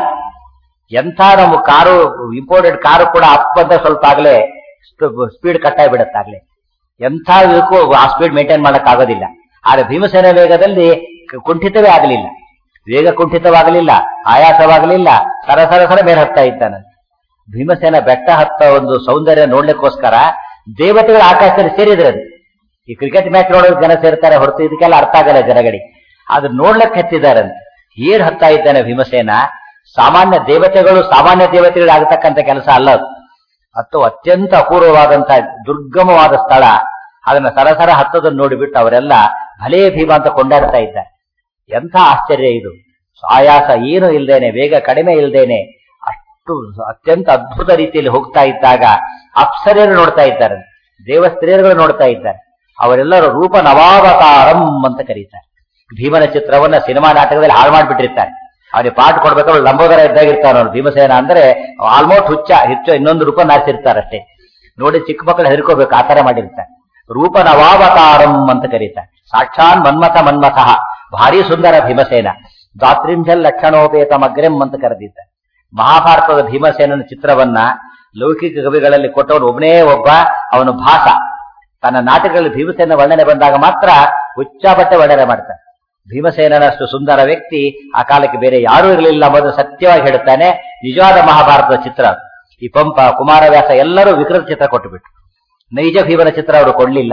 ಎಂಥ ನಮ್ಮ ಕಾರು ಇಂಪೋರ್ಟೆಡ್ ಕಾರು ಕೂಡ ಅಪ್ ಅಂತ ಸ್ವಲ್ಪ ಆಗ್ಲೇ ಸ್ಪೀಡ್ ಕಟ್ಟಾಗಿ ಬಿಡುತ್ತಾಗ್ಲೇ ಎಂಥ ಇದಕ್ಕೂ ಆ ಸ್ಪೀಡ್ ಮೇಂಟೈನ್ ಮಾಡಕ್ ಆಗೋದಿಲ್ಲ ಆದ್ರೆ ಭೀಮಸೇನ ವೇಗದಲ್ಲಿ ಕ- ಕುಂಠಿತವೇ ಆಗಲಿಲ್ಲ ವೇಗ ಕುಂಠಿತವಾಗಲಿಲ್ಲ ಆಯಾಸವಾಗಲಿಲ್ಲ ಸರ ಸರ ಸರ ಮೇಲೆ ಹತ್ತಾ ಇದ್ದಾನೆ ಭೀಮಸೇನ ಬೆಟ್ಟ ಹತ್ತ ಒಂದು ಸೌಂದರ್ಯ ನೋಡ್ಲಿಕ್ಕೋಸ್ಕರ ದೇವತೆಗಳ ಆಕಾಶದಲ್ಲಿ ಸೇರಿದ್ರದು ಈ ಕ್ರಿಕೆಟ್ ಮ್ಯಾಚ್ ನೋಡೋಕೆ ಜನ ಸೇರ್ತಾರೆ ಹೊರತು ಇದಕ್ಕೆಲ್ಲ ಅರ್ಥ ಆಗಲ್ಲ ಜನಗಳಿಗೆ ಆದ್ರೆ ನೋಡ್ಲಿಕ್ಕೆ ಹತ್ತಿದ್ದಾರಂತೆ ಏನ್ ಹತ್ತಾ ಇದ್ದಾನೆ ಭೀಮಸೇನ ಸಾಮಾನ್ಯ ದೇವತೆಗಳು ಸಾಮಾನ್ಯ ದೇವತೆಗಳು ಆಗತಕ್ಕಂತ ಕೆಲಸ ಅಲ್ಲ ಅದು ಮತ್ತು ಅತ್ಯಂತ ಅಪೂರ್ವವಾದಂತಹ ದುರ್ಗಮವಾದ ಸ್ಥಳ ಅದನ್ನ ಸರಸರ ಹತ್ತದನ್ನು ನೋಡಿಬಿಟ್ಟು ಅವರೆಲ್ಲ ಭಲೇ ಭೀಮ ಅಂತ ಕೊಂಡಾಡ್ತಾ ಇದ್ದಾರೆ ಎಂಥ ಆಶ್ಚರ್ಯ ಇದು ಆಯಾಸ ಏನು ಇಲ್ದೇನೆ ವೇಗ ಕಡಿಮೆ ಇಲ್ದೇನೆ ಅಷ್ಟು ಅತ್ಯಂತ ಅದ್ಭುತ ರೀತಿಯಲ್ಲಿ ಹೋಗ್ತಾ ಇದ್ದಾಗ ಅಪ್ಸರೆಯರು ನೋಡ್ತಾ ಇದ್ದಾರೆ ದೇವಸ್ತ್ರೀಯರುಗಳು ನೋಡ್ತಾ ಇದ್ದಾರೆ ಅವರೆಲ್ಲರೂ ರೂಪ ನವಾವತಾರಂ ಅಂತ ಕರೀತಾರೆ ಭೀಮನ ಚಿತ್ರವನ್ನ ಸಿನಿಮಾ ನಾಟಕದಲ್ಲಿ ಹಾಳು ಮಾಡಿಬಿಟ್ಟಿರ್ತಾರೆ ಅವರಿಗೆ ಪಾಠ ಕೊಡ್ಬೇಕಾದ್ರೆ ಲಂಬೋದರ ಇದ್ದಾಗಿರ್ತಾರೆ ಅವ್ರು ಭೀಮಸೇನ ಅಂದ್ರೆ ಆಲ್ಮೋಸ್ಟ್ ಹುಚ್ಚ ಹೆಚ್ಚು ಇನ್ನೊಂದು ರೂಪ ನಾಚಿರ್ತಾರಷ್ಟೇ ನೋಡಿ ಚಿಕ್ಕ ಮಕ್ಕಳು ಹೆದರ್ಕೋಬೇಕು ಆ ತರ ಮಾಡಿರ್ತಾರೆ ರೂಪ ನವಾವತಾರಂ ಅಂತ ಕರೀತಾರೆ ಸಾಕ್ಷಾನ್ ಮನ್ಮಥ ಮನ್ಮಥಃ ಭಾರಿ ಸುಂದರ ಭೀಮಸೇನ ದಾತ್ರಿಂಜಲ್ ಲಕ್ಷಣೋಪೇತ ಮಗ್ರೆಂ ಅಂತ ಕರೆದಿದ್ದಾರೆ ಮಹಾಭಾರತದ ಭೀಮಸೇನನ ಚಿತ್ರವನ್ನ ಲೌಕಿಕ ಕವಿಗಳಲ್ಲಿ ಕೊಟ್ಟವನು ಒಬ್ಬನೇ ಒಬ್ಬ ಅವನು ಭಾಸ ತನ್ನ ನಾಟಕಗಳಲ್ಲಿ ಭೀಮಸೇನ ವರ್ಣನೆ ಬಂದಾಗ ಮಾತ್ರ ಹುಚ್ಚಾಬಟ್ಟೆ ವರ್ಣನೆ ಮಾಡ್ತಾನೆ ಭೀಮಸೇನನಷ್ಟು ಸುಂದರ ವ್ಯಕ್ತಿ ಆ ಕಾಲಕ್ಕೆ ಬೇರೆ ಯಾರೂ ಇರಲಿಲ್ಲ ಎಂಬುದು ಸತ್ಯವಾಗಿ ಹೇಳುತ್ತಾನೆ ನಿಜವಾದ ಮಹಾಭಾರತದ ಚಿತ್ರ ಅದು. ಈ ಪಂಪ ಕುಮಾರವ್ಯಾಸ ಎಲ್ಲರೂ ವಿಕೃತ ಚಿತ್ರ ಕೊಟ್ಟುಬಿಟ್ರು ನೈಜ ಭೀಮನ ಚಿತ್ರ ಅವರು ಕೊಡ್ಲಿಲ್ಲ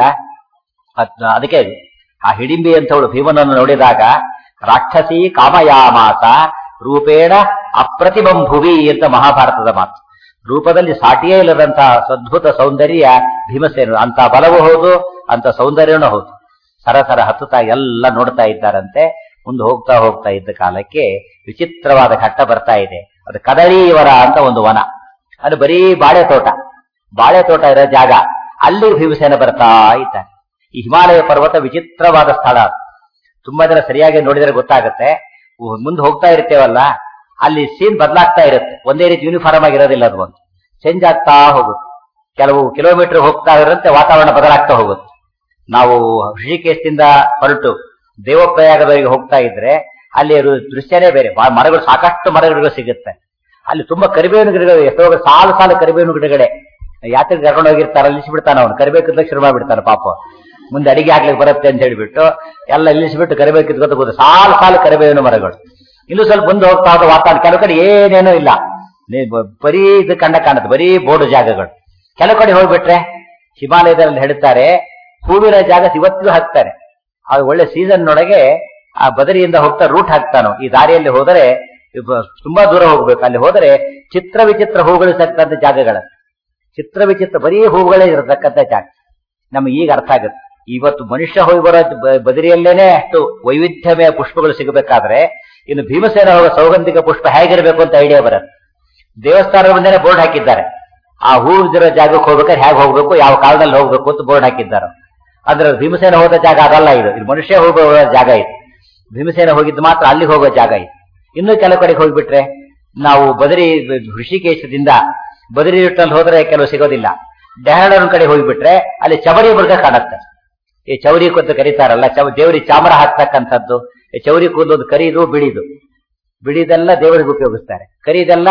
ಅದ್- ಅದಕ್ಕೆ ಆ ಹಿಡಿಂಬಿ ಅಂತವಳು ಭೀಮನನ್ನು ನೋಡಿದಾಗ ರಾಕ್ಷಸಿ ಕಾಮಯಾಮಾಸ ರೂಪೇಣ ಅಪ್ರತಿಮಂ ಭುವಿ ಅಂತ ಮಹಾಭಾರತದ ಮಾತು ರೂಪದಲ್ಲಿ ಸಾಟಿಯೇ ಇಲ್ಲದಂತಹ ಅದ್ಭುತ ಸೌಂದರ್ಯ ಭೀಮಸೇನ ಅಂತ ಬಲವೂ ಹೌದು ಅಂತ ಸೌಂದರ್ಯನೂ ಹೌದು ಸರಸರ ಹತ್ತುತ್ತಾ ಎಲ್ಲ ನೋಡ್ತಾ ಇದ್ದಾರಂತೆ ಮುಂದೆ ಹೋಗ್ತಾ ಹೋಗ್ತಾ ಇದ್ದ ಕಾಲಕ್ಕೆ ವಿಚಿತ್ರವಾದ ಘಟ್ಟ ಬರ್ತಾ ಇದೆ ಅದು ಕದಳೀವರ ಅಂತ ಒಂದು ವನ ಅದು ಬರೀ ಬಾಳೆ ತೋಟ ಬಾಳೆ ತೋಟ ಇರೋ ಜಾಗ ಅಲ್ಲಿ ಭೀಮಸೇನ ಬರ್ತಾ ಇದ್ದಾನೆ ಈ ಹಿಮಾಲಯ ಪರ್ವತ ವಿಚಿತ್ರವಾದ ಸ್ಥಳ ಅದು. ತುಂಬಾ ಜನ ಸರಿಯಾಗಿ ನೋಡಿದ್ರೆ ಗೊತ್ತಾಗುತ್ತೆ ಮುಂದೆ ಹೋಗ್ತಾ ಇರ್ತೇವಲ್ಲ ಅಲ್ಲಿ ಸೀನ್ ಬದಲಾಗ್ತಾ ಇರುತ್ತೆ ಒಂದೇ ರೀತಿ ಯೂನಿಫಾರ್ಮ್ ಆಗಿರೋದಿಲ್ಲ ಅದು ಒಂದು ಚೇಂಜ್ ಆಗ್ತಾ ಹೋಗುತ್ತೆ ಕೆಲವು ಕಿಲೋಮೀಟರ್ ಹೋಗ್ತಾ ಇರುತ್ತೆ ವಾತಾವರಣ ಬದಲಾಗ್ತಾ ಹೋಗುತ್ತೆ ನಾವು ಋಷಿಕೇಶದಿಂದ ಹೊರಟು ದೇವಪ್ರಯಾಗದವರೆಗೆ ಹೋಗ್ತಾ ಇದ್ರೆ ಅಲ್ಲಿ ರು- ದೃಶ್ಯನೇ ಬೇರೆ ಬಾ- ಮರಗಳು ಸಾಕಷ್ಟು ಮರಗಳು ಸಿಗುತ್ತೆ ಅಲ್ಲಿ ತುಂಬಾ ಕರಿಬೇವಿನ ಗಿಡಗಳು ಎಷ್ಟೋ ಸಾಲು ಸಾಲು ಕರಿಬೇವಿನ ಗಿಡಗಳೇ ಯಾತ್ರೆ ಕರ್ಕೊಂಡು ಹೋಗಿರ್ತಾರೆ ನಿಲ್ಲಿಸ್ಬಿಡ್ತಾನೆ ಅವನು ಕರಿಬೇಕು ಕಿತ್ಲಕ್ಕೆ ಶುರು ಮಾಡ್ಬಿಡ್ತಾನೆ ಪಾಪ ಮುಂದೆ ಅಡಿಗೆ ಹಾಕ್ಲಿಕ್ಕೆ ಬರುತ್ತೆ ಅಂತ ಹೇಳ್ಬಿಟ್ಟು ಎಲ್ಲ ನಿಲ್ಲಿಸ್ಬಿಟ್ಟು ಕರಿಬೇಕು ಕಿತ್ಕೊತ ಕೂತು ಸಾಲು ಸಾಲು ಕರಿಬೇವಿನ ಮರಗಳು ಇನ್ನು ಸ್ವಲ್ಪ ಮುಂದೆ ಹೋಗ್ತಾ ಹೋದ ವಾತಾವರಣ ಕೆಲವು ಕಡೆ ಏನೇನೂ ಇಲ್ಲ ನೀ- ಬ- ಬರೀ ಇದು ಕಂಡ ಕಾಣುತ್ತೆ ಬರೀ ಬೋರ್ಡು ಜಾಗಗಳು ಕೆಲವು ಕಡೆ ಹೋಗ್ಬಿಟ್ರೆ ಹಿಮಾಲಯದಲ್ಲಿ ಹೇಳ್ತಾರೆ ಹೂವಿನ ಜಾಗ ಇವತ್ತಿಗೂ ಹಾಕ್ತಾರೆ ಅದು ಒಳ್ಳೆ ಸೀಸನ್ ನೊಳಗೆ ಆ ಬದರಿಯಿಂದ ಹೋಗ್ತಾ ರೂಟ್ ಹಾಕ್ತಾನೋ ಈ ದಾರಿಯಲ್ಲಿ ಹೋದರೆ ಇಬ್ಬ- ತುಂಬಾ ದೂರ ಹೋಗ್ಬೇಕು ಅಲ್ಲಿ ಹೋದರೆ ಚಿತ್ರ ವಿಚಿತ್ರ ಹೂಗಳು ಸಿಗ್ತಕ್ಕಂಥ ಜಾಗಗಳ ಚಿತ್ರ ವಿಚಿತ್ರ ಬರೀ ಹೂಗಳೇ ಇರತಕ್ಕಂಥ ಜಾಗ ನಮ್ಗೆ ಈಗ ಅರ್ಥ ಆಗುತ್ತೆ ಇವತ್ತು ಮನುಷ್ಯ ಹೋಗಿ ಬರೋ ಬ- ಬದರಿಯಲ್ಲೇನೆ ಅಷ್ಟು ವೈವಿಧ್ಯಮಯ ಪುಷ್ಪಗಳು ಸಿಗಬೇಕಾದ್ರೆ ಇನ್ನು ಭೀಮಸೇನ ಹೋಗೋ ಸೌಗಂಧಿಕ ಪುಷ್ಪ ಹೇಗಿರಬೇಕು ಅಂತ ಐಡಿಯಾ ಬರುತ್ತೆ ದೇವಸ್ಥಾನದ ಮುಂದೆನೆ ಬೋರ್ಡ್ ಹಾಕಿದ್ದಾರೆ ಆ ಹೂ ಇರೋ ಜಾಗಕ್ಕೆ ಹೋಗ್ಬೇಕಾದ್ರೆ ಹೇಗೆ ಹೋಗ್ಬೇಕು ಯಾವ ಕಾಲದಲ್ಲಿ ಹೋಗ್ಬೇಕು ಅಂತ ಬೋರ್ಡ್ ಹಾಕಿದ್ದಾರೆ ಅಂದ್ರೆ ಭೀಮಸೇನ ಹೋದ ಜಾಗ ಅದಲ್ಲ ಇದು ಇದು ಮನುಷ್ಯ ಹೋಗೋ ಜಾಗ ಇದು ಭೀಮಸೇನ ಹೋಗಿದ್ದು ಮಾತ್ರ ಅಲ್ಲಿ ಹೋಗೋ ಜಾಗ ಇದು ಇನ್ನು ಕೆಲವು ಕಡೆಗೆ ಹೋಗ್ಬಿಟ್ರೆ ನಾವು ಬದರಿ ಋಷಿಕೇಶದಿಂದ ಬದರಿ ರೂಟ್ನಲ್ಲಿ ಹೋದ್ರೆ ಕೆಲವು ಸಿಗೋದಿಲ್ಲ ಡೆಹರಾಡೂನ್ ಕಡೆ ಹೋಗ್ಬಿಟ್ರೆ ಅಲ್ಲಿ ಚವರಿ ಮೃಗ ಕಾಣುತ್ತೆ ಈ ಚೌರಿ ಕೂತು ಕರೀತಾರಲ್ಲ ಚೌ ದೇವರಿಗೆ ಚಾಮರ ಹಾಕ್ತಕ್ಕಂಥದ್ದು ಈ ಚೌರಿ ಕೂದಲು ಕರಿದು ಬಿಳಿದು ಬಿಳಿದೆಲ್ಲ ದೇವರಿಗೆ ಉಪಯೋಗಿಸ್ತಾರೆ ಕರಿದೆಲ್ಲ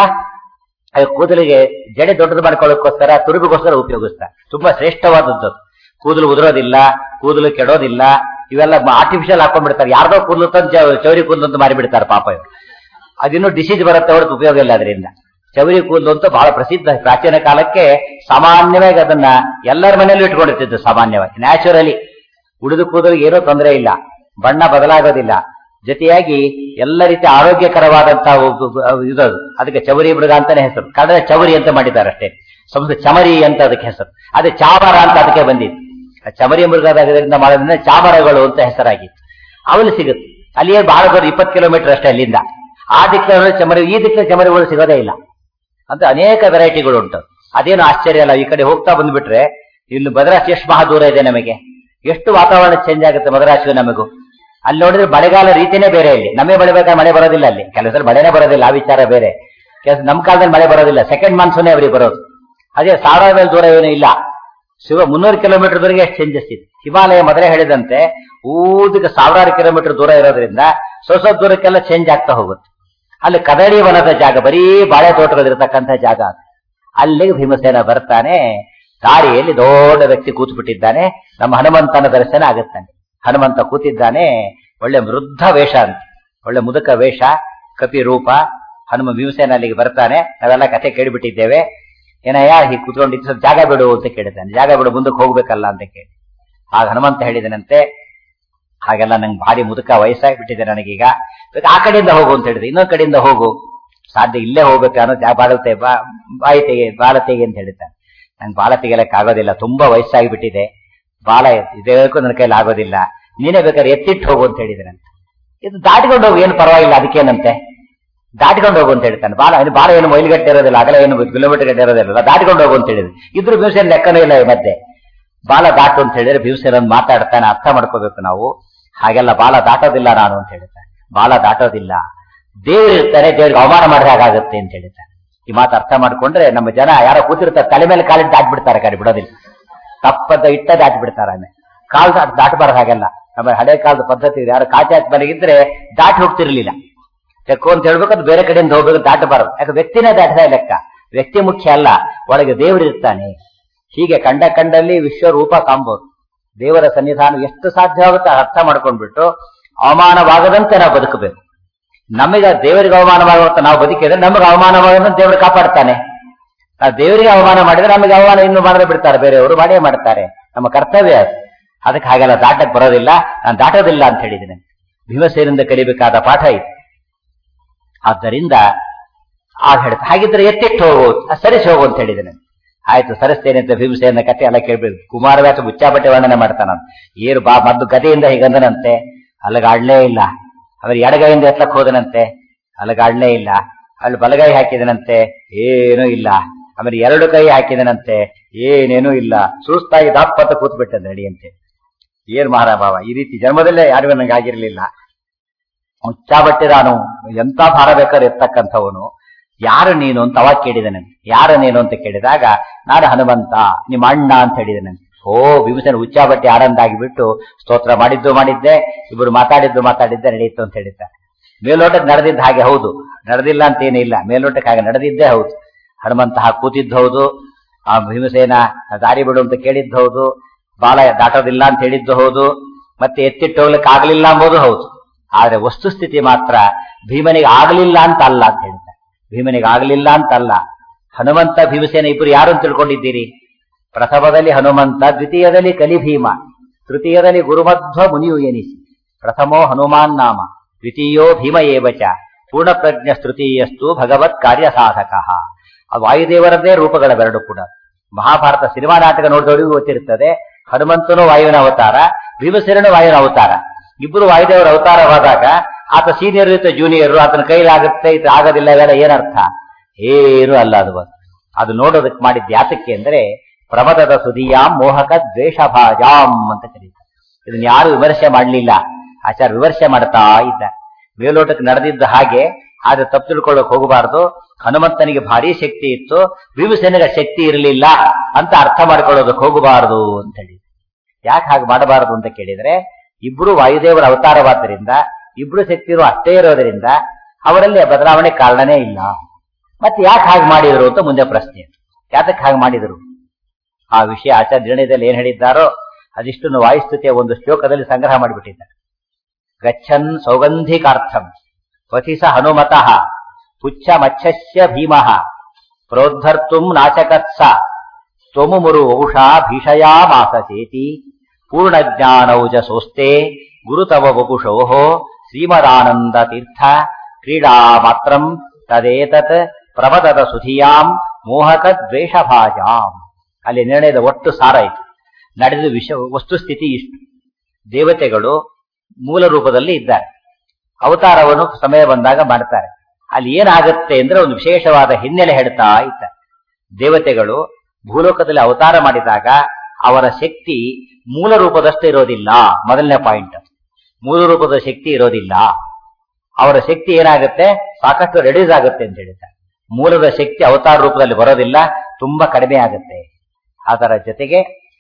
ಅದು ಕೂದಲಿಗೆ ಜಡೆ ದೊಡ್ಡದು ಮಾಡ್ಕೊಳ್ಳೋಕ್ಕೋಸ್ಕರ ತುರುಬಿಗೋಸ್ಕರ ಉಪಯೋಗಿಸ್ತಾರೆ ತುಂಬಾ ಶ್ರೇಷ್ಠವಾದದ್ದು ಕೂದಲು ಉದುರೋದಿಲ್ಲ ಕೂದಲು ಕೆಡೋದಿಲ್ಲ ಇವೆಲ್ಲ ಆರ್ಟಿಫಿಷಿಯಲ್ ಹಾಕೊಂಡ್ಬಿಡ್ತಾರೆ ಯಾರ್ದೋ ಕೂದಲು ತಂದು ಚೌ- ಚೌರಿ ಕೂದಲು ಅಂತ ಮಾರಿಬಿಡ್ತಾರೆ ಪಾಪ ಇವ್ರು ಅದಿನ್ನೂ ಡಿಸೀಸ್ ಬರುತ್ತೆ ಹೊರತು ಉಪಯೋಗ ಇಲ್ಲ ಅದರಿಂದ ಚೌರಿ ಕೂದಲು ಅಂತ ಬಹಳ ಪ್ರಸಿದ್ಧ ಪ್ರಾಚೀನ ಕಾಲಕ್ಕೆ ಸಾಮಾನ್ಯವಾಗಿ ಅದನ್ನ ಎಲ್ಲರ ಮನೆಯಲ್ಲೂ ಇಟ್ಕೊಂಡಿರ್ತಿದ್ದು ಸಾಮಾನ್ಯವಾಗಿ ನ್ಯಾಚುರಲಿ ಉಳಿದು ಕೂದಲಿಗೆ ಏನೂ ತೊಂದರೆ ಇಲ್ಲ ಬಣ್ಣ ಬದಲಾಗೋದಿಲ್ಲ ಜೊತೆಯಾಗಿ ಎಲ್ಲ ರೀತಿಯ ಆರೋಗ್ಯಕರವಾದಂತಹ ಇದದು ಅದಕ್ಕೆ ಚವರಿ ಮೃಗ ಅಂತಾನೆ ಹೆಸರು ಕನ್ನಡ ಚವರಿ ಅಂತ ಮಾಡಿದ್ದಾರೆ ಅಷ್ಟೇ ಸಂಸ್ಕೃತ ಚಮರಿ ಅಂತ ಅದಕ್ಕೆ ಹೆಸರು ಅದೇ ಚಾಮರ ಅಂತ ಅದಕ್ಕೆ ಬಂದಿತ್ತು ಆ ಚಮರಿ ಮೃಗದಿಂದ ಮಾಡೋದ್ರಿಂದ ಚಾಮರಗಳು ಅಂತ ಹೆಸರಾಗಿತ್ತು ಅವಲ್ಲಿ ಸಿಗುತ್ತೆ ಅಲ್ಲಿಯೇ ಬಹಳ ದೂರ ಇಪ್ಪತ್ತು ಕಿಲೋಮೀಟರ್ ಅಷ್ಟೇ ಅಲ್ಲಿಂದ ಆ ದಿಕ್ಕಿನಲ್ಲಿ ಚಮರಿ ಈ ದಿಕ್ಕಿನ ಚಮರಿಗಳು ಸಿಗೋದೇ ಇಲ್ಲ ಅಂತ ಅನೇಕ ವೆರೈಟಿಗಳು ಉಂಟು ಅದೇನು ಆಶ್ಚರ್ಯ ಅಲ್ಲ ಈ ಕಡೆ ಹೋಗ್ತಾ ಬಂದ್ಬಿಟ್ರೆ ಇಲ್ಲಿ ಮದ್ರಾಸ್ ಎಷ್ಟು ಮಹಾ ದೂರ ಇದೆ ನಮಗೆ ಎಷ್ಟು ವಾತಾವರಣ ಚೇಂಜ್ ಆಗುತ್ತೆ ಮದ್ರಾಸ್ಗೂ ನಮಗೂ ಅಲ್ಲಿ ನೋಡಿದ್ರೆ ಮಳೆಗಾಲ ರೀತಿನೇ ಬೇರೆ ಇಲ್ಲಿ ನಮಗೆ ಮಳೆ ಬೇಕಾದ್ರೆ ಮಳೆ ಬರೋದಿಲ್ಲ ಅಲ್ಲಿ ಕೆಲವು ಸಲ ಮಳೆನೇ ಬರೋದಿಲ್ಲ ಆ ವಿಚಾರ ಬೇರೆ ಕೆಲಸ ನಮ್ಮ ಕಾಲದಲ್ಲಿ ಮಳೆ ಬರೋದಿಲ್ಲ ಸೆಕೆಂಡ್ ಮಾನ್ಸೂನೇ ಅವರಿಗೆ ಬರೋದು ಅದೇ ಸಾವಿರ ಮೈಲ್ ದೂರ ಏನೂ ಇಲ್ಲ ಶಿವ ಮುನ್ನೂರು ಕಿಲೋಮೀಟರ್ ದೂರಿಗೆ ಎಷ್ಟು ಚೇಂಜಸ್ ಇದೆ ಹಿಮಾಲಯ ಮೊದಲೇ ಹೇಳಿದಂತೆ ಊದಕ್ಕೆ ಸಾವಿರಾರು ಕಿಲೋಮೀಟರ್ ದೂರ ಇರೋದ್ರಿಂದ ಸ್ವಲ್ಪ ಸ್ವಲ್ಪ ದೂರಕ್ಕೆಲ್ಲ ಚೇಂಜ್ ಆಗ್ತಾ ಹೋಗುತ್ತೆ ಅಲ್ಲಿ ಕದಳಿ ವನದ ಜಾಗ ಬರೀ ಬಾಳೆ ತೋಟಗಳಿರ್ತಕ್ಕಂಥ ಜಾಗ ಅದು. ಅಲ್ಲಿಗೆ ಭೀಮಸೇನ ಬರ್ತಾನೆ ದಾರಿಯಲ್ಲಿ ದೊಡ್ಡ ವ್ಯಕ್ತಿ ಕೂತು ಬಿಟ್ಟಿದ್ದಾನೆ ನಮ್ಮ ಹನುಮಂತನ ದರ್ಶನ ಆಗುತ್ತಾನೆ ಹನುಮಂತ ಕೂತಿದ್ದಾನೆ ಒಳ್ಳೆ ವೃದ್ಧ ವೇಷ ಅಂತ ಒಳ್ಳೆ ಮುದುಕ ವೇಷ ಕಪಿ ರೂಪ ಹನುಮ ಭೀಮಸೇನ ಅಲ್ಲಿಗೆ ಬರ್ತಾನೆ ನಾವೆಲ್ಲ ಕಥೆ ಕೇಳಿಬಿಟ್ಟಿದ್ದೇವೆ ಏನಯ್ಯ ಹೀಗೆ ಕೂತ್ಕೊಂಡಿದ್ದು ಸ್ವಲ್ಪ ಜಾಗ ಬಿಡು ಅಂತ ಕೇಳಿದ್ದಾನೆ ಜಾಗ ಬಿಡು ಮುಂದಕ್ಕೆ ಹೋಗ್ಬೇಕಲ್ಲ ಅಂತ ಕೇಳಿ ಆಗ ಹನುಮಂತ ಹೇಳಿದನಂತೆ ಹಾಗೆಲ್ಲ ನಂಗೆ ಭಾರಿ ಮುದುಕ ವಯಸ್ಸಾಗ್ಬಿಟ್ಟಿದೆ ನನಗೀಗ ಬೇಕಾ ಆ ಕಡೆಯಿಂದ ಹೋಗು ಅಂತ ಹೇಳಿದ್ರೆ ಇನ್ನೊಂದ್ ಕಡೆಯಿಂದ ಹೋಗು ಸಾಧ್ಯ ಇಲ್ಲೇ ಹೋಗ್ಬೇಕು ಅನ್ನೋ ಜಾ ಬಾಳತೆ ಬಾ ಬಾಯಿ ತೆಗೆ ಬಾಲ ತೆಗೆ ಅಂತ ಹೇಳಿದ್ದಾನೆ ನಂಗೆ ಬಾಲ ತೆಗಿಯಲಕ್ಕೆ ಆಗೋದಿಲ್ಲ ತುಂಬಾ ವಯಸ್ಸಾಗಿಬಿಟ್ಟಿದೆ ಬಾಲ ಇದಕ್ಕೂ ನನ್ನ ಕೈಲಿ ಆಗೋದಿಲ್ಲ ನೀನೇ ಬೇಕಾದ್ರೆ ಎತ್ತಿಟ್ಟು ಹೋಗು ಅಂತ ಹೇಳಿದ್ರಂತೆ ಇದು ದಾಟಿಕೊಂಡು ಹೋಗು ಏನು ಪರವಾಗಿಲ್ಲ ಅದಕ್ಕೇನಂತೆ ದಾಟಿಕೊಂಡು ಹೋಗು ಅಂತ ಹೇಳ್ತಾನೆ ಬಾಲ ಇದು ಬಾಲ ಏನು ಮೈಲಿಗಟ್ಟೆ ಇರೋದಿಲ್ಲ ಅಗಲ ಏನು ಕಿಲೋಮೀಟರ್ ಗಟ್ಟೆ ಇರೋದಿಲ್ಲ ದಾಟಿಕೊಂಡು ಹೋಗು ಅಂತ ಹೇಳಿದ್ರು ಇದ್ರ ಭೀಮಸೇನ ಲೆಕ್ಕನೂ ಇಲ್ಲ ಈ ಮಧ್ಯೆ ಬಾಲ ದಾಟು ಅಂತ ಹೇಳಿದ್ರೆ ಭೀಮಸೇನ ಮಾತಾಡ್ತಾನೆ ಅರ್ಥ ಮಾಡ್ಕೋಬೇಕು ನಾವು ಹಾಗೆಲ್ಲ ಬಾಲ ದಾಟೋದಿಲ್ಲ ನಾನು ಅಂತ ಹೇಳ್ತಾನೆ ಬಾಲ ದಾಟೋದಿಲ್ಲ ದೇವ್ರು ಇರ್ತಾರೆ ದೇವ್ರಿಗೆ ಅವಮಾನ ಮಾಡಿದ್ರೆ ಹಾಗಾಗುತ್ತೆ ಅಂತ ಹೇಳ್ತಾನೆ ಈ ಮಾತು ಅರ್ಥ ಮಾಡ್ಕೊಂಡ್ರೆ ನಮ್ಮ ಜನ ಯಾರೋ ಕೂತಿರ್ತಾರೆ ತಲೆ ಮೇಲೆ ಕಾಲಿಟ್ಟು ದಾಟ್ಬಿಡ್ತಾರೆ ಕಡೆ ಬಿಡೋದಿಲ್ಲ ತಪ್ಪದ ಇಟ್ಟ ದಾಟಿ ಬಿಡ್ತಾರೆ ಆಮೇಲೆ ಕಾಲ್ ದಾಟ್ ದಾಟಬಾರ್ದು ಹಾಗೆಲ್ಲ ನಮ್ಮ ಹಳೆ ಕಾಲದ ಪದ್ಧತಿ ಇದೆ. ಯಾರು ಕಾಚೆ ಹಾಕಿ ಮನೆಗಿದ್ರೆ ದಾಟಿ ಹೋಗ್ತಿರ್ಲಿಲ್ಲ ತೆಕ್ಕು ಅಂತ ಹೇಳ್ಬೇಕು ಅದು ಬೇರೆ ಕಡೆಯಿಂದ ಹೋಗ್ಬೇಕು ದಾಟಬಾರದು ಯಾಕೆ ವ್ಯಕ್ತಿನೇ ದಾಟದ ಲೆಕ್ಕ ವ್ಯಕ್ತಿ ಮುಖ್ಯ ಅಲ್ಲ ಒಳಗೆ ದೇವರು ಇರ್ತಾನೆ ಹೀಗೆ ಕಂಡ ಕಂಡಲ್ಲಿ ವಿಶ್ವರೂಪ ಕಾಂಬೋದು ದೇವರ ಸನ್ನಿಧಾನ ಎಷ್ಟು ಸಾಧ್ಯವಾಗುತ್ತೆ ಅರ್ಥ ಮಾಡ್ಕೊಂಡ್ಬಿಟ್ಟು ಅವಮಾನವಾಗದಂತೆ ನಾವು ಬದುಕಬೇಕು ನಮಗೆ ದೇವರಿಗೆ ಅವಮಾನವಾಗುವಂತ ನಾವು ಬದುಕಿದ್ರೆ ನಮಗೆ ಅವಮಾನವಾಗದಂತೆ ದೇವರು ಕಾಪಾಡ್ತಾನೆ ನಾವು ದೇವರಿಗೆ ಅವಮಾನ ಮಾಡಿದ್ರೆ ನಮಗೆ ಅವಮಾನ ಇನ್ನು ಮಾಡಿದ್ರೆ ಬಿಡ್ತಾರೆ ಬೇರೆಯವರು ಮಾಡೇ ಮಾಡ್ತಾರೆ ನಮ್ಮ ಕರ್ತವ್ಯ ಅದು ಅದಕ್ಕೆ ಹಾಗೆಲ್ಲ ದಾಟಕ್ ಬರೋದಿಲ್ಲ ನಾನು ದಾಟೋದಿಲ್ಲ ಅಂತ ಹೇಳಿದ್ದೀನಿ ಭೀಮಸೇನಿಂದ ಕಲಿಬೇಕಾದ ಪಾಠ ಇದು ಆದ್ದರಿಂದ ಆಗ ಹೇಳ್ತಾ ಹಾಗಿದ್ರೆ ಎತ್ತಿಟ್ಟು ಹೋಗು ಆ, ಸರಿಸಿ ಹೋಗು ಅಂತ ಹೇಳಿದ್ದೇನೆ ಆಯ್ತು ಸರಿಸ್ತೇನೆ ಅಂತ ಭೀಮಸೇನ ಕತೆ ಎಲ್ಲ ಕೇಳ್ಬೇಕು ಕುಮಾರವ್ಯಾಸ ಮುಚ್ಚಾಬಟ್ಟೆ ವರ್ಣನೆ ಮಾಡ್ತಾನ ಏನು ಬಾ ಮದ್ದು ಗದೆಯಿಂದ ಹೀಗಂದನಂತೆ ಅಲ್ಲಗಾಡ್ಲೇ ಇಲ್ಲ ಆಮೇಲೆ ಎಡಗೈಯಿಂದ ಎತ್ತಕ್ ಹೋದನಂತೆ ಅಲ್ಲಗಾಡ್ಲೇ ಇಲ್ಲ ಅಲ್ಲಿ ಬಲಗೈ ಹಾಕಿದನಂತೆ ಏನೂ ಇಲ್ಲ ಆಮೇಲೆ ಎರಡು ಕೈ ಹಾಕಿದನಂತೆ ಏನೇನೂ ಇಲ್ಲ ಸುಸ್ತಾಗಿ ದಾಪ್ಪತ್ತ ಕೂತ್ಬಿಟ್ಟೆ ನಡಿಯಂತೆ ಏನ್ ಮಹಾರಾಭಾವ ಈ ರೀತಿ ಜನ್ಮದಲ್ಲೇ ಯಾರಿಗೂ ನಂಗೆ ಆಗಿರ್ಲಿಲ್ಲ ಮುಚ್ಚಾಬಟ್ಟೆ ನಾನು ಎಂತ ಭಾರ ಬೇಕಾದ್ರೆ ಎತ್ತಕ್ಕಂಥವನು ಯಾರು ನೀನು ಅಂತ ಅವಾಗ ಕೇಳಿದನಂತೆ ಯಾರು ನೀನು ಅಂತ ಕೇಳಿದಾಗ ನಾನು ಹನುಮಂತ ನಿಮ್ಮ ಅಣ್ಣ ಅಂತ ಹೇಳಿದನಂತೆ ಓ ಭೀಮಸೇನ ಉಚ್ಚಾಬಟ್ಟೆ ಆನಂದಾಗಿ ಬಿಟ್ಟು ಸ್ತೋತ್ರ ಮಾಡಿದ್ದು ಮಾಡಿದ್ದೆ ಇಬ್ಬರು ಮಾತಾಡಿದ್ದು ಮಾತಾಡಿದ್ದೆ ನಡೆಯಿತು ಅಂತ ಹೇಳಿದ್ದಾರೆ ಮೇಲ್ನೋಟಕ್ಕೆ ನಡೆದಿದ್ದ ಹಾಗೆ ಹೌದು ನಡೆದಿಲ್ಲ ಅಂತ ಏನಿಲ್ಲ ಮೇಲ್ನೋಟಕ್ಕೆ ಹಾಗೆ ನಡೆದಿದ್ದೇ ಹೌದು ಹನುಮಂತ ಹಾಗೆ ಕೂತಿದ್ದು ಹೌದು ಆ ಭೀಮಸೇನ ದಾರಿ ಬಿಡು ಅಂತ ಕೇಳಿದ್ದು ಹೌದು ಬಾಲ ದಾಟೋದಿಲ್ಲ ಅಂತ ಹೇಳಿದ್ದು ಹೌದು ಮತ್ತೆ ಎತ್ತಿಟ್ಟು ಹೋಗ್ಲಿಕ್ಕೆ ಆಗ್ಲಿಲ್ಲ ಅಂಬೋದು ಹೌದು ಆದ್ರೆ ವಸ್ತುಸ್ಥಿತಿ ಮಾತ್ರ ಭೀಮನಿಗೆ ಆಗ್ಲಿಲ್ಲ ಅಂತ ಅಲ್ಲ ಅಂತ ಹೇಳ್ತಾರೆ ಭೀಮನಿಗೆ ಆಗ್ಲಿಲ್ಲ ಅಂತ ಅಲ್ಲ ಹನುಮಂತ ಭೀಮಸೇನ ಇಬ್ಬರು ಯಾರು ಅಂತ ತಿಳ್ಕೊಂಡಿದ್ದೀರಿ ಪ್ರಥಮದಲ್ಲಿ ಹನುಮಂತ ದ್ವಿತೀಯದಲ್ಲಿ ಕಲಿಭೀಮ ತೃತೀಯದಲ್ಲಿ ಗುರುಮಧ್ವ ಮುನಿಯು ಎನಿಸಿ ಪ್ರಥಮೋ ಹನುಮಾನ್ ನಾಮ ದ್ವಿತೀಯೋ ಭೀಮ ಏವಚ ಪೂರ್ಣಪ್ರಜ್ಞ ತೃತೀಯಸ್ತು ಭಗವತ್ ಕಾರ್ಯ ಸಾಧಕ ವಾಯುದೇವರದ್ದೇ ರೂಪಗಳವೆರಡು ಕೂಡ ಮಹಾಭಾರತ ಸಿನಿಮಾ ನಾಟಕ ನೋಡಿದವರಿಗೂ ಗೊತ್ತಿರುತ್ತದೆ ಹನುಮಂತನು ವಾಯುವಿನ ಅವತಾರ ಭೀಮಸೇನನು ವಾಯುವಿನ ಅವತಾರ ಇಬ್ಬರು ವಾಯುದೇವರ ಅವತಾರವಾದಾಗ ಆತ ಸೀನಿಯರ್ ಇತ್ತು ಜೂನಿಯರ್ ಆತನ ಕೈಲಾಗುತ್ತೆ ಇದು ಆಗೋದಿಲ್ಲ ಇವೆಲ್ಲ ಏನರ್ಥ ಏನು ಅಲ್ಲ ಅದು ಅದು ನೋಡೋದಕ್ಕೆ ಮಾಡಿದ ಯಾತಕ್ಕೆ ಅಂದ್ರೆ ಪ್ರಮದದ ಸುದಿಯಾಂ ಮೋಹಕ ದ್ವೇಷ ಭಾಜಾಂ ಅಂತ ಕರೀತಾರೆ ಇದನ್ನ ಯಾರು ವಿಮರ್ಶೆ ಮಾಡಲಿಲ್ಲ ಆಚಾರ ವಿಮರ್ಶೆ ಮಾಡ್ತಾ ಇದ್ದ ಮೇಲೋಟಕ್ಕೆ ನಡೆದಿದ್ದ ಹಾಗೆ ಆದ್ರೆ ತಪ್ಪು ತಿಳ್ಕೊಳ್ಳೋಕೆ ಹೋಗಬಾರದು ಹನುಮಂತನಿಗೆ ಭಾರಿ ಶಕ್ತಿ ಇತ್ತು ಭೀಮಸೇನಿಗೆ ಶಕ್ತಿ ಇರಲಿಲ್ಲ ಅಂತ ಅರ್ಥ ಮಾಡ್ಕೊಳ್ಳೋದಕ್ಕೆ ಹೋಗಬಾರದು ಅಂತ ಹೇಳಿ ಯಾಕೆ ಹಾಗೆ ಮಾಡಬಾರದು ಅಂತ ಕೇಳಿದ್ರೆ ಇಬ್ರು ವಾಯುದೇವರ ಅವತಾರವಾದ್ದರಿಂದ ಇಬ್ರು ಶಕ್ತಿರು ಅಷ್ಟೇ ಇರೋದ್ರಿಂದ ಅವರಲ್ಲಿ ಬದಲಾವಣೆ ಕಾರಣನೇ ಇಲ್ಲ ಮತ್ತೆ ಯಾಕೆ ಹಾಗೆ ಮಾಡಿದ್ರು ಅಂತ ಮುಂದೆ ಪ್ರಶ್ನೆ ಯಾತಕ್ಕೆ ಹಾಗೆ ಮಾಡಿದರು ಆ ವಿಷಯ ಆಚಾರ್ಯ ನಿರ್ಣಯದಲ್ಲಿ ಏನ್ ಹೇಳಿದ್ದಾರೋ ಅದಿಷ್ಟನ್ನು ವಾಯುಸ್ತುತಿಯ ಒಂದು ಶ್ಲೋಕದಲ್ಲಿ ಸಂಗ್ರಹ ಮಾಡಿಬಿಟ್ಟಿದ್ದಾರೆ ಗಚ್ಚನ್ ಸೌಗಂಧಿಕಾರ್ಥಂ ಪಥಿಸ ಹನುಮತಃ ಪುಚ್ಛ ಮಚ್ಛಸ್ಯ ಭೀಮಃ ಪ್ರೋದ್ಧರ್ತುಂ ನಾಚಕತ್ಸ ತ್ವಮುಮುರು ಔಷಾ ಭೀಷಯಾ ಮಾಸಚೇತಿ ಪೂರ್ಣಜ್ಞಾನೌಜ ಸೋಸ್ತೆ ಗುರುತವ ವಪುಷೋಃ ಶ್ರೀಮದಾನಂದ ತೀರ್ಥ ಕ್ರೀಡಾ ಮಾತ್ರಂ ತದೇತತ್ ಪ್ರಮದದ ಸುಧಿಯಾಂ ಮೋಹಕ ದ್ವೇಷಭಾಜಾಂ ಅಲ್ಲಿ ನಿರ್ಣಯದ ಒಟ್ಟು ಸಾರ ಇತ್ತು ನಡೆದ ವಿಷ ವಸ್ತುಸ್ಥಿತಿ ಇಷ್ಟು ದೇವತೆಗಳು ಮೂಲ ರೂಪದಲ್ಲಿ ಇದ್ದಾರೆ ಅವತಾರವನ್ನು ಸಮಯ ಬಂದಾಗ ಮಾಡ್ತಾರೆ ಅಲ್ಲಿ ಏನಾಗುತ್ತೆ ಅಂದ್ರೆ ಒಂದು ವಿಶೇಷವಾದ ಹಿನ್ನೆಲೆ ಹೇಳ್ತಾ ಇದ್ದಾರೆ ದೇವತೆಗಳು ಭೂಲೋಕದಲ್ಲಿ ಅವತಾರ ಮಾಡಿದಾಗ ಅವರ ಶಕ್ತಿ ಮೂಲ ರೂಪದಷ್ಟು ಇರೋದಿಲ್ಲ ಮೊದಲನೇ ಪಾಯಿಂಟ್ ಮೂಲ ರೂಪದ ಶಕ್ತಿ ಇರೋದಿಲ್ಲ ಅವರ ಶಕ್ತಿ ಏನಾಗುತ್ತೆ ಸಾಕಷ್ಟು ರೆಡ್ಯೂಸ್ ಆಗುತ್ತೆ ಅಂತ ಹೇಳಿದ್ದಾರೆ ಮೂಲದ ಶಕ್ತಿ ಅವತಾರ ರೂಪದಲ್ಲಿ ಬರೋದಿಲ್ಲ ತುಂಬಾ ಕಡಿಮೆ ಆಗುತ್ತೆ ಅದರ ಜೊತೆಗೆ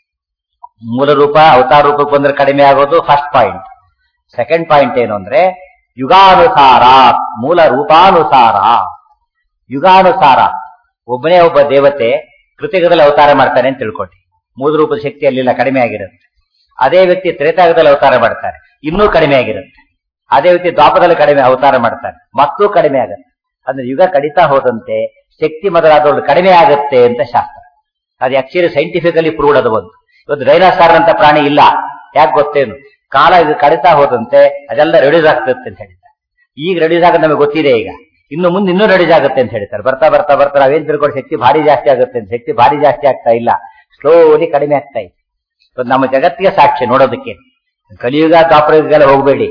ಮೂಲ ರೂಪ ಅವತಾರ ರೂಪಕ್ಕೆ ಬಂದ್ರೆ ಕಡಿಮೆ ಆಗೋದು ಫಸ್ಟ್ ಪಾಯಿಂಟ್ ಸೆಕೆಂಡ್ ಪಾಯಿಂಟ್ ಏನು ಅಂದ್ರೆ ಯುಗಾನುಸಾರ ಮೂಲ ರೂಪಾನುಸಾರ ಯುಗಾನುಸಾರ ಒಬ್ಬನೇ ಒಬ್ಬ ದೇವತೆ ಕೃತಿಕದಲ್ಲಿ ಅವತಾರ ಮಾಡ್ತಾನೆ ಅಂತ ತಿಳ್ಕೊಳ್ಳಿ ಮೂಲ ರೂಪದ ಶಕ್ತಿ ಅಲ್ಲಿಲ್ಲ ಕಡಿಮೆ ಆಗಿರುತ್ತೆ ಅದೇ ವ್ಯಕ್ತಿ ತ್ರೇತಾಯುಗದಲ್ಲಿ ಅವತಾರ ಮಾಡ್ತಾರೆ ಇನ್ನೂ ಕಡಿಮೆ ಆಗಿರುತ್ತೆ ಅದೇ ವ್ಯಕ್ತಿ ದ್ವಾಪದಲ್ಲಿ ಕಡಿಮೆ ಅವತಾರ ಮಾಡ್ತಾರೆ ಮತ್ತೂ ಕಡಿಮೆ ಆಗುತ್ತೆ ಅಂದ್ರೆ ಯುಗ ಕಡಿತಾ ಹೋದಂತೆ ಶಕ್ತಿ ಮೊದಲಾದವಳು ಕಡಿಮೆ ಆಗುತ್ತೆ ಅಂತ ಶಾಸ್ತ್ರ ಅದು ಆಕ್ಚುಲಿ ಸೈಂಟಿಫಿಕಲಿ ಪ್ರೂವ್ಡ್ ಅದು ಒಂದು ಇವತ್ತು ಡೈನಾಸಾರ್ ಅಂತ ಪ್ರಾಣಿ ಇಲ್ಲ ಯಾಕೆ ಗೊತ್ತೇನು ಕಾಲ ಇದು ಕಡಿತಾ ಹೋದಂತೆ ಅದೆಲ್ಲ ರೆಡ್ಯೂಸ್ ಆಗ್ತದೆ ಅಂತ ಹೇಳಿದ್ದಾರೆ ಈಗ ರೆಡ್ಯೂಸ್ ಆಗೋದು ನಮಗೆ ಗೊತ್ತಿದೆ ಈಗ ಇನ್ನು ಮುಂದೆ ಇನ್ನೂ ರೆಡ್ಯೂಸ್ ಆಗುತ್ತೆ ಅಂತ ಹೇಳ್ತಾರೆ ಬರ್ತಾ ಬರ್ತಾ ಬರ್ತಾ ನಾವೇನ್ ತಿಳ್ಕೊಂಡು ಶಕ್ತಿ ಭಾರಿ ಜಾಸ್ತಿ ಆಗುತ್ತೆ ಅಂತ ಶಕ್ತಿ ಭಾರಿ ಜಾಸ್ತಿ ಆಗ್ತಾ ಇಲ್ಲ ಸ್ಲೋಲಿ ಕಡಿಮೆ ಆಗ್ತಾ ಇದೆ ಇವತ್ತು ನಮ್ಮ ಜಗತ್ತಿಗೆ ಸಾಕ್ಷಿ ನೋಡೋದಕ್ಕೆ ಕಲಿಯುಗ ದಾಪರಯುಗಗೆಲ್ಲ ಹೋಗಬೇಡಿ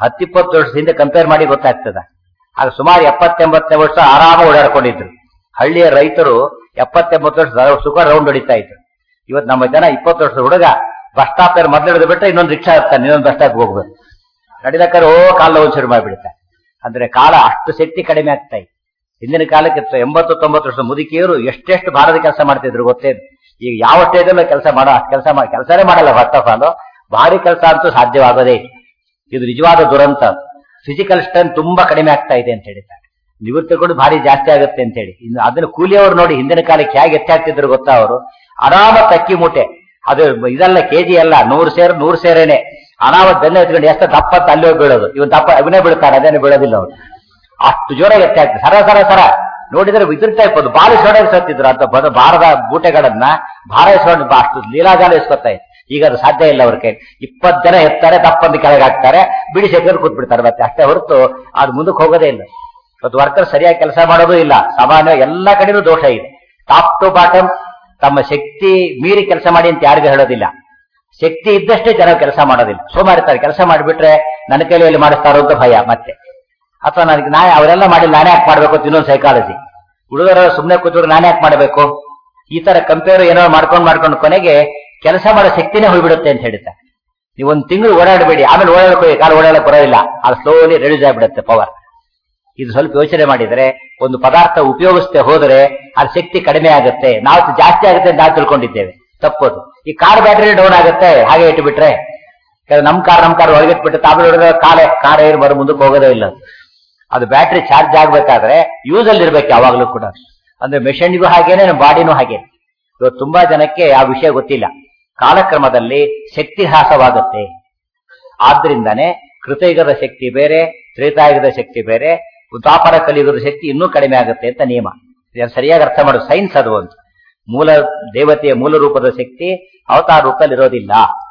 ಹತ್ತಿಪ್ಪತ್ತು ವರ್ಷದ ಹಿಂದೆ ಕಂಪೇರ್ ಮಾಡಿ ಗೊತ್ತಾಗ್ತದ ಆಗ ಸುಮಾರು ಎಪ್ಪತ್ತೆಂಬತ್ತನೇ ವರ್ಷ ಆರಾಮ ಓಡಾಡ್ಕೊಂಡಿದ್ರು ಹಳ್ಳಿಯ ರೈತರು ಎಪ್ಪತ್ತೆಂಬತ್ತು ವರ್ಷ ಸುಖ ರೌಂಡ್ ಹೊಡಿತಾ ಇದ್ರು ಇವತ್ತು ನಮ್ಮ ಜನ ಇಪ್ಪತ್ತು ವರ್ಷದ ಹುಡುಗ ಬಸ್ ಸ್ಟಾಪ್ ಮೊದಲು ಹಿಡಿದು ಬಿಟ್ಟರೆ ಇನ್ನೊಂದು ರಿಕ್ಷಾ ಇರ್ತಾನೆ ಇನ್ನೊಂದು ಬಸ್ ಸ್ಟಾಪ್ ಹೋಗ್ಬೇಕು ನಡಿಲಕ್ಕಾರ ಓ ಕಾಲ ಒಂದು ಶುರು ಮಾಡಿಬಿಡ್ತಾರೆ ಅಂದ್ರೆ ಕಾಲ ಅಷ್ಟು ಶಕ್ತಿ ಕಡಿಮೆ ಆಗ್ತಾ ಇದೆ ಹಿಂದಿನ ಕಾಲಕ್ಕೆ ತ- ಎಂಬತ್ತು ತೊಂಬತ್ತು ವರ್ಷದ ಮುದುಕಿಯರು ಎಷ್ಟೆಷ್ಟು ಭಾರದ ಕೆಲಸ ಮಾಡ್ತಿದ್ರು ಗೊತ್ತೇ ಈಗ ಯಾವ ಸ್ಟೇಜಲ್ಲೂ ಕೆಲಸ ಮಾಡೋ ಅಷ್ಟು ಕೆಲಸ ಮಾಡಿ ಕೆಲಸನೇ ಮಾಡಲ್ಲ ಫಸ್ಟ್ ಆಫ್ ಆಲ್ ಭಾರಿ ಕೆಲಸ ಅಂತೂ ಸಾಧ್ಯವಾಗೋದೇ ಇಲ್ಲ. ಇದು ನಿಜವಾದ ದುರಂತ ಫಿಸಿಕಲ್ ಸ್ಟ್ರೆಂತ್ ತುಂಬಾ ಕಡಿಮೆ ಆಗ್ತಾ ಇದೆ ಅಂತ ಹೇಳಿದ್ದಾರೆ ನಿವೃತ್ತಿಗಳು ಭಾರಿ ಜಾಸ್ತಿ ಆಗುತ್ತೆ ಅಂತ ಹೇಳಿ ಇನ್ನು ಅದನ್ನ ಕೂಲಿಯವರು ನೋಡಿ ಹಿಂದಿನ ಕಾಲಕ್ಕೆ ಹೇಗೆ ಹೆಚ್ಚಾಗ್ತಿದ್ರು ಗೊತ್ತಾ ಅವರು ಆರಾಮ ತಕ್ಕಿ ಮೂಟೆ ಅದು ಇದಲ್ಲ ಕೆಜಿ ಅಲ್ಲ ನೂರು ಸೇರ್ ನೂರು ಸೇರೇನೆ ಅನಾವತ್ ಬೆನ್ನ ಎತ್ಕೊಂಡು ಎಷ್ಟು ದಪ್ಪ ಅಂತ ಅಲ್ಲಿ ಹೋಗಿ ಬೀಳೋದು ಇವನ್ ದಪ್ಪ ಅವನೇ ಬೀಳ್ತಾನೆ ಅದೇನು ಬೀಳೋದಿಲ್ಲ ಅವ್ರು ಅಷ್ಟು ಜೋರಾಗಿ ಹೆಚ್ಚಾಗ್ತದೆ ಸರ ಸರ ಸರ ನೋಡಿದ್ರೆ ಇದ್ರ ಟೈಪ್ ಅದು ಬಾರಿ ಸೊಡಗೆ ಸತ್ತಿದ್ರು ಅಂತ ಬದ ಭಾರದ ಬೂಟೆಗಳನ್ನ ಭಾರ ಎಸ್ಕೊಂಡು ಬಾ- ಅಷ್ಟು ಲೀಲಾಜಾಲ ಎಸ್ಕೊತಾ ಇತ್ತು ಈಗ ಅದು ಸಾಧ್ಯ ಇಲ್ಲ ಅವ್ರ ಕೈ ಇಪ್ಪತ್ತು ಜನ ಎತ್ತಾರೆ ದಪ್ಪಂದು ಕೆಳಗೆ ಹಾಕ್ತಾರೆ ಬಿಡಿ ಸೆಕೆಂಡ್ ಕೂತ್ಬಿಡ್ತಾರೆ ಮತ್ತೆ ಅಷ್ಟೇ ಹೊರತು ಅದು ಮುಂದಕ್ಕೆ ಹೋಗೋದೇ ಇಲ್ಲ ಇವತ್ತು ವರ್ಕರ್ ಸರಿಯಾಗಿ ಕೆಲಸ ಮಾಡೋದು ಇಲ್ಲ ಸಾಮಾನ್ಯ ಎಲ್ಲ ಕಡೆನೂ ದೋಷ ಇದೆ ಟಾಪ್ ಟು ಬಾಟಮ್ ತಮ್ಮ ಶಕ್ತಿ ಮೀರಿ ಕೆಲಸ ಮಾಡಿ ಅಂತ ಯಾರಿಗೂ ಹೇಳೋದಿಲ್ಲ ಶಕ್ತಿ ಇದ್ದಷ್ಟೇ ಜನ ಕೆಲಸ ಮಾಡೋದಿಲ್ಲ ಸೋಮಾರಿತಾರೆ ಕೆಲಸ ಮಾಡಿಬಿಟ್ರೆ ನನ್ನ ಕೈಯಲ್ಲಿ ಮಾಡಿಸ್ತಾರೋ ಅಂತ ಭಯ ಮತ್ತೆ ಅಥವಾ ನನಗೆ ನಾ ಅವರೆಲ್ಲ ಮಾಡಿ ನಾನೇ ಯಾಕೆ ಮಾಡ್ಬೇಕು ಅಂತ ಇನ್ನೊಂದು ಸೈಕಾಲಜಿ ಹುಡುಗರ ಸುಮ್ಮನೆ ಕೂತ್ಬಿಟ್ಟು ನಾನೇ ಯಾಕೆ ಮಾಡಬೇಕು ಈ ತರ ಕಂಪೇರ್ ಏನೋ ಮಾಡ್ಕೊಂಡು ಮಾಡ್ಕೊಂಡು ಕೊನೆಗೆ ಕೆಲಸ ಮಾಡೋ ಶಕ್ತಿನೇ ಹೋಗ್ಬಿಡುತ್ತೆ ಅಂತ ಹೇಳ್ತಾರೆ ನೀವು ಒಂದು ತಿಂಗಳು ಓಡಾಡಬೇಡಿ ಆಮೇಲೆ ಓಡಾಡಕ್ಕೆ ಹೋಗಿ ಕಾಲು ಓಡಾಡಕ್ಕೆ ಬರೋದಿಲ್ಲ ಅದು ಸ್ಲೋಲಿ ರೆಡ್ಯೂಸ್ ಆಗಿಬಿಡುತ್ತೆ ಪವರ್ ಇದು ಸ್ವಲ್ಪ ಯೋಚನೆ ಮಾಡಿದರೆ ಒಂದು ಪದಾರ್ಥ ಉಪಯೋಗಿಸದೆ ಹೋದರೆ ಅದ್ರ ಶಕ್ತಿ ಕಡಿಮೆ ಆಗುತ್ತೆ ನಾವು ಜಾಸ್ತಿ ಆಗುತ್ತೆ ಅಂತ ನಾವು ತಿಳ್ಕೊಂಡಿದ್ದೇವೆ ತಪ್ಪೋದು ಈ ಕಾರ್ ಬ್ಯಾಟರಿ ಡೌನ್ ಆಗುತ್ತೆ ಹಾಗೆ ಇಟ್ಟುಬಿಟ್ರೆ ಯಾಕಂದ್ರೆ ನಮ್ ಕಾರ್ ನಮ್ ಕಾರ್ ಒಳಗಿಟ್ಬಿಟ್ಟು ತಾಬೆ ಹೊಡೆದ್ರೆ ಕಾಲೇ ಕಾರ್ ಏರ್ ಬರೋ ಮುಂದಕ್ಕೆ ಹೋಗೋದೇ ಇಲ್ಲ ಅದು. ಅದು ಬ್ಯಾಟ್ರಿ ಚಾರ್ಜ್ ಆಗ್ಬೇಕಾದ್ರೆ ಯೂಸ್ ಅಲ್ಲಿ ಇರ್ಬೇಕು ಯಾವಾಗ್ಲೂ ಕೂಡ ಅಂದ್ರೆ ಮೆಷಿನ್ಗೂ ಹಾಗೇನೆ ನಮ್ಮ ಬಾಡಿನೂ ಹಾಗೆ ಇವತ್ತು ತುಂಬಾ ಜನಕ್ಕೆ ಆ ವಿಷಯ ಗೊತ್ತಿಲ್ಲ ಕಾಲಕ್ರಮದಲ್ಲಿ ಶಕ್ತಿ ಹ್ರಾಸವಾಗುತ್ತೆ ಆದ್ರಿಂದಾನೆ ಕೃತಯುಗದ ಶಕ್ತಿ ಬೇರೆ ತ್ರೇತಾಯುಗದ ಶಕ್ತಿ ಬೇರೆ ದ್ವಾಪರ ಕಲಿಯುಗದ ಶಕ್ತಿ ಇನ್ನೂ ಕಡಿಮೆ ಆಗುತ್ತೆ ಅಂತ ನಿಯಮ ಇದನ್ನ ಸರಿಯಾಗಿ ಅರ್ಥ ಮಾಡೋದು ಸೈನ್ಸ್ ಅದು ಅಂತ ಮೂಲ ದೇವತೆಯ ಮೂಲ ರೂಪದ ಶಕ್ತಿ ಅವತಾರ ರೂಪದಲ್ಲಿ ಇರೋದಿಲ್ಲ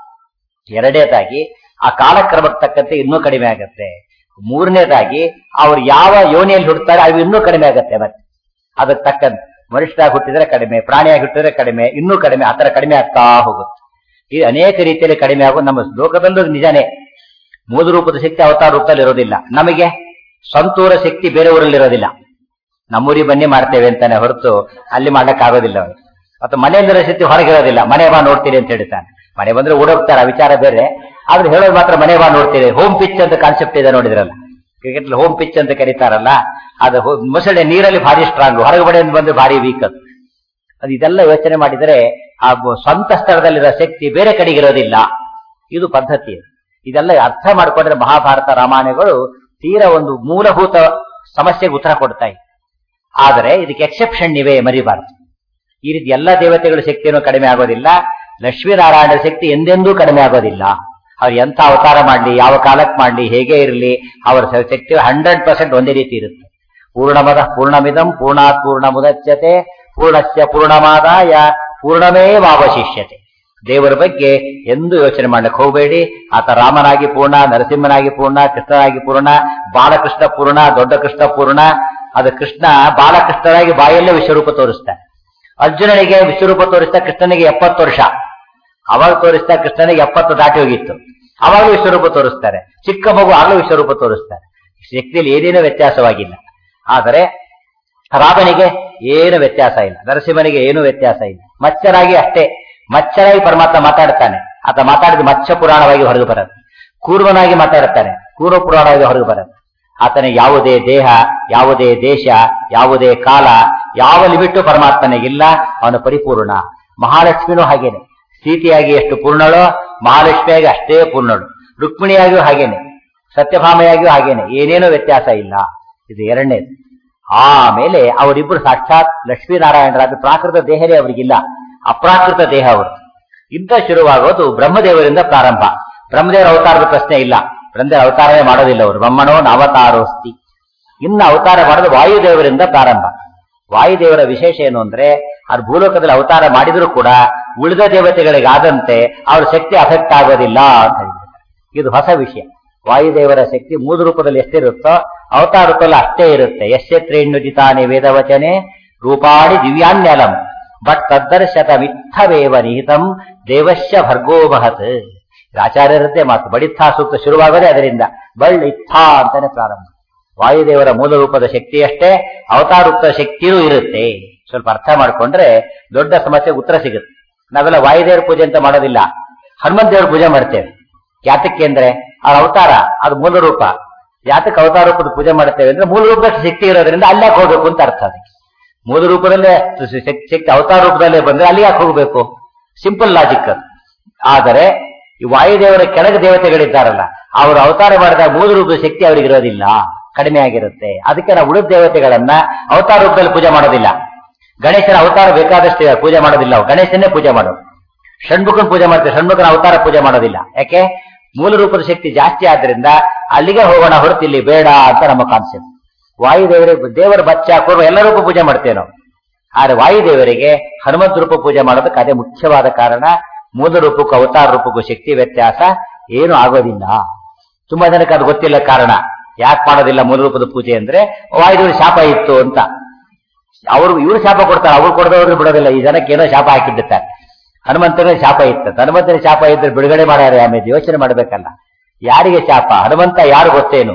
ಎರಡನೇದಾಗಿ ಆ ಕಾಲಕ್ರಮಕ್ಕೆ ತಕ್ಕಂತೆ ಇನ್ನೂ ಕಡಿಮೆ ಆಗುತ್ತೆ ಮೂರನೇದಾಗಿ ಅವ್ರು ಯಾವ ಯೋನಿಯಲ್ಲಿ ಹುಡ್ತಾರೆ ಅವು ಇನ್ನೂ ಕಡಿಮೆ ಆಗುತ್ತೆ ಮತ್ತೆ ಅದಕ್ಕೆ ತಕ್ಕಂತೆ ಮನುಷ್ಯರಾಗಿ ಹುಟ್ಟಿದ್ರೆ ಕಡಿಮೆ ಪ್ರಾಣಿಯಾಗಿ ಹುಟ್ಟಿದ್ರೆ ಕಡಿಮೆ ಇನ್ನೂ ಕಡಿಮೆ ಆತರ ಕಡಿಮೆ ಆಗ್ತಾ ಹೋಗುತ್ತೆ ಇದು ಅನೇಕ ರೀತಿಯಲ್ಲಿ ಕಡಿಮೆ ಆಗೋದು ನಮ್ಮ ಲೋಕದಲ್ಲೂ ನಿಜಾನೇ ಮೂಲ ರೂಪದ ಶಕ್ತಿ ಅವತಾರ ರೂಪದಲ್ಲಿ ಇರೋದಿಲ್ಲ ನಮಗೆ ಸ್ವಂತೂರ ಶಕ್ತಿ ಬೇರೆ ಊರಲ್ಲಿ ಇರೋದಿಲ್ಲ ನಮ್ಮೂರಿಗೆ ಬನ್ನಿ ಮಾಡ್ತೇವೆ ಅಂತಾನೆ ಹೊರತು ಅಲ್ಲಿ ಮಾಡಕ್ ಆಗೋದಿಲ್ಲ ಅವ್ರು ಅಥವಾ ಮನೆಯಲ್ಲಿರೋ ಶಕ್ತಿ ಹೊರಗಿರೋದಿಲ್ಲ ಮನೆ ಬಾ ನೋಡ್ತೀರಿ ಅಂತ ಹೇಳ್ತಾನೆ ಮನೆ ಬಂದ್ರೆ ಓಡೋಗ್ತಾರೆ ಆ ವಿಚಾರ ಬೇರೆ ಆದ್ರೆ ಹೇಳೋದು ಮಾತ್ರ ಮನೆ ಬಾ ನೋಡ್ತೀರಿ ಹೋಮ್ ಪಿಚ್ ಅಂತ ಕಾನ್ಸೆಪ್ಟ್ ಇದೆ ನೋಡಿದ್ರಲ್ಲ ಕ್ರಿಕೆಟ್ ಹೋಮ್ ಪಿಚ್ ಅಂತ ಕರೀತಾರಲ್ಲ ಅದು ಹೋ- ಮೊಸಳೆ ನೀರಲ್ಲಿ ಭಾರಿ ಸ್ಟ್ರಾಂಗ್ ಹೊರಗಡೆಯಿಂದ ಬಂದು ಭಾರಿ ವೀಕ್ ಅದು ಅದು ಇದೆಲ್ಲ ಯೋಚನೆ ಮಾಡಿದರೆ ಆ ಬ- ಸ್ವಂತ ಸ್ಥಳದಲ್ಲಿರೋ ಶಕ್ತಿ ಬೇರೆ ಕಡೆಗೆ ಇರೋದಿಲ್ಲ ಇದು ಪದ್ಧತಿ ಇದೆಲ್ಲ ಅರ್ಥ ಮಾಡ್ಕೊಂಡ್ರೆ ಮಹಾಭಾರತ ರಾಮಾಯಣಗಳು ತೀರಾ ಒಂದು ಮೂಲಭೂತ ಸಮಸ್ಯೆಗೆ ಉತ್ತರ ಕೊಡ್ತಾ ಇದೆ ಆದರೆ ಇದಕ್ಕೆ ಎಕ್ಸೆಪ್ಷನ್ ಇವೆ ಮರಿಬಾರದು ಈ ರೀತಿ ಎಲ್ಲ ದೇವತೆಗಳ ಶಕ್ತಿಯನ್ನು ಕಡಿಮೆ ಆಗೋದಿಲ್ಲ ಲಕ್ಷ್ಮೀನಾರಾಯಣರ ಶಕ್ತಿ ಎಂದೆಂದೂ ಕಡಿಮೆ ಆಗೋದಿಲ್ಲ ಅವ್ರು ಎಂತ ಅವತಾರ ಮಾಡ್ಲಿ ಯಾವ ಕಾಲಕ್ಕೆ ಮಾಡ್ಲಿ ಹೇಗೆ ಇರಲಿ ಅವರ ಸ- ಶಕ್ತಿ ಹಂಡ್ರೆಡ್ ಪರ್ಸೆಂಟ್ ಒಂದೇ ರೀತಿ ಇರುತ್ತೆ ಪೂರ್ಣಮದ ಪೂರ್ಣಮಿದಂ ಪೂರ್ಣಾತ್ ಪೂರ್ಣ ಮುದಚ್ಯತೆ ಪೂರ್ಣಸ್ಯ ಪೂರ್ಣಮಾದಾಯ ಪೂರ್ಣಮೇವಾವಶಿಷ್ಯತೆ ದೇವರ ಬಗ್ಗೆ ಎಂದು ಯೋಚನೆ ಮಾಡ್ಲಿಕ್ಕೆ ಹೋಗಬೇಡಿ ಆತ ರಾಮನಾಗಿ ಪೂರ್ಣ ನರಸಿಂಹನಾಗಿ ಪೂರ್ಣ ಕೃಷ್ಣನಾಗಿ ಪೂರ್ಣ ಬಾಲಕೃಷ್ಣ ಪೂರ್ಣ ದೊಡ್ಡ ಕೃಷ್ಣ ಪೂರ್ಣ ಅದು ಕೃಷ್ಣ ಬಾಲಕೃಷ್ಣನಾಗಿ ಬಾಯಲ್ಲೇ ವಿಶ್ವರೂಪ ತೋರಿಸ್ತಾನೆ ಅರ್ಜುನನಿಗೆ ವಿಶ್ವರೂಪ ತೋರಿಸ್ತಾ ಕೃಷ್ಣನಿಗೆ ಎಪ್ಪತ್ತು ವರ್ಷ ಅವಾಗ ತೋರಿಸ್ತಾ ಕೃಷ್ಣನಿಗೆ ಎಪ್ಪತ್ತು ದಾಟಿ ಹೋಗಿತ್ತು ಅವಾಗಲೂ ವಿಶ್ವರೂಪ ತೋರಿಸ್ತಾರೆ ಚಿಕ್ಕ ಮಗು ಆಗಲೂ ವಿಶ್ವರೂಪ ತೋರಿಸ್ತಾರೆ ಶಕ್ತಿಯಲ್ಲಿ ಏನೇನೂ ವ್ಯತ್ಯಾಸವಾಗಿಲ್ಲ ಆದರೆ ರಾಮನಿಗೆ ಏನು ವ್ಯತ್ಯಾಸ ಇಲ್ಲ ನರಸಿಂಹನಿಗೆ ಏನು ವ್ಯತ್ಯಾಸ ಇಲ್ಲ ಮಚ್ಚರಾಗಿ ಅಷ್ಟೇ ಮಚ್ಚರಾಗಿ ಪರಮಾತ್ಮ ಮಾತಾಡ್ತಾನೆ ಆತ ಮಾತಾಡಿದ ಮತ್ಸ್ಯ ಪುರಾಣವಾಗಿ ಹೊರಗೆ ಬರುತ್ತೆ ಕೂರ್ಮನಾಗಿ ಮಾತಾಡ್ತಾನೆ ಕೂರ್ಮ ಪುರಾಣವಾಗಿ ಹೊರಗೆ ಬರುತ್ತೆ ಆತನ ಯಾವುದೇ ದೇಹ ಯಾವುದೇ ದೇಶ ಯಾವುದೇ ಕಾಲ ಯಾವ ಲಿಮಿಟ್ಟು ಪರಮಾತ್ಮನಿಗಿಲ್ಲ ಅವನು ಪರಿಪೂರ್ಣ ಮಹಾಲಕ್ಷ್ಮಿನೂ ಹಾಗೇನೆ ಸೀತೆಯಾಗಿ ಎಷ್ಟು ಪೂರ್ಣಳೋ ಮಹಾಲಕ್ಷ್ಮಿಯಾಗಿ ಅಷ್ಟೇ ಪೂರ್ಣಳು ರುಕ್ಮಿಣಿಯಾಗಿಯೂ ಹಾಗೇನೆ ಸತ್ಯಭಾಮೆಯಾಗಿಯೂ ಹಾಗೇನೆ ಏನೇನೂ ವ್ಯತ್ಯಾಸ ಇಲ್ಲ ಇದು ಎರಡನೇದು ಆಮೇಲೆ ಅವರಿಬ್ಬರು ಸಾಕ್ಷಾತ್ ಲಕ್ಷ್ಮೀನಾರಾಯಣರಾದ ಪ್ರಾಕೃತ ದೇಹನೇ ಅವರಿಗಿಲ್ಲ ಅಪ್ರಾಕೃತ ದೇಹ ಅವರು ಇಂಥ ಶುರುವಾಗೋದು ಬ್ರಹ್ಮದೇವರಿಂದ ಪ್ರಾರಂಭ ಬ್ರಹ್ಮದೇವರ ಅವತಾರದ ಪ್ರಶ್ನೆ ಇಲ್ಲ ಬ್ರಹ್ಮದೇವರ ಅವತಾರವೇ ಮಾಡೋದಿಲ್ಲ ಅವರು ಬ್ರಹ್ಮಣೋ ಅವತಾರೋಸ್ತಿ ಇನ್ನು ಅವತಾರ ಮಾಡೋದು ವಾಯುದೇವರಿಂದ ಪ್ರಾರಂಭ ವಾಯುದೇವರ ವಿಶೇಷ ಏನು ಅಂದ್ರೆ ಅವ್ರು ಭೂಲೋಕದಲ್ಲಿ ಅವತಾರ ಮಾಡಿದ್ರು ಕೂಡ ಉಳಿದ ದೇವತೆಗಳಿಗಾದಂತೆ ಅವ್ರ ಶಕ್ತಿ ಅಫೆಕ್ಟ್ ಆಗೋದಿಲ್ಲ ಅಂತ ಹೇಳಿದ್ರು ಇದು ಹೊಸ ವಿಷಯ ವಾಯುದೇವರ ಶಕ್ತಿ ಮೂಲ ರೂಪದಲ್ಲಿ ಎಷ್ಟಿರುತ್ತೋ ಅವತಾರ ರೂಪದಲ್ಲಿ ಅಷ್ಟೇ ಇರುತ್ತೆ ಯಶ್ಯತ್ರೇಣ್ಯುಜಿತಾನಿ ವೇದವಚನೆ ರೂಪಾಣಿ ದಿವ್ಯಾನ್ಯಲಂ ಬಟ್ ತದ್ದರ್ಶತ ಮಿಥವೇವ ನಿಹಿತಂ ದೇವಶ್ಯ ಭರ್ಗೋ ಮಹತ್ ಇದು ಆಚಾರ್ಯರದ್ದೇ ಮಾತು ಬಡಿತ್ಥಾ ಸೂಕ್ತ ಶುರುವಾಗೋದೇ ಅದರಿಂದ ಬಳ್ ಇತ್ಥಾ ಅಂತಾನೆ ಪ್ರಾರಂಭ ವಾಯುದೇವರ ಮೂಲ ರೂಪದ ಶಕ್ತಿಯಷ್ಟೇ ಅವತಾರ ರೂಪದ ಶಕ್ತಿಯೂ ಇರುತ್ತೆ ಸ್ವಲ್ಪ ಅರ್ಥ ಮಾಡ್ಕೊಂಡ್ರೆ ದೊಡ್ಡ ಸಮಸ್ಯೆಗೆ ಉತ್ತರ ಸಿಗುತ್ತೆ ನಾವೆಲ್ಲ ವಾಯುದೇವರ ಪೂಜೆ ಅಂತ ಮಾಡೋದಿಲ್ಲ ಹನುಮಂತ ದೇವರ ಪೂಜೆ ಮಾಡ್ತೇವೆ ಯಾತಕ್ಕೆ ಅಂದ್ರೆ ಅವ್ರ ಅವತಾರ ಅದು ಮೂಲ ರೂಪ ಯಾತಕ್ಕೆ ಅವತಾರ ರೂಪದ ಪೂಜೆ ಮಾಡ್ತೇವೆ ಅಂದ್ರೆ ಮೂಲ ರೂಪದ ಶಕ್ತಿ ಇರೋದ್ರಿಂದ ಅಲ್ಲೇ ಹೋಗ್ಬೇಕು ಅಂತ ಅರ್ಥ ಅದಕ್ಕೆ ಮೂಲ ರೂಪದಲ್ಲೇ ಶಕ್- ಶಕ್ತಿ ಅವತಾರ ರೂಪದಲ್ಲೇ ಬಂದ್ರೆ ಅಲ್ಲಿ ಯಾಕೆ ಹೋಗ್ಬೇಕು ಸಿಂಪಲ್ ಲಾಜಿಕ್ ಅದು ಆದರೆ ಈ ವಾಯುದೇವರ ಕೆಳಗೆ ದೇವತೆಗಳಿದ್ದಾರಲ್ಲ ಅವರು ಅವತಾರ ಮಾಡಿದಾಗ ಮೂಲ ರೂಪದ ಶಕ್ತಿ ಅವರಿಗೆ ಇರೋದಿಲ್ಲ ಕಡಿಮೆ ಆಗಿರುತ್ತೆ ಅದಕ್ಕೆ ನಾವು ಉಳಿದ ದೇವತೆಗಳನ್ನ ಅವತಾರ ರೂಪದಲ್ಲಿ ಪೂಜೆ ಮಾಡೋದಿಲ್ಲ ಗಣೇಶನ ಅವತಾರ ಬೇಕಾದಷ್ಟು ಇದೆ, ಪೂಜೆ ಮಾಡೋದಿಲ್ಲ ನಾವು ಗಣೇಶನ್ನೇ ಪೂಜೆ ಮಾಡೋದು ಷಣ್ಮುಖನ ಪೂಜೆ ಮಾಡ್ತೇವೆ ಷಣ್ಮುಖನ ಅವತಾರ ಪೂಜೆ ಮಾಡೋದಿಲ್ಲ ಯಾಕೆ ಮೂಲ ರೂಪದ ಶಕ್ತಿ ಜಾಸ್ತಿ ಆದ್ರಿಂದ ಅಲ್ಲಿಗೆ ಹೋಗೋಣ ಹೊರತು ಇಲ್ಲಿ ಬೇಡ ಅಂತ ನಮ್ಮ ಕಾನ್ಸೆಪ್ಟ್ ವಾಯುದೇವರಿಗೆ ದೇವರ ಬಚ್ಚ ಕೂರ್ವ ಎಲ್ಲ ರೂಪ ಪೂಜೆ ಮಾಡ್ತೇವೆ ನಾವು ಆದ್ರೆ ವಾಯುದೇವರಿಗೆ ಹನುಮಂತ ರೂಪ ಪೂಜೆ ಮಾಡೋದಕ್ಕೆ ಅದೇ ಮುಖ್ಯವಾದ ಕಾರಣ ಮೂಲ ರೂಪಕ್ಕೂ ಅವತಾರ ರೂಪಕ್ಕೂ ಶಕ್ತಿ ವ್ಯತ್ಯಾಸ ಏನು ಆಗೋದಿಲ್ಲ ತುಂಬಾ ಜನಕ್ಕೆ ಅದು ಗೊತ್ತಿಲ್ಲ ಕಾರಣ ಯಾಕೆ ಮಾಡೋದಿಲ್ಲ ಮೂಲ ರೂಪದ ಪೂಜೆ ಅಂದ್ರೆ ವಾಯುದೇವರ ಶಾಪ ಇತ್ತು ಅಂತ ಅವರು ಇವರು ಶಾಪ ಕೊಡ್ತಾರೆ ಅವ್ರು ಕೊಡದವ್ರು ಬಿಡೋದಿಲ್ಲ ಈ ಜನಕ್ಕೆ ಏನೋ ಶಾಪ ಹಾಕಿಬಿಡ್ತಾರೆ ಹನುಮಂತನ ಶಾಪ ಇತ್ತು ಹನುಮಂತನ ಶಾಪ ಇದ್ರೆ ಬಿಡುಗಡೆ ಮಾಡ್ಯಾರ ಆಮೇಲೆ ಯೋಚನೆ ಮಾಡಬೇಕಲ್ಲ ಯಾರಿಗೆ ಶಾಪ ಹನುಮಂತ ಯಾರು ಗೊತ್ತೇನು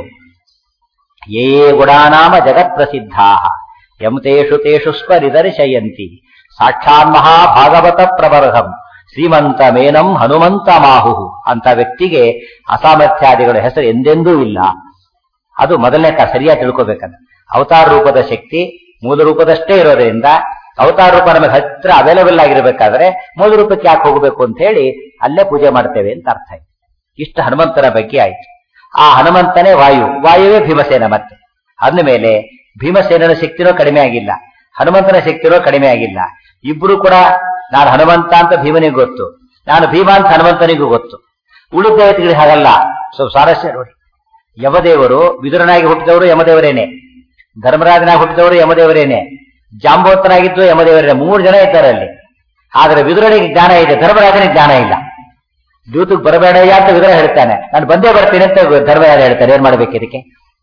ಯೇ ಗುಣಾನಾಮ ಜಗತ್ ಪ್ರಸಿದ್ಧಾ ಯಂ ತೇಷು ತೇಷು ಸ್ಮರಿದರ್ಶಯಂತಿ ಸಾಕ್ಷಾನ್ ಮಹಾಭಾಗವತ ಪ್ರಬರ್ಹಂ ಶ್ರೀಮಂತ ಮೇನಂ ಹನುಮಂತ ಮಾಹು ಅಂತ ವ್ಯಕ್ತಿಗೆ ಅಸಾಮರ್ಥ್ಯಾದಿಗಳ ಹೆಸರು ಎಂದೆಂದೂ ಇಲ್ಲ ಅದು ಮೊದಲನೇ ಕ ಸರಿಯಾಗಿ ತಿಳ್ಕೋಬೇಕಂತ ಅವತಾರ ರೂಪದ ಶಕ್ತಿ ಮೂಲ ರೂಪದಷ್ಟೇ ಇರೋದ್ರಿಂದ ಅವತಾರ ರೂಪ ನಮಗೆ ಹತ್ರ ಅವೈಲಬಲ್ ಆಗಿರ್ಬೇಕಾದ್ರೆ ಮೂಲ ರೂಪಕ್ಕೆ ಯಾಕೆ ಹೋಗಬೇಕು ಅಂತ ಹೇಳಿ ಅಲ್ಲೇ ಪೂಜೆ ಮಾಡ್ತೇವೆ ಅಂತ ಅರ್ಥ ಆಯ್ತು ಇಷ್ಟು ಹನುಮಂತನ ಬಗ್ಗೆ ಆಯ್ತು ಆ ಹನುಮಂತನೇ ವಾಯು ವಾಯುವೇ ಭೀಮಸೇನ ಮತ್ತೆ ಅಂದ ಮೇಲೆ ಭೀಮಸೇನನ ಶಕ್ತಿನೂ ಕಡಿಮೆ ಆಗಿಲ್ಲ ಹನುಮಂತನ ಶಕ್ತಿನೂ ಕಡಿಮೆ ಆಗಿಲ್ಲ ಇಬ್ರು ಕೂಡ ನಾನು ಹನುಮಂತ ಅಂತ ಭೀಮನಿಗೆ ಗೊತ್ತು ನಾನು ಭೀಮ ಅಂತ ಹನುಮಂತನಿಗೂ ಗೊತ್ತು ಉಳಿದ ದೇವತೆಗಳಿಗೆ ಹಾಗಲ್ಲ ಸ್ವಲ್ಪ ಸ್ವಾರಸ್ಯ ನೋಡಿ ಯಮದೇವರು ವಿದುರನಾಗಿ ಹುಟ್ಟಿದವರು ಯಮದೇವರೇನೆ ಧರ್ಮರಾಜನಾಗಿ ಹುಟ್ಟಿದವರು ಯಮದೇವರೇನೆ ಜಾಂಬೋತ್ತನಾಗಿದ್ದು ಯಮದೇವರೇನೆ ಮೂರು ಜನ ಇದ್ದಾರೆ ಅಲ್ಲಿ ಆದ್ರೆ ವಿದುರನಿಗೆ ಜ್ಞಾನ ಇದೆ ಧರ್ಮರಾಜನಿಗೆ ಜ್ಞಾನ ಇಲ್ಲ ದ್ಯೂತಕ್ಕೆ ಬರಬೇಡಯ್ಯ ಅಂತ ವಿದುರ ಹೇಳ್ತಾನೆ ನಾನು ಬಂದೇ ಬರ್ತೀನಿ ಅಂತ ಧರ್ಮರಾಜ ಹೇಳ್ತಾರೆ ಏನ್ ಮಾಡ್ಬೇಕು ಇದಕ್ಕೆ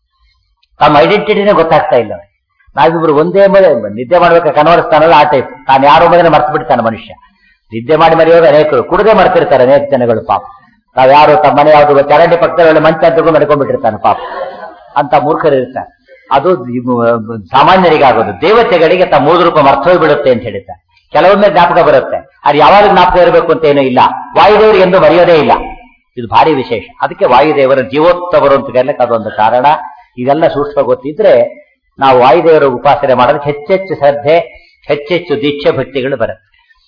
ತಮ್ಮ ಐಡೆಂಟಿಟಿನೇ ಗೊತ್ತಾಗ್ತಾ ಇಲ್ಲ ಅವ್ರಿಗೆ. ನಾವಿಬ್ರು ಒಂದೇ ಮನೆ ನಿದ್ದೆ ಮಾಡ್ಬೇಕು ಕನ್ವರ್ಸ್ತಾನಲ್ಲ ಆ ಟೈಪ್ ತಾನು ಯಾರೋ ಮಗನ ಮರ್ತು ಬಿಡ್ತಾನೆ ಮನುಷ್ಯ ನಿದ್ದೆ ಮಾಡಿ ಮರೆಯೋದು ಅನೇಕರು ಕುಡದೆ ಮಾಡ್ತಿರ್ತಾರೆ ಅನೇಕ ಜನಗಳು ಪಾಪ ತಾವ್ ಯಾರು ತಮ್ಮ ಮನೆ ಯಾವ್ದು ಚರಂಡಿ ಪಕ್ಕದಲ್ಲಿ ಒಳ್ಳೆ ಮಂಚ ತಗೊಂಡು ನಡ್ಕೊಂಡ್ಬಿಟ್ಟಿರ್ತಾನೆ ಪಾಪ ಅಂತ ಮೂರ್ಖರು ಇರ್ತಾರೆ ಅದು ಇವ್- ಸಾಮಾನ್ಯರಿಗಾಗೋದು ದೇವತೆಗಳಿಗೆ ತಮ್ಮ ಮೂಲ ರೂಪ ಮರ್ತೋಗಿ ಬಿಡುತ್ತೆ ಅಂತ ಹೇಳಿದ್ದಾರೆ ಕೆಲವೊಮ್ಮೆ ಜ್ಞಾಪಕ ಬರುತ್ತೆ ಅದು ಯಾವಾಗ ಜ್ಞಾಪಕ ಇರಬೇಕು ಅಂತ ಏನೂ ಇಲ್ಲ ವಾಯುದೇವರಿಗೆ ಎಂದು ಮರೆಯೋದೇ ಇಲ್ಲ ಇದು ಭಾರಿ ವಿಶೇಷ ಅದಕ್ಕೆ ವಾಯುದೇವರ ಜೀವೋತ್ತವರು ಅಂತ ಕರೆಯಲಿಕ್ಕೆ ಅದೊಂದು ಕಾರಣ ಇದೆಲ್ಲ ಸೂಕ್ಷ್ಮ ಗೊತ್ತಿದ್ರೆ ನಾವು ವಾಯುದೇವರ ಉಪಾಸನೆ ಮಾಡೋದಕ್ಕೆ ಹೆಚ್ಚೆಚ್ಚು ಶ್ರದ್ಧೆ ಹೆಚ್ಚೆಚ್ಚು ದೀಕ್ಷೆ ಭಕ್ತಿಗಳು ಬರುತ್ತೆ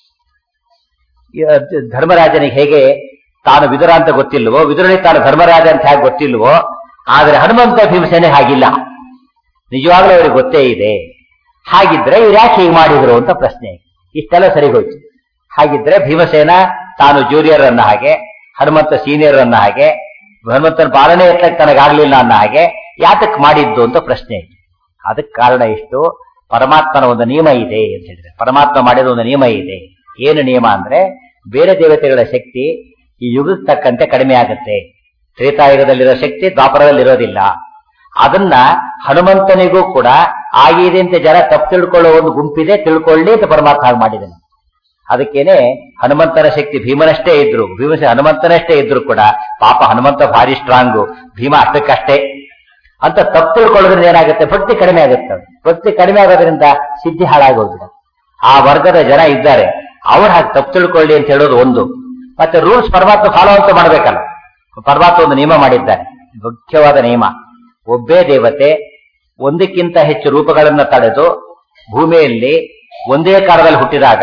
ಈ ಅದ್- ಧರ್ಮರಾಜನಿಗೆ ಹೇಗೆ ತಾನು ವಿದುರ ಅಂತ ಗೊತ್ತಿಲ್ವೋ ವಿದುರನಿಗೆ ತಾನು ಧರ್ಮರಾಜ ಅಂತ ಹೇಗೆ ಗೊತ್ತಿಲ್ವೋ ಆದ್ರೆ ಹನುಮಂತ ಭೀಮಸೇನೆ ಹಾಗಿಲ್ಲ ನಿಜವಾಗ್ಲೂ ಅವರಿಗೆ ಗೊತ್ತೇ ಇದೆ ಹಾಗಿದ್ರೆ ಇವ್ರು ಯಾಕೆ ಹೀಗೆ ಮಾಡಿದ್ರು ಅಂತ ಪ್ರಶ್ನೆ ಇಷ್ಟೆಲ್ಲ ಸರಿಗೋಯ್ತು ಹಾಗಿದ್ರೆ ಭೀಮಸೇನ ತಾನು ಜೂನಿಯರ್ ಅನ್ನ ಹಾಗೆ ಹನುಮಂತ ಸೀನಿಯರ್ ಅನ್ನ ಹಾಗೆ ಹನುಮಂತನ ಪಾಲನೆ ಎತ್ತಕ್ಕೆ ತನಗಾಗ್ಲಿಲ್ಲ ಅನ್ನೋ ಹಾಗೆ ಯಾತಕ್ ಮಾಡಿದ್ದು ಅಂತ ಪ್ರಶ್ನೆ ಅದಕ್ಕೆ ಕಾರಣ ಇಷ್ಟು ಪರಮಾತ್ಮನ ಒಂದು ನಿಯಮ ಇದೆ ಅಂತ ಹೇಳಿದ್ರೆ ಪರಮಾತ್ಮ ಮಾಡಿದ ಒಂದು ನಿಯಮ ಇದೆ ಏನು ನಿಯಮ ಅಂದ್ರೆ ಬೇರೆ ದೇವತೆಗಳ ಶಕ್ತಿ ಈ ಯುಗಕ್ಕೆ ತಕ್ಕಂತೆ ಕಡಿಮೆ ಆಗುತ್ತೆ ತ್ರೇತಾಯುಗದಲ್ಲಿರೋ ಶಕ್ತಿ ದ್ವಾಪರದಲ್ಲಿರೋದಿಲ್ಲ ಅದನ್ನ ಹನುಮಂತನಿಗೂ ಕೂಡ ಆಗಿದೆ ಅಂತ ಜನ ತಪ್ಪು ತಿಳ್ಕೊಳ್ಳೋ ಒಂದು ಗುಂಪಿದೆ ತಿಳ್ಕೊಳ್ಳಿ ಅಂತ ಪರಮಾತ್ಮ ಹಾಗೆ ಮಾಡಿದನು ಅದಕ್ಕೇನೆ ಹನುಮಂತನ ಶಕ್ತಿ ಭೀಮನಷ್ಟೇ ಇದ್ರು ಭೀಮಸ ಹನುಮಂತನಷ್ಟೇ ಇದ್ರು ಕೂಡ ಪಾಪ ಹನುಮಂತ ಭಾರಿ ಸ್ಟ್ರಾಂಗು ಭೀಮ ಅಷ್ಟಕ್ಕಷ್ಟೇ ಅಂತ ತಪ್ಪು ತಿಳ್ಕೊಳ್ಳೋದ್ರಿಂದ ಏನಾಗುತ್ತೆ ಭಕ್ತಿ ಕಡಿಮೆ ಆಗುತ್ತೆ ಭಕ್ತಿ ಕಡಿಮೆ ಆಗೋದ್ರಿಂದ ಸಿದ್ಧಿ ಹಾಳಾಗೋಗ್ಬಿಡುತ್ತೆ ಆ ವರ್ಗದ ಜನ ಇದ್ದಾರೆ ಅವ್ರು ಹಾಗೆ ತಪ್ಪು ತಿಳ್ಕೊಳ್ಳಿ ಅಂತ ಹೇಳೋದು ಒಂದು ಮತ್ತೆ ರೂಲ್ಸ್ ಪರಮಾತ್ಮ ಫಾಲೋ ಅಂತ ಮಾಡ್ಬೇಕಲ್ಲ ಪರಮಾತ್ಮ ಒಂದು ನಿಯಮ ಮಾಡಿದ್ದಾರೆ ಮುಖ್ಯವಾದ ನಿಯಮ ಒಬ್ಬೇ ದೇವತೆ ಒಂದಕ್ಕಿಂತ ಹೆಚ್ಚು ರೂಪಗಳನ್ನ ತಡೆದು ಭೂಮಿಯಲ್ಲಿ ಒಂದೇ ಕಾಲದಲ್ಲಿ ಹುಟ್ಟಿದಾಗ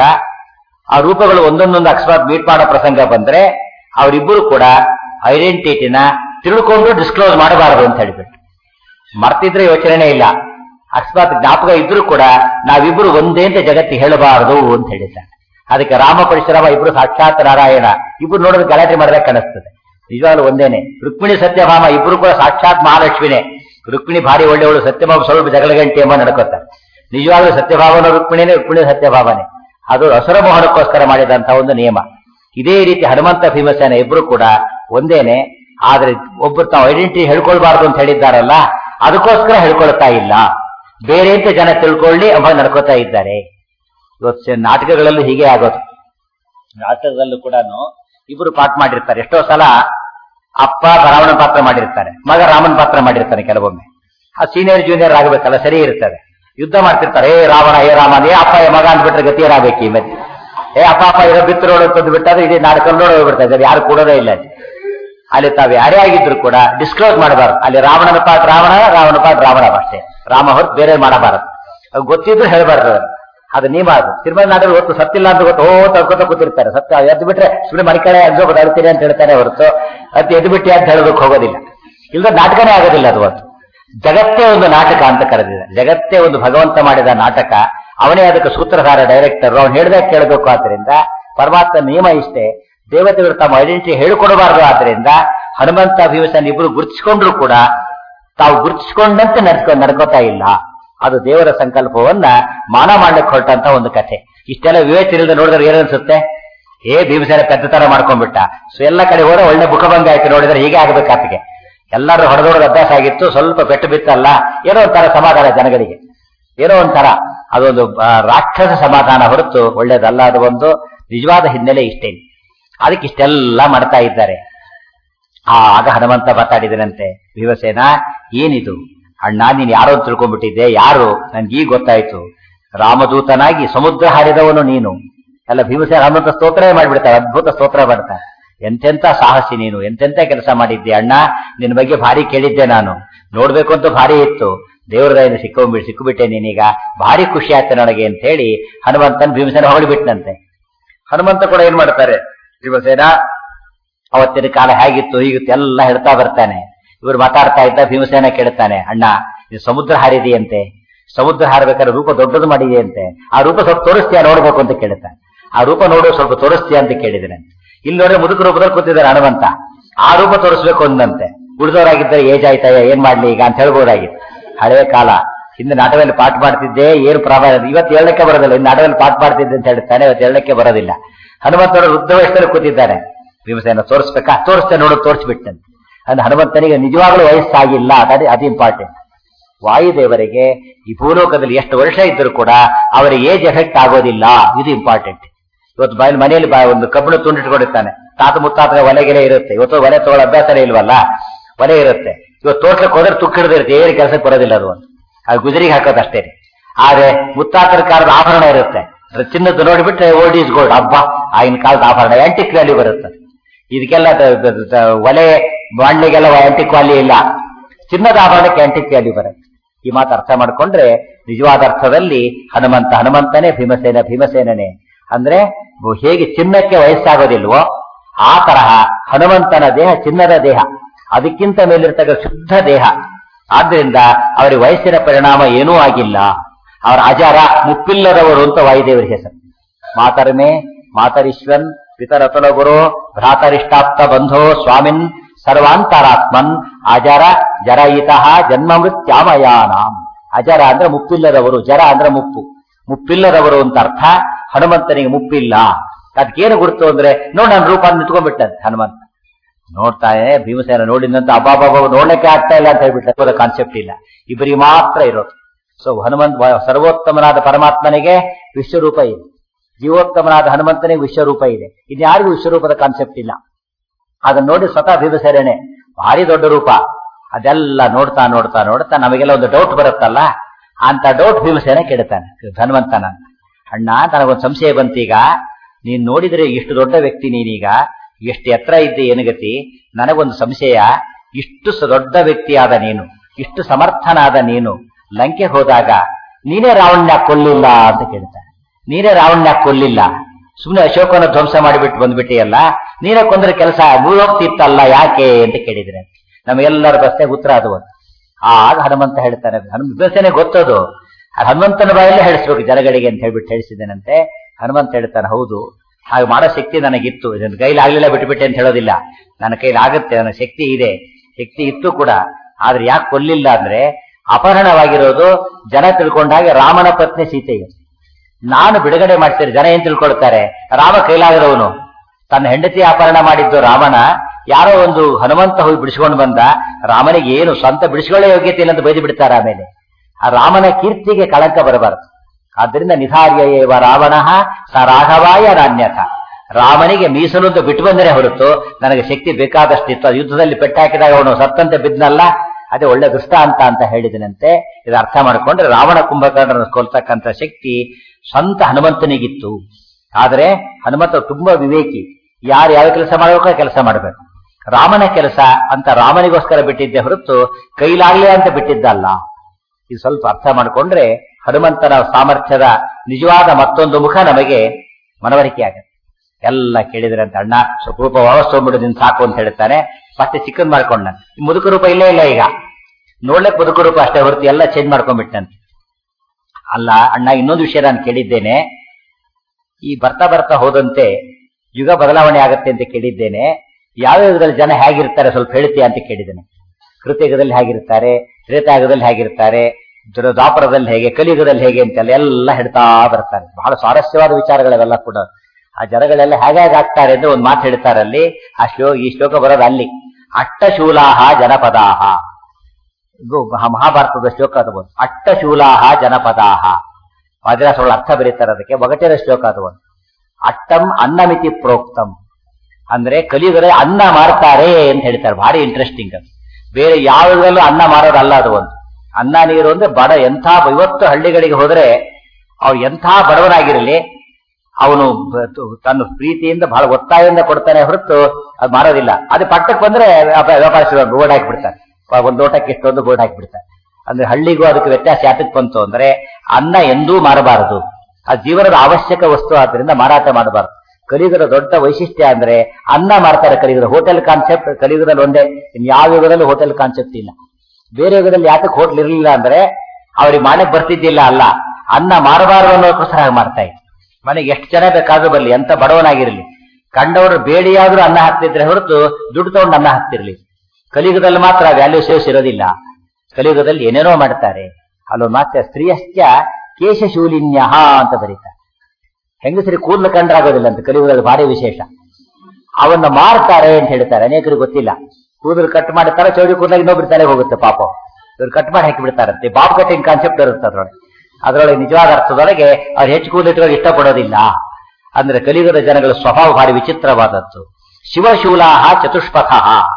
ಆ ರೂಪಗಳು ಒಂದೊಂದೊಂದು ಅಕಸ್ಮಾತ್ ಮೀಟ್ ಮಾಡೋ ಪ್ರಸಂಗ ಬಂದ್ರೆ ಅವರಿಬ್ಬರು ಕೂಡ ಐಡೆಂಟಿಟಿನ ತಿಳ್ಕೊಂಡು ಡಿಸ್ಕ್ಲೋಸ್ ಮಾಡಬಾರದು ಅಂತ ಹೇಳಿಬಿಟ್ಟು ಮರ್ತಿದ್ರೆ ಯೋಚನೆನೇ ಇಲ್ಲ ಅಕಸ್ಮಾತ್ ಜ್ಞಾಪಕ ಇದ್ರೂ ಕೂಡ ನಾವಿಬ್ರು ಒಂದೇ ಅಂತ ಜಗತ್ತಿ ಹೇಳಬಾರದು ಅಂತ ಹೇಳಿದ್ದಾರೆ ಅದಕ್ಕೆ ರಾಮ ಪರಶುರಾಮ ಇಬ್ರು ಸಾಕ್ಷಾತ್ ನಾರಾಯಣ ಇಬ್ರು ನೋಡಿದ್ರೆ ಗಲಾಟೆ ಮಾಡಿದಾಗ ಕಾಣಿಸ್ತದೆ ನಿಜವಾಗ್ಲೂ ಒಂದೇನೆ ರುಕ್ಮಿಣಿ ಸತ್ಯಭಾಮ ಇಬ್ರು ಕೂಡ ಸಾಕ್ಷಾತ್ ಮಹಾಲಕ್ಷ್ಮಿನೇ ರುಕ್ಮಿಣಿ ಭಾರಿ ಒಳ್ಳೆಯವಳು ಸತ್ಯಭಾಮ ಸ್ವಲ್ಪ ಜಗಳಗಂಟೆ ಎಂಬ ನಡ್ಕೋತಾರೆ ನಿಜವಾಗ್ಲೂ ಸತ್ಯಭಾವನ ರುಕ್ಮಿಣಿನೇ ರುಕ್ಮಿಣಿ ಸತ್ಯಭಾವನೆ ಅದು ಅಸುರ ಮೋಹನಕ್ಕೋಸ್ಕರ ಮಾಡಿದಂತ ಒಂದು ನಿಯಮ ಇದೇ ರೀತಿ ಹನುಮಂತ ಭೀಮಸೇನ ಇಬ್ರು ಕೂಡ ಒಂದೇನೆ ಆದ್ರೆ ಒಬ್ಬರು ತಾವು ಐಡೆಂಟಿಟಿ ಹೇಳ್ಕೊಳ್ಬಾರ್ದು ಅಂತ ಹೇಳಿದ್ದಾರಲ್ಲ ಅದಕ್ಕೋಸ್ಕರ ಹೇಳ್ಕೊಳ್ತಾ ಇಲ್ಲ ಬೇರೆ ಅಂತ ಜನ ತಿಳ್ಕೊಳ್ಳಿ ಅಮ್ಮ ನಡ್ಕೋತಾ ಇದ್ದಾರೆ ಇವತ್ತು ನಾಟಕಗಳಲ್ಲೂ ಹೀಗೆ ಆಗೋದು ನಾಟಕದಲ್ಲೂ ಕೂಡ ಇಬ್ರು ಪಾಠ ಮಾಡಿರ್ತಾರೆ ಎಷ್ಟೋ ಸಲ ಅಪ್ಪ ರಾವಣನ ಪಾತ್ರ ಮಾಡಿರ್ತಾರೆ ಮಗ ರಾಮನ ಪಾತ್ರ ಮಾಡಿರ್ತಾನೆ ಕೆಲವೊಮ್ಮೆ ಆ ಸೀನಿಯರ್ ಜೂನಿಯರ್ ಆಗಬೇಕಲ್ಲ ಸರಿ ಇರ್ತದೆ ಯುದ್ಧ ಮಾಡ್ತಿರ್ತಾರೆ ಏ ರಾವಣ ಏ ರಾಮ ಏ ಅಪ್ಪ ಏ ಮಗ ಅಂದ್ಬಿಟ್ರೆ ಗತಿ ಏನಾಗಬೇಕು ಈ ಮಧ್ಯೆ ಏ ಅಪ್ಪ ಅಪ್ಪ ಇರೋ ಬಿತ್ತು ನೋಡು ತಂದು ಬಿಟ್ಟಾದ್ರೆ ಇಡೀ ನಾಡು ಕಲ್ಲೋಡ ಹೋಗ್ಬಿಡ್ತಾ ಇದ್ದಾರೆ ಯಾರು ಕೂಡೋದೇ ಇಲ್ಲ ಅಲ್ಲಿ. ಅಲ್ಲಿ ತಾವು ಯಾರೇ ಆಗಿದ್ರು ಕೂಡ ಡಿಸ್ಕ್ಲೋಸ್ ಮಾಡಬಾರದು ಅಲ್ಲಿ ರಾವಣನ ಪಾಠ ರಾವಣ ರಾವಣ ಪಾಠ ರಾವಣ ಅಷ್ಟೇ ರಾಮ ಹೊರತು ಬೇರೆ ಮಾಡಬಾರದು ಅದು ಗೊತ್ತಿದ್ರು ಹೇಳಬಾರ್ದು ಅದನ್ನ. ಅದು ನಿಯಮ ಅದು ತಿರುಮಲ ನಾಡಲ್ಲಿ ಹೊತ್ತು ಸತ್ತಿಲ್ಲ ಅಂತ ಗೊತ್ತು ಓ ತಡ್ಕೊತ ಕೂತಿರ್ತಾರೆ ಸತ್ಯ ಎದ್ದು ಬಿಟ್ರೆ ಸುಮ್ಮನೆ ಮರಿಕಡೆ ಅನ್ಸೋದು ಅಳ್ತೀನಿ ಅಂತ ಹೇಳ್ತಾನೆ ಹೊರತು ಅದು ಎದ್ದು ಬಿಟ್ಟಿ ಅಂತ ಹೇಳೋದಕ್ಕೆ ಹೋಗೋದಿಲ್ಲ ಇಲ್ಲದ ನಾಟಕನೇ ಆಗೋದಿಲ್ಲ ಅದು ಒಂದು ಜಗತ್ತೇ ಒಂದು ನಾಟಕ ಅಂತ ಕರೆದಿದೆ ಜಗತ್ತೇ ಒಂದು ಭಗವಂತ ಮಾಡಿದ ನಾಟಕ ಅವನೇ ಅದಕ್ಕೆ ಸೂತ್ರಧಾರ ಡೈರೆಕ್ಟರ್ ಅವ್ನು ಹೇಳ್ದಾಗ ಕೇಳಬೇಕು ಆದ್ರಿಂದ ಪರಮಾತ್ಮ ನಿಯಮ ಇಷ್ಟೇ ದೇವತೆಗಳು ತಮ್ಮ ಐಡೆಂಟಿಟಿ ಹೇಳಿಕೊಡಬಾರದು ಆದ್ರಿಂದ ಹನುಮಂತ ಭೀಮಸೇನ ಇಬ್ರು ಗುರುತಿಸಿಕೊಂಡ್ರು ಕೂಡ ತಾವು ಗುರುತಿಸಿಕೊಂಡಂತೆ ನಡ್ಕೊ ನಡ್ಕೋತಾ ಇಲ್ಲ ಅದು ದೇವರ ಸಂಕಲ್ಪವನ್ನ ಮಾನ ಮಾಡ್ಲಿಕ್ಕೆ ಹೊರಟಂತ ಒಂದು ಕಥೆ ಇಷ್ಟೆಲ್ಲ ವಿವೇಚನೆಯಿಂದ ನೋಡಿದ್ರೆ ಏನನ್ಸುತ್ತೆ ಏ ಭೀಮಸೇನ ಪೆದ್ದ ತರ ಮಾಡ್ಕೊಂಡ್ಬಿಟ್ಟ ಸೊ ಎಲ್ಲ ಕಡೆ ಹೋದ್ರೆ ಒಳ್ಳೆ ಮುಖಭಂಗ ಆಯ್ತು ನೋಡಿದ್ರೆ ಹೀಗೆ ಆಗ್ಬೇಕು ಆತಗೆ ಎಲ್ಲರೂ ಹೊಡೆದೋಡೋದು ಅಭ್ಯಾಸ ಆಗಿತ್ತು ಸ್ವಲ್ಪ ಪೆಟ್ಟು ಬಿತ್ತಲ್ಲ ಏನೋ ಒಂಥರ ಸಮಾಧಾನ ಜನಗಳಿಗೆ ಏನೋ ಒಂಥರ ಅದೊಂದು ಆ, ರಾಕ್ಷಸ ಸಮಾಧಾನ ಹೊರತು ಒಳ್ಳೇದಲ್ಲ ಅದು ಒಂದು ನಿಜವಾದ ಹಿನ್ನೆಲೆ ಇಷ್ಟೇ ಅದಕ್ಕೆ ಇಷ್ಟೆಲ್ಲ ಮಾಡ್ತಾ ಇದ್ದಾರೆ ಆ ಆಗ ಹನುಮಂತ ಮಾತಾಡಿದನಂತೆ ಭೀಮಸೇನ ಏನಿದು ಅಣ್ಣ ನೀನ್ ಯಾರೋ ಅಂತ ತಿಳ್ಕೊಂಡ್ಬಿಟ್ಟಿದ್ದೆ ಯಾರು ನನ್ಗೆ ಈಗ ಗೊತ್ತಾಯ್ತು ರಾಮದೂತನಾಗಿ ಸಮುದ್ರ ಹಾರಿದವನು ನೀನು ಎಲ್ಲ ಭೀಮಸೇನ ಹನುಮಂತ ಸ್ತೋತ್ರ ಮಾಡ್ಬಿಡ್ತಾರೆ ಅದ್ಭುತ ಸ್ತೋತ್ರ ಮಾಡ್ತಾರೆ ಎಂತೆಂತ ಸಾಹಸಿ ನೀನು ಎಂತೆಂತ ಕೆಲಸ ಮಾಡಿದ್ದೆ ಅಣ್ಣ ನಿನ್ ಬಗ್ಗೆ ಭಾರಿ ಕೇಳಿದ್ದೆ ನಾನು ನೋಡ್ಬೇಕು ಅಂತ ಭಾರಿ ಇತ್ತು ದೇವರ ದಯನ ಸಿಕ್ಕೊಂಡ್ಬಿಟ್ಟು ಸಿಕ್ಕಿಬಿಟ್ಟೆ ನೀನೀಗ ಭಾರಿ ಖುಷಿ ಆಯ್ತು ನನಗೆ ಅಂತ ಹೇಳಿ ಹನುಮಂತನ್ ಭೀಮಸೇನ ಹೊಗಳಿಬಿಟ್ನಂತೆ ಹನುಮಂತ ಕೂಡ ಏನ್ ಮಾಡ್ತಾರೆ ಭೀಮಸೇನ ಅವತ್ತಿನ ಕಾಲ ಹೇಗಿತ್ತು ಹೀಗಿತ್ತು ಎಲ್ಲ ಹೇಳ್ತಾ ಬರ್ತಾನೆ ಇವರು ಮಾತಾಡ್ತಾ ಇದ್ದ ಭೀಮಸೇನ ಕೇಳ್ತಾನೆ ಅಣ್ಣ ಇದು ಸಮುದ್ರ ಹಾರಿದೆಯಂತೆ ಸಮುದ್ರ ಹಾರಬೇಕಾದ್ರೆ ರೂಪ ದೊಡ್ಡದು ಮಾಡಿದೆಯಂತೆ ಆ ರೂಪ ಸ್ವಲ್ಪ ತೋರಿಸ್ತೀಯಾ ನೋಡ್ಬೇಕು ಅಂತ ಕೇಳ್ತಾನೆ ಆ ರೂಪ ನೋಡು ಸ್ವಲ್ಪ ತೋರಿಸ್ತೀಯಾ ಅಂತ ಕೇಳಿದ್ರೆ ಇಲ್ಲಿ ನೋಡ್ರೆ ಮುದುಕ ರೂಪದಲ್ಲಿ ಕೂತಿದ್ದಾರೆ ಹನುಮಂತ ಆ ರೂಪ ತೋರಿಸ್ಬೇಕು ಅಂದಂತೆ ಉಳಿದವರಾಗಿದ್ದರೆ ಏಜ್ ಆಯ್ತಾಯ ಏನ್ ಮಾಡ್ಲಿ ಈಗ ಅಂತ ಹೇಳ್ಬೋದಾಗಿತ್ತು ಹಳೆಯ ಕಾಲ ಹಿಂದೆ ನಾಟಕದಲ್ಲಿ ಪಾಠ ಮಾಡ್ತಿದ್ದೆ ಏನು ಪ್ರಭಾವ ಇವತ್ತು ಹೇಳಕ್ಕೆ ಬರೋದಿಲ್ಲ ಇನ್ನು ನಾಟಕದಲ್ಲಿ ಪಾಠ ಮಾಡ್ತಿದ್ದೆ ಅಂತ ಹೇಳ್ತಾನೆ ಇವತ್ತು ಹೇಳಕ್ಕೆ ಬರೋದಿಲ್ಲ ಹನುಮಂತನ ವೃದ್ಧ ವಯಸ್ಸಲ್ಲಿ ಕೂತಿದ್ದಾನೆ ಭೀಮಸೇನ ತೋರಿಸ್ಬೇಕಾ ತೋರಿಸ್ತೇನೆ ನೋಡು ತೋರಿಸ್ಬಿಟ್ಟಂತೆ ಅಂದ್ರೆ ಹನುಮಂತನಿಗೆ ನಿಜವಾಗ್ಲೂ ವಯಸ್ಸಾಗಿಲ್ಲ ಅದೇ ಅದು ಇಂಪಾರ್ಟೆಂಟ್ ವಾಯುದೇವರಿಗೆ ಈ ಭೂಲೋಕದಲ್ಲಿ ಎಷ್ಟು ವರ್ಷ ಇದ್ದರೂ ಕೂಡ ಅವರಿಗೆ ಏಜ್ ಎಫೆಕ್ಟ್ ಆಗೋದಿಲ್ಲ ಇದು ಇಂಪಾರ್ಟೆಂಟ್ ಇವತ್ತು ಬಾಯಲ್ಲಿ ಮನೆಯಲ್ಲಿ ಬಾ ಒಂದು ಕಬ್ಬಿಣ ತುಂಡಿಟ್ಕೊಂಡಿರ್ತಾನೆ ತಾತ ಮುತ್ತಾತ ಒಲೆಗೆಲೆ ಇರುತ್ತೆ ಇವತ್ತು ಒಲೆ ತಗೊಳ್ಳೋ ಅಭ್ಯಾಸನೇ ಇಲ್ವಲ್ಲ ಒಲೆ ಇರುತ್ತೆ ಇವತ್ತು ತೋಟ್ಲಕ್ಕೆ ಹೋದ್ರೆ ತುಕ್ಕ ಹಿಡಿದಿರುತ್ತೆ ಏನು ಕೆಲಸಕ್ಕೆ ಬರೋದಿಲ್ಲ ಅದು ಒಂದು ಅದು ಗುಜರಿಗೆ ಹಾಕೋದು ಅಷ್ಟೇ ಆದ್ರೆ ಮುತ್ತಾತರ ಕಾಲದ ಆಭರಣ ಇರುತ್ತೆ ಅದ್ರ ಚಿನ್ನದ್ದು ನೋಡಿಬಿಟ್ರೆ ಓಲ್ಡ್ ಈಸ್ ಗೋಲ್ಡ್ ಹಬ್ಬ ಆಗಿನ ಕಾಲದ ಆಭರಣ ಆಂಟಿಕ್ ವ್ಯಾಲ್ಯೂ ಬರುತ್ತೆ ಇದಕ್ಕೆಲ್ಲ ದ- ದ- ದ- ಒಲೆ ಬಾಂಡ್ಲಿಗೆಲ್ಲ ಆಂಟಿಕ್ ವ್ಯಾಲ್ಯೂ ಇಲ್ಲ ಚಿನ್ನದ ಆಭರಣಕ್ಕೆ ಆಂಟಿಕ್ ವ್ಯಾಲ್ಯೂ ಬರುತ್ತೆ ಈ ಮಾತು ಅರ್ಥ ಮಾಡ್ಕೊಂಡ್ರೆ ನಿಜವಾದ ಅರ್ಥದಲ್ಲಿ ಹನುಮಂತ ಹನುಮಂತನೇ ಭೀಮಸೇನ ಭೀಮಸೇನನೇ ಅಂದ್ರೆ ಬ- ಹೇಗೆ ಚಿನ್ನಕ್ಕೆ ವಯಸ್ಸಾಗೋದಿಲ್ವೋ ಆ ತರಹ ಹನುಮಂತನ ದೇಹ ಚಿನ್ನದ ದೇಹ ಅದಕ್ಕಿಂತ ಮೇಲಿರ್ತಕ್ಕ ಶುದ್ಧ ದೇಹ ಆದ್ರಿಂದ ಅವರಿಗೆ ವಯಸ್ಸಿನ ಪರಿಣಾಮ ಏನೂ ಆಗಿಲ್ಲ ಅವರ ಅಜರ ಮುಪ್ಪಿಲ್ಲದವರು ಅಂತ ವಾಯುದೇವರ ಹೆಸರು ಮಾತರ್ಮೆ ಮಾತರಿಶ್ವನ್ ಪಿತರತುಲ ಗುರು ಭ್ರಾತರಿಷ್ಟಾಪ್ತ ಬಂಧೋ ಸ್ವಾಮಿನ್ ಸರ್ವಾಂತರಾತ್ಮನ್ ಅಜರ ಜರಯಿತಃ ಜನ್ಮ ಮೃತ್ಯಾಮಯಾನಾಂ ಅಜರ ಅಂದ್ರೆ ಮುಪ್ಪಿಲ್ಲದವರು ಜರ ಅಂದ್ರೆ ಮುಪ್ಪು ಮುಪ್ಪಿಲ್ಲದವರು ಅಂತ ಅರ್ಥ ಹನುಮಂತನಿಗೆ ಮುಪ್ಪಿಲ್ಲ ಅದಕ್ಕೇನು ಗುರುತು ಅಂದ್ರೆ ನೋಡ್ ನನ್ನ ರೂಪ ನಿಂತ್ಕೊಂಡ್ಬಿಟ್ಟಂತೆ ಹನುಮಂತ ನೋಡ್ತಾನೆ ಭೀಮಸೇನ ನೋಡಿದಂತ ಅಬ್ಬಾಬಾಬಾ ನೋಡ್ಲಿಕ್ಕೆ ಆಗ್ತಾ ಇಲ್ಲ ಅಂತ ಹೇಳ್ಬಿಟ್ಟ ಕಾನ್ಸೆಪ್ಟ್ ಇಲ್ಲ ಇಬ್ಬರಿಗೆ ಮಾತ್ರ ಇರೋದು ಸೊ ಹನುಮಂತ ಸರ್ವೋತ್ತಮನಾದ ಪರಮಾತ್ಮನಿಗೆ ವಿಶ್ವರೂಪ ಇದೆ ಜೀವೋತ್ತಮನಾದ ಹನುಮಂತನಿಗೆ ವಿಶ್ವರೂಪ ಇದೆ ಇನ್ಯಾರಿಗೂ ವಿಶ್ವರೂಪದ ಕಾನ್ಸೆಪ್ಟ್ ಇಲ್ಲ ಅದನ್ನ ನೋಡಿ ಸ್ವತಃ ಭೀಮಸೇನೆ ಭಾರಿ ದೊಡ್ಡ ರೂಪ ಅದೆಲ್ಲ ನೋಡ್ತಾ ನೋಡ್ತಾ ನೋಡ್ತಾ ನಮಗೆಲ್ಲ ಒಂದು ಡೌಟ್ ಬರುತ್ತಲ್ಲ ಅಂತ ಡೌಟ್ ಭೀಮಸೇನ ಕೇಳ್ತಾನೆ ಹನುಮಂತನ ಅಣ್ಣ ನನಗೊಂದು ಸಂಶಯ ಬಂತೀಗ ನೀನ್ ನೋಡಿದ್ರೆ ಇಷ್ಟು ದೊಡ್ಡ ವ್ಯಕ್ತಿ ನೀನೀಗ ಎಷ್ಟು ಎತ್ತರ ಇದ್ದೆ ಏನು ಗತಿ ನನಗೊಂದು ಸಂಶಯ ಇಷ್ಟು ಸ- ದೊಡ್ಡ ವ್ಯಕ್ತಿಯಾದ ನೀನು ಇಷ್ಟು ಸಮರ್ಥನಾದ ನೀನು ಲಂಕೆ ಹೋದಾಗ ನೀನೇ ರಾವಣ್ಯ ಕೊಲ್ಲಿಲ್ಲ ಅಂತ ಕೇಳ್ತಾನೆ ನೀನೇ ರಾವಣ್ಯ ಕೊಲ್ಲಿಲ್ಲ ಸುಮ್ಮನೆ ಅಶೋಕನ ಧ್ವಂಸ ಮಾಡಿಬಿಟ್ಟು ಬಂದ್ಬಿಟ್ಟಿಯಲ್ಲ ನೀನೇ ಕೊಂದ್ರೆ ಕೆಲಸ ಮುಗಿದೋಗ್ತಿತ್ತಲ್ಲ ಯಾಕೆ ಅಂತ ಕೇಳಿದ್ರೆ ನಮಗೆಲ್ಲರ ಪ್ರಶ್ನೆಗೆ ಉತ್ತರ ಅದು ಒಂದು. ಆಗ ಹನುಮಂತ ಹೇಳ್ತಾನೆ ಹನುಮಂತನೇ ಗೊತ್ತದು ಆ ಹನುಮಂತನ ಬಾಯಲ್ಲೇ ಹೇಳಿಸ್ಬೇಕು ಜನಗಳಿಗೆ ಅಂತ ಹೇಳ್ಬಿಟ್ಟು ಹೇಳಿಸಿದ್ದೇನಂತೆ ಹನುಮಂತ ಹೇಳ್ತಾನೆ ಹೌದು ಹಾಗೆ ಮಾಡೋ ಶಕ್ತಿ ನನಗಿತ್ತು ನನ್ನ ಕೈಲಿ ಆಗ್ಲಿಲ್ಲ ಬಿಟ್ಟುಬಿಟ್ಟೆ ಅಂತ ಹೇಳೋದಿಲ್ಲ ನನ್ನ ಕೈಲಿ ಆಗುತ್ತೆ ನನ್ನ ಶಕ್ತಿ ಇದೆ ಶಕ್ತಿ ಇತ್ತು ಕೂಡ ಆದ್ರೆ ಯಾಕೆ ಕೊಲ್ಲಿಲ್ಲ ಅಂದ್ರೆ ಅಪಹರಣವಾಗಿರೋದು ಜನ ತಿಳ್ಕೊಂಡಾಗೆ ರಾಮನ ಪತ್ನಿ ಸೀತೆಗೆ ನಾನು ಬಿಡುಗಡೆ ಮಾಡ್ತೇನೆ ಜನ ಏನ್ ತಿಳ್ಕೊಳ್ತಾರೆ ರಾಮ ಕೈಲಾಗದವನು ತನ್ನ ಹೆಂಡತಿ ಅಪಹರಣ ಮಾಡಿದ್ದು ರಾಮನ ಯಾರೋ ಒಂದು ಹನುಮಂತ ಹೋಗಿ ಬಿಡಿಸ್ಕೊಂಡು ಬಂದ ರಾಮನಿಗೆ ಏನು ಸ್ವಂತ ಬಿಡಿಸ್ಕೊಳ್ಳೋ ಯೋಗ್ಯತೆ ಇಲ್ಲ ಅಂತ ಬೈದು ಬಿಡ್ತಾರೆ ಆಮೇಲೆ ಆ ರಾಮನ ಕೀರ್ತಿಗೆ ಕಳಂಕ ಬರಬಾರದು ಆದ್ದರಿಂದ ನಿಧಾರ್ಯ ಏವ ರಾವಣ ಸ ರಾಘವಾಯ ನಾಣ್ಯಥ ರಾಮನಿಗೆ ಮೀಸಲು ಅಂತ ಬಿಟ್ಟು ಬಂದರೆ ಹೊರತು ನನಗೆ ಶಕ್ತಿ ಬೇಕಾದಷ್ಟಿತ್ತು ಅದು ಯುದ್ಧದಲ್ಲಿ ಪೆಟ್ಟಾಕಿದಾಗ ಅವನು ಸತ್ತಂತೆ ಬಿದ್ನಲ್ಲ ಅದೇ ಒಳ್ಳೆ ದೃಷ್ಟಾಂತ ಅಂತ ಹೇಳಿದನಂತೆ ಇದು ಅರ್ಥ ಮಾಡಿಕೊಂಡ್ರೆ ರಾವಣ ಕುಂಭಕರ್ಣರನ್ನು ಕೊಲ್ತಕ್ಕಂಥ ಶಕ್ತಿ ಸ್ವಂತ ಹನುಮಂತನಿಗಿತ್ತು ಆದರೆ ಹನುಮಂತ ತುಂಬಾ ವಿವೇಕಿ ಯಾರು ಯಾವ ಕೆಲಸ ಮಾಡಬೇಕೋ ಆ ಕೆಲಸ ಮಾಡಬೇಕು ರಾಮನ ಕೆಲಸ ಅಂತ ರಾಮನಿಗೋಸ್ಕರ ಬಿಟ್ಟಿದ್ದೆ ಹೊರತು ಕೈಲಾಗ್ಲಿ ಅಂತ ಬಿಟ್ಟಿದ್ದಲ್ಲ ಇದು ಸ್ವಲ್ಪ ಅರ್ಥ ಮಾಡಿಕೊಂಡ್ರೆ ಹನುಮಂತನ ಸಾಮರ್ಥ್ಯದ ನಿಜವಾದ ಮತ್ತೊಂದು ಮುಖ ನಮಗೆ ಮನವರಿಕೆ ಆಗುತ್ತೆ ಎಲ್ಲ ಕೇಳಿದ್ರೆ ಅಂತ ಅಣ್ಣ ಸ್ವಲ್ಪ ರೂಪ ವಾಪಸ್ ಹೋಗ್ಬಿಡೋದಿನ್ ಸಾಕು ಅಂತ ಹೇಳ್ತಾನೆ ಮತ್ತೆ ಚಿಕ್ಕನ್ ಮಾಡ್ಕೊಂಡ ಮುದುಕ ರೂಪ ಇಲ್ಲೇ ಇಲ್ಲ ಈಗ ನೋಡ್ಲಿಕ್ಕೆ ಮುದುಕ ರೂಪ ಅಷ್ಟೇ ಹೊರತು ಎಲ್ಲ ಚೇಂಜ್ ಮಾಡ್ಕೊಂಡ್ಬಿಟ್ಟಂತೆ ಅಲ್ಲ ಅಣ್ಣ ಇನ್ನೊಂದು ವಿಷಯ ನಾನು ಕೇಳಿದ್ದೇನೆ ಈ ಬರ್ತಾ ಬರ್ತಾ ಹೋದಂತೆ ಯುಗ ಬದಲಾವಣೆ ಆಗತ್ತೆ ಅಂತ ಕೇಳಿದ್ದೇನೆ ಯಾವ ಯುಗದಲ್ಲಿ ಜನ ಹೇಗಿರ್ತಾರೆ ಸ್ವಲ್ಪ ಹೇಳ್ತೀಯ ಅಂತ ಕೇಳಿದ್ದೇನೆ ಕೃತಯುಗದಲ್ಲಿ ಹೇಗಿರ್ತಾರೆ ತ್ರೇತಾಯುಗದಲ್ಲಿ ಹೇಗಿರ್ತಾರೆ ದ್ರ- ದ್ವಾಪರದಲ್ಲಿ ಹೇಗೆ ಕಲಿಯುಗದಲ್ಲಿ ಹೇಗೆ ಅಂತೆಲ್ಲ ಎಲ್ಲ ಹೇಳ್ತಾ ಬರ್ತಾರೆ ಬಹಳ ಸ್ವಾರಸ್ಯವಾದ ವಿಚಾರಗಳೆಲ್ಲ ಕೂಡ ಆ ಜನಗಳೆಲ್ಲ ಹೇಗಾಗಿ ಆಗ್ತಾರೆ ಅಂದ್ರೆ ಒಂದು ಮಾತು ಹೇಳ್ತಾರೆ ಅಲ್ಲಿ ಆ ಶ್ಲೋ ಈ ಶ್ಲೋಕ ಬರೋದು ಅಲ್ಲಿ ಅಟ್ಟಶೂಲಾಹ ಜನಪದಾಹ ಇದು ಮಹಾ- ಮಹಾಭಾರತದ ಶ್ಲೋಕ ಅದು ಒಂದು ಅಟ್ಟಶೂಲಾಹ ಜನಪದಾಹ ಮದ್ರಾಸೊಳ ಅರ್ಥ ಬರೀತಾರೆ ಅದಕ್ಕೆ ಒಗಟಿನ ಶ್ಲೋಕ ಅದು ಒಂದು ಅಟ್ಟಂ ಅನ್ನಮಿತಿ ಪ್ರೋಕ್ತಂ ಅಂದ್ರೆ ಕಲಿಯುಗದಲ್ಲಿ ಅನ್ನ ಮಾರ್ತಾರೆ ಅಂತ ಹೇಳ್ತಾರೆ ಭಾರಿ ಇಂಟ್ರೆಸ್ಟಿಂಗ್ ಅದು ಬೇರೆ ಯಾವುದರಲ್ಲೂ ಅನ್ನ ಮಾರೋದಲ್ಲ ಅದು ಒಂದು ಅನ್ನ ನೀರು ಅಂದ್ರೆ ಬಡ ಎಂಥ ಇವತ್ತು ಹಳ್ಳಿಗಳಿಗೆ ಹೋದ್ರೆ ಅವ್ರು ಎಂಥ ಬಡವನಾಗಿರಲಿ ಅವನು ಬ- ತು- ತನ್ನ ಪ್ರೀತಿಯಿಂದ ಬಹಳ ಒತ್ತಾಯದಿಂದ ಕೊಡ್ತಾನೆ ಹೊರತು ಅದು ಮಾರೋದಿಲ್ಲ ಅದು ಪಟ್ಟಕ್ಕೆ ಬಂದ್ರೆ ವ್ಯಾಪ- ವ್ಯಾಪಾರಸ್ಥರು ಬೋರ್ಡ್ ಹಾಕಿಬಿಡ್ತಾರೆ ಒಂದು ಲೋಟಕ್ಕೆ ಇಷ್ಟೊಂದು ಬೋರ್ಡ್ ಹಾಕಿಬಿಡ್ತಾರೆ ಅಂದ್ರೆ ಹಳ್ಳಿಗೂ ಅದಕ್ಕೆ ವ್ಯತ್ಯಾಸ ಯಾತಕ್ಕೆ ಬಂತು ಅಂದ್ರೆ ಅನ್ನ ಎಂದೂ ಮಾರಬಾರದು ಆ ಜೀವನದ ಅವಶ್ಯಕ ವಸ್ತು ಆದ್ರಿಂದ ಮಾರಾಟ ಮಾಡಬಾರದು ಕಲಿಯುಗದ ದೊಡ್ಡ ವೈಶಿಷ್ಟ್ಯ ಅಂದ್ರೆ ಅನ್ನ ಮಾರ್ತಾರೆ ಕಲಿಯುಗದ ಹೋಟೆಲ್ ಕಾನ್ಸೆಪ್ಟ್ ಕಲಿಯುಗದಲ್ಲಿ ಒಂದೇ ಇನ್ ಯಾವ ಯುಗದಲ್ಲೂ ಹೋಟೆಲ್ ಕಾನ್ಸೆಪ್ಟ್ ಇಲ್ಲ ಬೇರೆ ಯುಗದಲ್ಲಿ ಯಾತಕ್ಕೆ ಹೋಟ್ಲ್ ಇರಲಿಲ್ಲ ಅಂದ್ರೆ ಅವ್ರಿಗೆ ಮಾಡಕ್ ಬರ್ತಿದ್ದಿಲ್ಲ ಅಲ್ಲ ಅನ್ನ ಮಾರಬಾರದು ಅನ್ನೋದಕ್ಕೋಸ್ಕರ ಹಾಗೆ ಮಾಡ್ತಾ ಇತ್ತು ಮನೆಗೆ ಎಷ್ಟು ಜನ ಬೇಕಾದ್ರೂ ಬರಲಿ ಎಂತ ಬಡವನಾಗಿರಲಿ ಕಂಡವರು ಬೇಡಿಯಾದ್ರೂ ಅನ್ನ ಹಾಕ್ತಿದ್ರೆ ಹೊರತು ದುಡ್ಡು ತಗೊಂಡು ಅನ್ನ ಹಾಕ್ತಿರ್ಲಿ ಕಲಿಯುಗದಲ್ಲಿ ಮಾತ್ರ ವ್ಯಾಲ್ಯೂ ಸೇವ್ಸ್ ಇರೋದಿಲ್ಲ ಕಲಿಯುಗದಲ್ಲಿ ಏನೇನೋ ಮಾಡ್ತಾರೆ ಅಲ್ಲೊಂದು ಮಾತ್ರ ಸ್ತ್ರೀಯಶ್ಚ ಕೇಶಶೂಲಿನ್ಯ ಅಂತ ಬರೀತಾರೆ ಹೆಂಗಸರಿ ಕೂದಲು ಕಂಡ್ರಾಗೋದಿಲ್ಲ ಅಂತ ಕಲಿಯುಗದಲ್ಲಿ ಭಾರಿ ವಿಶೇಷ ಅವನ್ನ ಮಾರ್ತಾರೆ ಅಂತ ಹೇಳ್ತಾರೆ ಅನೇಕರಿಗೆ ಗೊತ್ತಿಲ್ಲ ಕೂದಲು ಕಟ್ ಮಾಡ್ತಾರೆ ಚೌಡಿ ಕೂದಲಾಗಿ ಇನ್ನೊಬ್ರು ತಲೆಗೆ ಹೋಗುತ್ತೆ ಪಾಪ ಇವ್ರು ಕಟ್ ಮಾಡಿ ಹಾಕಿ ಬಿಡ್ತಾರಂತೆ ಬಾಬ್ ಕಟಿಂಗ್ ಕಾನ್ಸೆಪ್ಟ್ ಇರುತ್ತೆ ಅದ್ರೊಳಗೆ ಅದರೊಳಗೆ ನಿಜವಾದ ಅರ್ಥದೊಳಗೆ ಅವ್ರು ಹೆಚ್ಚು ಕೂದಲಿಟ್ಟುವಾಗ ಇಷ್ಟಪಡೋದಿಲ್ಲ ಅಂದ್ರೆ ಕಲಿಯುಗದ ಜನಗಳ ಸ್ವಭಾವ ಭಾರಿ ವಿಚಿತ್ರವಾದದ್ದು ಶಿವಶೂಲಾಹ ಚತುಷ್ಪಥ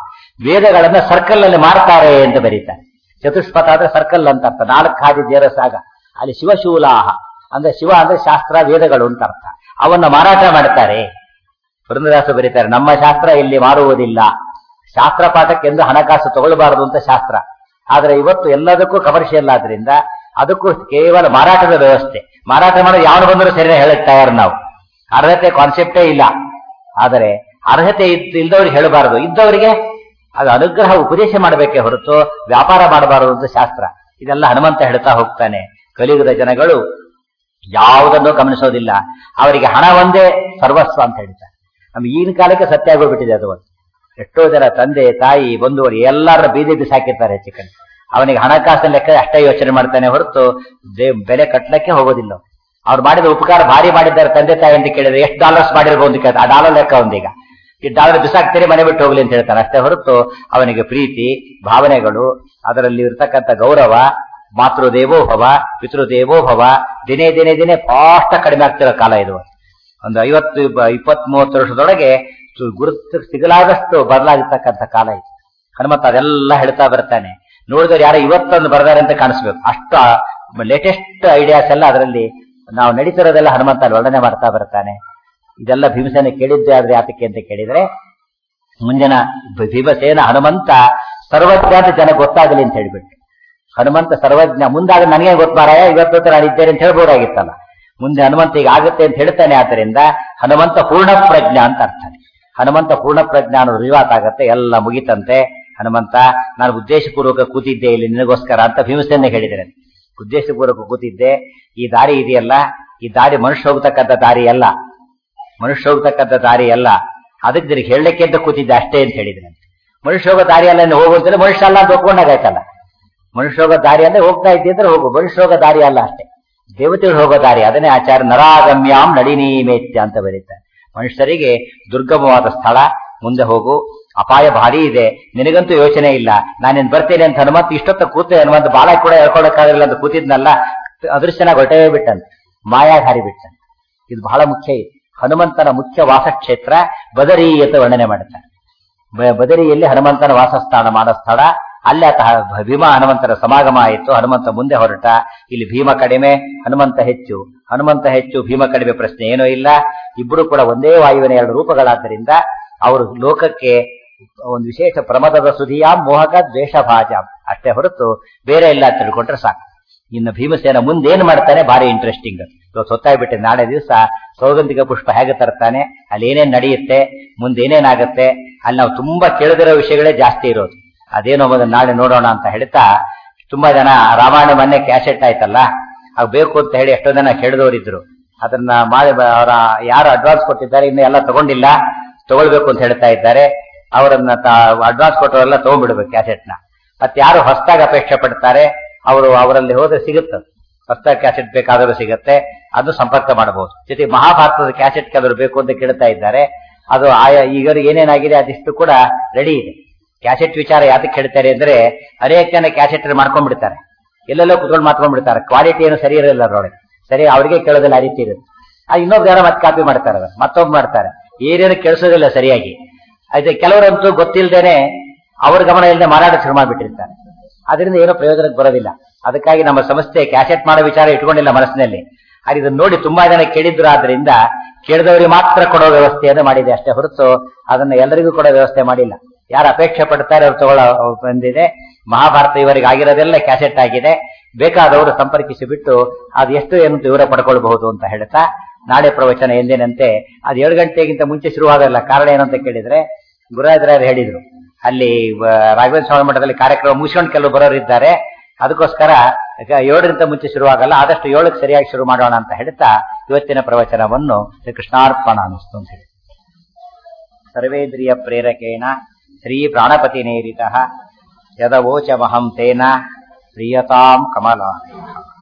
ವೇದಗಳನ್ನ ಸರ್ಕಲ್ ನಲ್ಲಿ ಮಾರ್ತಾರೆ ಅಂತ ಬರೀತಾರೆ ಚತುಷ್ಪಥ ಅಂದ್ರೆ ಸರ್ಕಲ್ ಅಂತ ಅರ್ಥ ನಾಲ್ಕು ಹಾದಿ ದೇರ ಸಾಗ ಅಲ್ಲಿ ಶಿವಶೂಲಾಹ ಅಂದ್ರೆ ಶಿವ ಅಂದ್ರೆ ಶಾಸ್ತ್ರ ವೇದಗಳು ಅಂತ ಅರ್ಥ ಅವನ್ನ ಮಾರಾಟ ಮಾಡ್ತಾರೆ ವೃಂದದಾಸ ಬರೀತಾರೆ ನಮ್ಮ ಶಾಸ್ತ್ರ ಇಲ್ಲಿ ಮಾರುವುದಿಲ್ಲ ಶಾಸ್ತ್ರ ಪಾಠಕ್ಕೆಂದು ಹಣಕಾಸು ತಗೊಳ್ಬಾರದು ಅಂತ ಶಾಸ್ತ್ರ ಆದ್ರೆ ಇವತ್ತು ಎಲ್ಲದಕ್ಕೂ ಕಮರ್ಷಿಯಲ್ ಆದ್ರಿಂದ ಅದಕ್ಕೂ ಕೇವಲ ಮಾರಾಟದ ವ್ಯವಸ್ಥೆ ಮಾರಾಟ ಮಾಡೋದು ಯಾವನು ಬಂದರೂ ಸರಿ ಹೇಳಕ್ ತಯಾರು ನಾವು ಅರ್ಹತೆ ಕಾನ್ಸೆಪ್ಟೇ ಇಲ್ಲ ಆದರೆ ಅರ್ಹತೆ ಇದ್ ಇಲ್ದವ್ರಿಗೆ ಹೇಳಬಾರದು ಇದ್ದವರಿಗೆ ಅದು ಅನುಗ್ರಹ ಉಪದೇಶ ಮಾಡಬೇಕೇ ಹೊರತು ವ್ಯಾಪಾರ ಮಾಡಬಾರದು ಅಂತ ಶಾಸ್ತ್ರ ಇದೆಲ್ಲ ಹನುಮಂತ ಹೇಳ್ತಾ ಹೋಗ್ತಾನೆ ಕಲಿಯುಗದ ಜನಗಳು ಯಾವುದನ್ನು ಗಮನಿಸೋದಿಲ್ಲ ಅವರಿಗೆ ಹಣ ಒಂದೇ ಸರ್ವಸ್ವ ಅಂತ ಹೇಳ್ತಾರೆ ನಮ್ಗೆ ಈಗಿನ ಕಾಲಕ್ಕೆ ಸತ್ಯ ಆಗೋಗ್ಬಿಟ್ಟಿದೆ ಅದು ಒಂದು ಎಷ್ಟೋ ಜನ ತಂದೆ ತಾಯಿ ಬಂಧುವರು ಎಲ್ಲರ ಬೀದಿ ಬಿಸಾಕಿರ್ತಾರೆ ಚಿಕನ್ ಅವನಿಗೆ ಹಣಕಾಸಿನ ಲೆಕ್ಕ ಅಷ್ಟೇ ಯೋಚನೆ ಮಾಡ್ತಾನೆ ಹೊರತು ದೇ- ಬೆಲೆ ಕಟ್ಟಲಿಕ್ಕೆ ಹೋಗೋದಿಲ್ಲ ಅವ್ನು. ಅವ್ರು ಮಾಡಿದ ಉಪಕಾರ ಭಾರಿ ಮಾಡಿದ್ದಾರೆ ತಂದೆ ತಾಯಿ ಅಂತ ಕೇಳಿದ್ರೆ ಎಷ್ಟು ಡಾಲರ್ಸ್ ಮಾಡಿರ್ಬೋದು ಅಂತ ಕೇಳ್ತಾರೆ ಆ ಡಾಲರ್ ಲೆಕ್ಕ ಒಂದೀಗ ಈ ಡಾಲರ್ ಬಿಸಾಕ್ತೀರಿ ಮನೆ ಬಿಟ್ಟು ಹೋಗ್ಲಿ ಅಂತ ಹೇಳ್ತಾನೆ ಅಷ್ಟೇ ಹೊರತು ಅವನಿಗೆ ಪ್ರೀತಿ ಭಾವನೆಗಳು ಅದರಲ್ಲಿ ಇರ್ತಕ್ಕಂಥ ಗೌರವ ಮಾತೃದೇವೋ ಭವ ಪಿತೃದೇವೋ ಭವ ದಿನೇ ದಿನೇ ದಿನೇ ಫಾಸ್ಟ್ ಕಡಿಮೆ ಆಗ್ತಿರೋ ಕಾಲ ಇದು ಒಂದು ಐವತ್ತು ಇಪ್ಪತ್ ಮೂವತ್ತು ವರ್ಷದೊಳಗೆ ಸು- ಗುರುತು ಸಿಗಲಾದಷ್ಟು ಬದಲಾಗಿರ್ತಕ್ಕಂಥ ಕಾಲ ಇದು ಹನುಮಂತ ಅದೆಲ್ಲ ಹೇಳ್ತಾ ಬರ್ತಾನೆ ನೋಡಿದ್ರೆ ಯಾರೋ ಇವತ್ತೊಂದು ಬರ್ದಾರೆ ಅಂತ ಕಾಣಿಸ್ಬೇಕು ಅಷ್ಟು ಲೇಟೆಸ್ಟ್ ಐಡಿಯಾಸ್ ಎಲ್ಲ ಅದರಲ್ಲಿ ನಾವು ನಡೀತಿರೋದೆಲ್ಲ ಹನುಮಂತ ಅಲ್ಲಿ ವರ್ಣನೆ ಮಾಡ್ತಾ ಬರ್ತಾನೆ ಇದೆಲ್ಲ ಭೀಮಸೇನ ಕೇಳಿದ್ದೆ ಆದ್ರೆ ಯಾತಕ್ಕೆ ಅಂತ ಕೇಳಿದ್ರೆ ಮುಂದಿನ ಭ- ಭೀಮಸೇನ ಹನುಮಂತ ಸರ್ವಜ್ಞ ಅಂತ ಜನ ಗೊತ್ತಾಗಲಿ ಅಂತ ಹೇಳ್ಬಿಟ್ಟು ಹನುಮಂತ ಸರ್ವಜ್ಞ ಮುಂದಾಗ ನನಗೆ ಗೊತ್ತಾರಾಯ ಇವತ್ತು ನಾನು ಇದ್ದೇನೆ ಅಂತ ಹೇಳ್ಬೋದಾಗಿತ್ತಲ್ಲ ಮುಂದೆ ಹನುಮಂತ ಈಗ ಆಗುತ್ತೆ ಅಂತ ಹೇಳ್ತಾನೆ ಆದ್ದರಿಂದ ಹನುಮಂತ ಪೂರ್ಣ ಪ್ರಜ್ಞ ಅಂತ ಅರ್ಥ ಹನುಮಂತ ಪೂರ್ಣ ಪ್ರಜ್ಞ ಅನ್ನೋದು ರಿವಾತ್ ಆಗತ್ತೆ ಎಲ್ಲ ಮುಗಿತಂತೆ ಹನುಮಂತ ನಾನು ಉದ್ದೇಶಪೂರ್ವಕ ಕೂತಿದ್ದೆ ಇಲ್ಲಿ ನಿನಗೋಸ್ಕರ ಅಂತ ಭೀಮಸೇನೆ ಹೇಳಿದ್ದೇನೆ ಉದ್ದೇಶಪೂರ್ವಕ ಕೂತಿದ್ದೆ ಈ ದಾರಿ ಇದೆಯಲ್ಲ ಈ ದಾರಿ ಮನುಷ್ಯ ಹೋಗ್ತಕ್ಕಂಥ ದಾರಿ ಅಲ್ಲ ಮನುಷ್ಯ ಹೋಗ್ತಕ್ಕಂಥ ದಾರಿ ಅಲ್ಲ ಅದಕ್ಕೆ ನಿನಗೆ ಹೇಳಲಿಕ್ಕೆ ಅಂತ ಕೂತಿದ್ದೆ ಅಷ್ಟೇ ಅಂತ ಹೇಳಿದ್ದೇನೆ ಮನುಷ್ಯ ಹೋಗೋ ದಾರಿ ಅಲ್ಲ ನೀವು ಹೋಗುವಂತಂದ್ರೆ ಮನುಷ್ಯ ಅಲ್ಲ ಅಂತ ಒಪ್ಕೊಂಡಾಗಾಯ್ತಲ್ಲ ಮನುಷ್ಯ ಹೋಗೋ ದಾರಿ ಅಂದ್ರೆ ಹೋಗ್ತಾ ಇದ್ದಿದ್ರೆ ಹೋಗು ಮನುಷ್ಯ ಹೋಗೋ ದಾರಿ ಅಲ್ಲ ಅಷ್ಟೇ ದೇವತೆಗಳು ಹೋಗೋ ದಾರಿ ಅದನ್ನೇ ಆಚಾರ್ಯ ನರಾಗಮ್ಯಾಂ ನಳಿನೀಮೇತ್ಯ ಅಂತ ಬರೀತಾರೆ ಮನುಷ್ಯರಿಗೆ ದುರ್ಗಮವಾದ ಸ್ಥಳ ಮುಂದೆ ಹೋಗು ಅಪಾಯ ಭಾರಿ ಇದೆ ನಿನಗಂತೂ ಯೋಚನೆ ಇಲ್ಲ ನಾನೇನ್ ಬರ್ತೇನೆ ಅಂತ ಹನುಮಂತ ಇಷ್ಟೊತ್ತ ಕೂತೆ ಹನುಮಂತ ಬಾಲ ಕೂಡ ಹೇಳ್ಕೊಳಕ್ಕಾಗಲಿಲ್ಲ ಅಂತ ಕೂತಿದ್ನಲ್ಲ ಅದೃಶ್ಯನಾಗಿ ಹೊರಟೇ ಬಿಟ್ಟಂತೆ ಮಾಯಾಗ್ ಹಾರಿ ಬಿಟ್ಟಂತೆ ಇದು ಬಹಳ ಮುಖ್ಯ ಇದು ಹನುಮಂತನ ಮುಖ್ಯ ವಾಸಕ್ಷೇತ್ರ ಬದರಿ ಅಂತ ವರ್ಣನೆ ಮಾಡುತ್ತಾರೆ ಬ- ಬದರಿಯಲ್ಲಿ ಹನುಮಂತನ ವಾಸಸ್ಥಾನ ಮಾಡೋ ಸ್ಥಳ ಅಲ್ಲಿ ಆತ ಹ- ಭೀಮ ಹನುಮಂತರ ಸಮಾಗಮ ಆಯಿತು ಹನುಮಂತ ಮುಂದೆ ಹೊರಟ ಇಲ್ಲಿ ಭೀಮ ಕಡಿಮೆ ಹನುಮಂತ ಹೆಚ್ಚು ಹನುಮಂತ ಹೆಚ್ಚು ಭೀಮ ಕಡಿಮೆ ಪ್ರಶ್ನೆ ಏನೂ ಇಲ್ಲ ಇಬ್ಬರು ಕೂಡ ಒಂದೇ ವಾಯುವಿನ ಎರಡು ರೂಪಗಳಾದ್ದರಿಂದ ಅವರು ಲೋಕಕ್ಕೆ ಒಂದು ವಿಶೇಷ ಪ್ರಮದದ ಸುಧಿಯ ಮೋಹಕ ದ್ವೇಷ ಭಾಜ ಅಷ್ಟೇ ಹೊರತು ಬೇರೆ ಇಲ್ಲ ಅಂತ ತಿಳ್ಕೊಂಡ್ರೆ ಸಾಕು ಇನ್ನು ಭೀಮಸೇನ ಮುಂದೆ ಏನ್ ಮಾಡ್ತಾನೆ ಭಾರಿ ಇಂಟ್ರೆಸ್ಟಿಂಗ್ ಇವತ್ತು ಹೊತ್ತಾಗ್ಬಿಟ್ಟೆ ನಾಳೆ ದಿವಸ ಸೌಗಂಧಿಕ ಪುಷ್ಪ ಹೇಗೆ ತರ್ತಾನೆ ಅಲ್ಲಿ ಏನೇನ್ ನಡೆಯುತ್ತೆ ಮುಂದೆ ಏನೇನಾಗುತ್ತೆ ಅಲ್ಲಿ ನಾವು ತುಂಬಾ ಕೇಳದಿರೋ ವಿಷಯಗಳೇ ಜಾಸ್ತಿ ಇರೋದು ಅದೇನೋ ಮೊದಲು ನಾಳೆ ನೋಡೋಣ ಅಂತ ಹೇಳ್ತಾ ತುಂಬಾ ಜನ ರಾಮಾಯಣ ಮೊನ್ನೆ ಕ್ಯಾಸೆಟ್ ಆಯ್ತಲ್ಲ ಅದು ಬೇಕು ಅಂತ ಹೇಳಿ ಎಷ್ಟೋ ಜನ ಕೇಳಿದವರಿದ್ರು ಅದನ್ನ ಮಾಡಿ ಅವರ ಯಾರು ಅಡ್ವಾನ್ಸ್ ಕೊಟ್ಟಿದ್ದಾರೆ ಇನ್ನು ಎಲ್ಲ ತಗೊಂಡಿಲ್ಲ ತಗೊಳ್ಬೇಕು ಅಂತ ಹೇಳ್ತಾ ಇದ್ದಾರೆ ಅವರನ್ನ ಅಡ್ವಾನ್ಸ್ ಕೊಟ್ಟವರೆಲ್ಲ ತಗೊಂಡ್ಬಿಡ್ಬೇಕು ಕ್ಯಾಸೆಟ್ ನ ಮತ್ತೆ ಯಾರು ಹೊಸದಾಗಿ ಅಪೇಕ್ಷೆ ಪಡ್ತಾರೆ ಅವರು ಅವರಲ್ಲಿ ಹೋದ್ರೆ ಸಿಗುತ್ತೆ ಹೊಸದಾಗಿ ಕ್ಯಾಸೆಟ್ ಬೇಕಾದರೂ ಸಿಗುತ್ತೆ ಅದು ಸಂಪರ್ಕ ಮಾಡಬಹುದು ಜೊತೆ ಮಹಾಭಾರತದ ಕ್ಯಾಸೆಟ್ ಕೆಲವರು ಬೇಕು ಅಂತ ಕೇಳ್ತಾ ಇದ್ದಾರೆ ಅದು ಆಯಾ ಈಗ ಏನೇನಾಗಿದೆ ಅದಿಷ್ಟು ಕೂಡ ರೆಡಿ ಇದೆ ಕ್ಯಾಸೆಟ್ ವಿಚಾರ ಯಾತಕ್ಕೆ ಹೇಳ್ತಾರೆ ಅಂದ್ರೆ ಅನೇಕ ಜನ ಕ್ಯಾಸೆಟ್ ಮಾಡ್ಕೊಂಡ್ಬಿಡ್ತಾರೆ ಎಲ್ಲೆಲ್ಲೋ ಕುತ್ಕೊಂಡು ಮಾತ್ಕೊಂಡ್ಬಿಡ್ತಾರೆ ಕ್ವಾಲಿಟಿ ಏನು ಸರಿ ಇರಲಿಲ್ಲ ಅದ್ರೊಳಗೆ ಸರಿ ಅವ್ರಿಗೆ ಕೇಳೋದಿಲ್ಲ ಆ ರೀತಿ ಇರುತ್ತೆ ಆ ಇನ್ನೊಬ್ಬ ಜನ ಮತ್ತೆ ಕಾಪಿ ಮಾಡ್ತಾರೆ ಅದನ್ನ ಮತ್ತೊಬ್ಬ ಮಾಡ್ತಾರೆ ಏನೇನು ಕೇಳಿಸೋದಿಲ್ಲ ಸರಿಯಾಗಿ అయితే ಕೆಲವರಂತೂ ಗೊತ್ತಿಲ್ಲದೇನೆ ಅವ್ರ ಗಮನ ಇಲ್ಲದೆ ಮಾರಾಟ ಶುರು ಮಾಡಿಬಿಟ್ಟಿರ್ತಾರೆ ಅದರಿಂದ ಏನೋ ಪ್ರಯೋಜನಕ್ಕೆ ಬರೋದಿಲ್ಲ ಅದಕ್ಕಾಗಿ ನಮ್ಮ ಸಂಸ್ಥೆ ಕ್ಯಾಸೆಟ್ ಮಾಡೋ ವಿಚಾರ ಇಟ್ಕೊಂಡಿಲ್ಲ ಮನಸ್ಸಿನಲ್ಲಿ ಅದು ಇದನ್ನ ನೋಡಿ ತುಂಬಾ ಜನ ಕೇಳಿದ್ರು ಆದ್ರಿಂದ ಕೇಳಿದವರಿಗೆ ಮಾತ್ರ ಕೊಡೋ ವ್ಯವಸ್ಥೆಯನ್ನು ಮಾಡಿದೆ ಅಷ್ಟೇ ಹೊರತು ಅದನ್ನ ಎಲ್ಲರಿಗೂ ಕೊಡೋ ವ್ಯವಸ್ಥೆ ಮಾಡಿಲ್ಲ ಯಾರು ಅಪೇಕ್ಷೆ ಪಡ್ತಾರೆ ಅವ್ರು ತಗೊಳ್ಳೋ ಬಂದಿದೆ ಮಹಾಭಾರತ ಇವರಿಗೆ ಆಗಿರೋದೆಲ್ಲ ಕ್ಯಾಸೆಟ್ ಆಗಿದೆ ಬೇಕಾದವರು ಸಂಪರ್ಕಿಸಿ ಬಿಟ್ಟು ಅದು ಎಷ್ಟು ಏನು ವಿವರ ಪಡ್ಕೊಳ್ಬಹುದು ಅಂತ ಹೇಳ್ತಾ ನಾಳೆ ಪ್ರವಚನ ಎಂದೇನಂತೆ ಅದು ಏಳು ಗಂಟೆಗಿಂತ ಮುಂಚೆ ಶುರುವಾಗಲ್ಲ ಕಾರಣ ಏನಂತ ಕೇಳಿದ್ರೆ ಗುರುರಾಜರಾಯರು ಹೇಳಿದ್ರು ಅಲ್ಲಿ ವ- ರಾಘವೇಂದ್ರ ಸ್ವಾಮಿ ಮಠದಲ್ಲಿ ಕಾರ್ಯಕ್ರಮ ಮುಗಿಸ್ಕೊಂಡು ಕೆಲವು ಬರೋರು ಇದ್ದಾರೆ ಅದಕ್ಕೋಸ್ಕರ ಈಗ ಏಳರಿಂದ ಮುಂಚೆ ಶುರುವಾಗಲ್ಲ ಆದಷ್ಟು ಏಳಕ್ಕೆ ಸರಿಯಾಗಿ ಶುರು ಮಾಡೋಣ ಅಂತ ಹೇಳ್ತಾ ಇವತ್ತಿನ ಪ್ರವಚನವನ್ನು ಶ್ರೀ ಕೃಷ್ಣಾರ್ಪಣ ಅನಿಸ್ತು ಅಂತ ಹೇಳಿ ಸರ್ವೇಂದ್ರಿಯ ಪ್ರೇರಕೇಣ ಶ್ರೀ ಪ್ರಾಣಪತಿ ನೇರಿತ ಯದವೋಚಮಹಂ ತೇನ ಪ್ರಿಯತಾಂ ಕಮಲಾಲಯ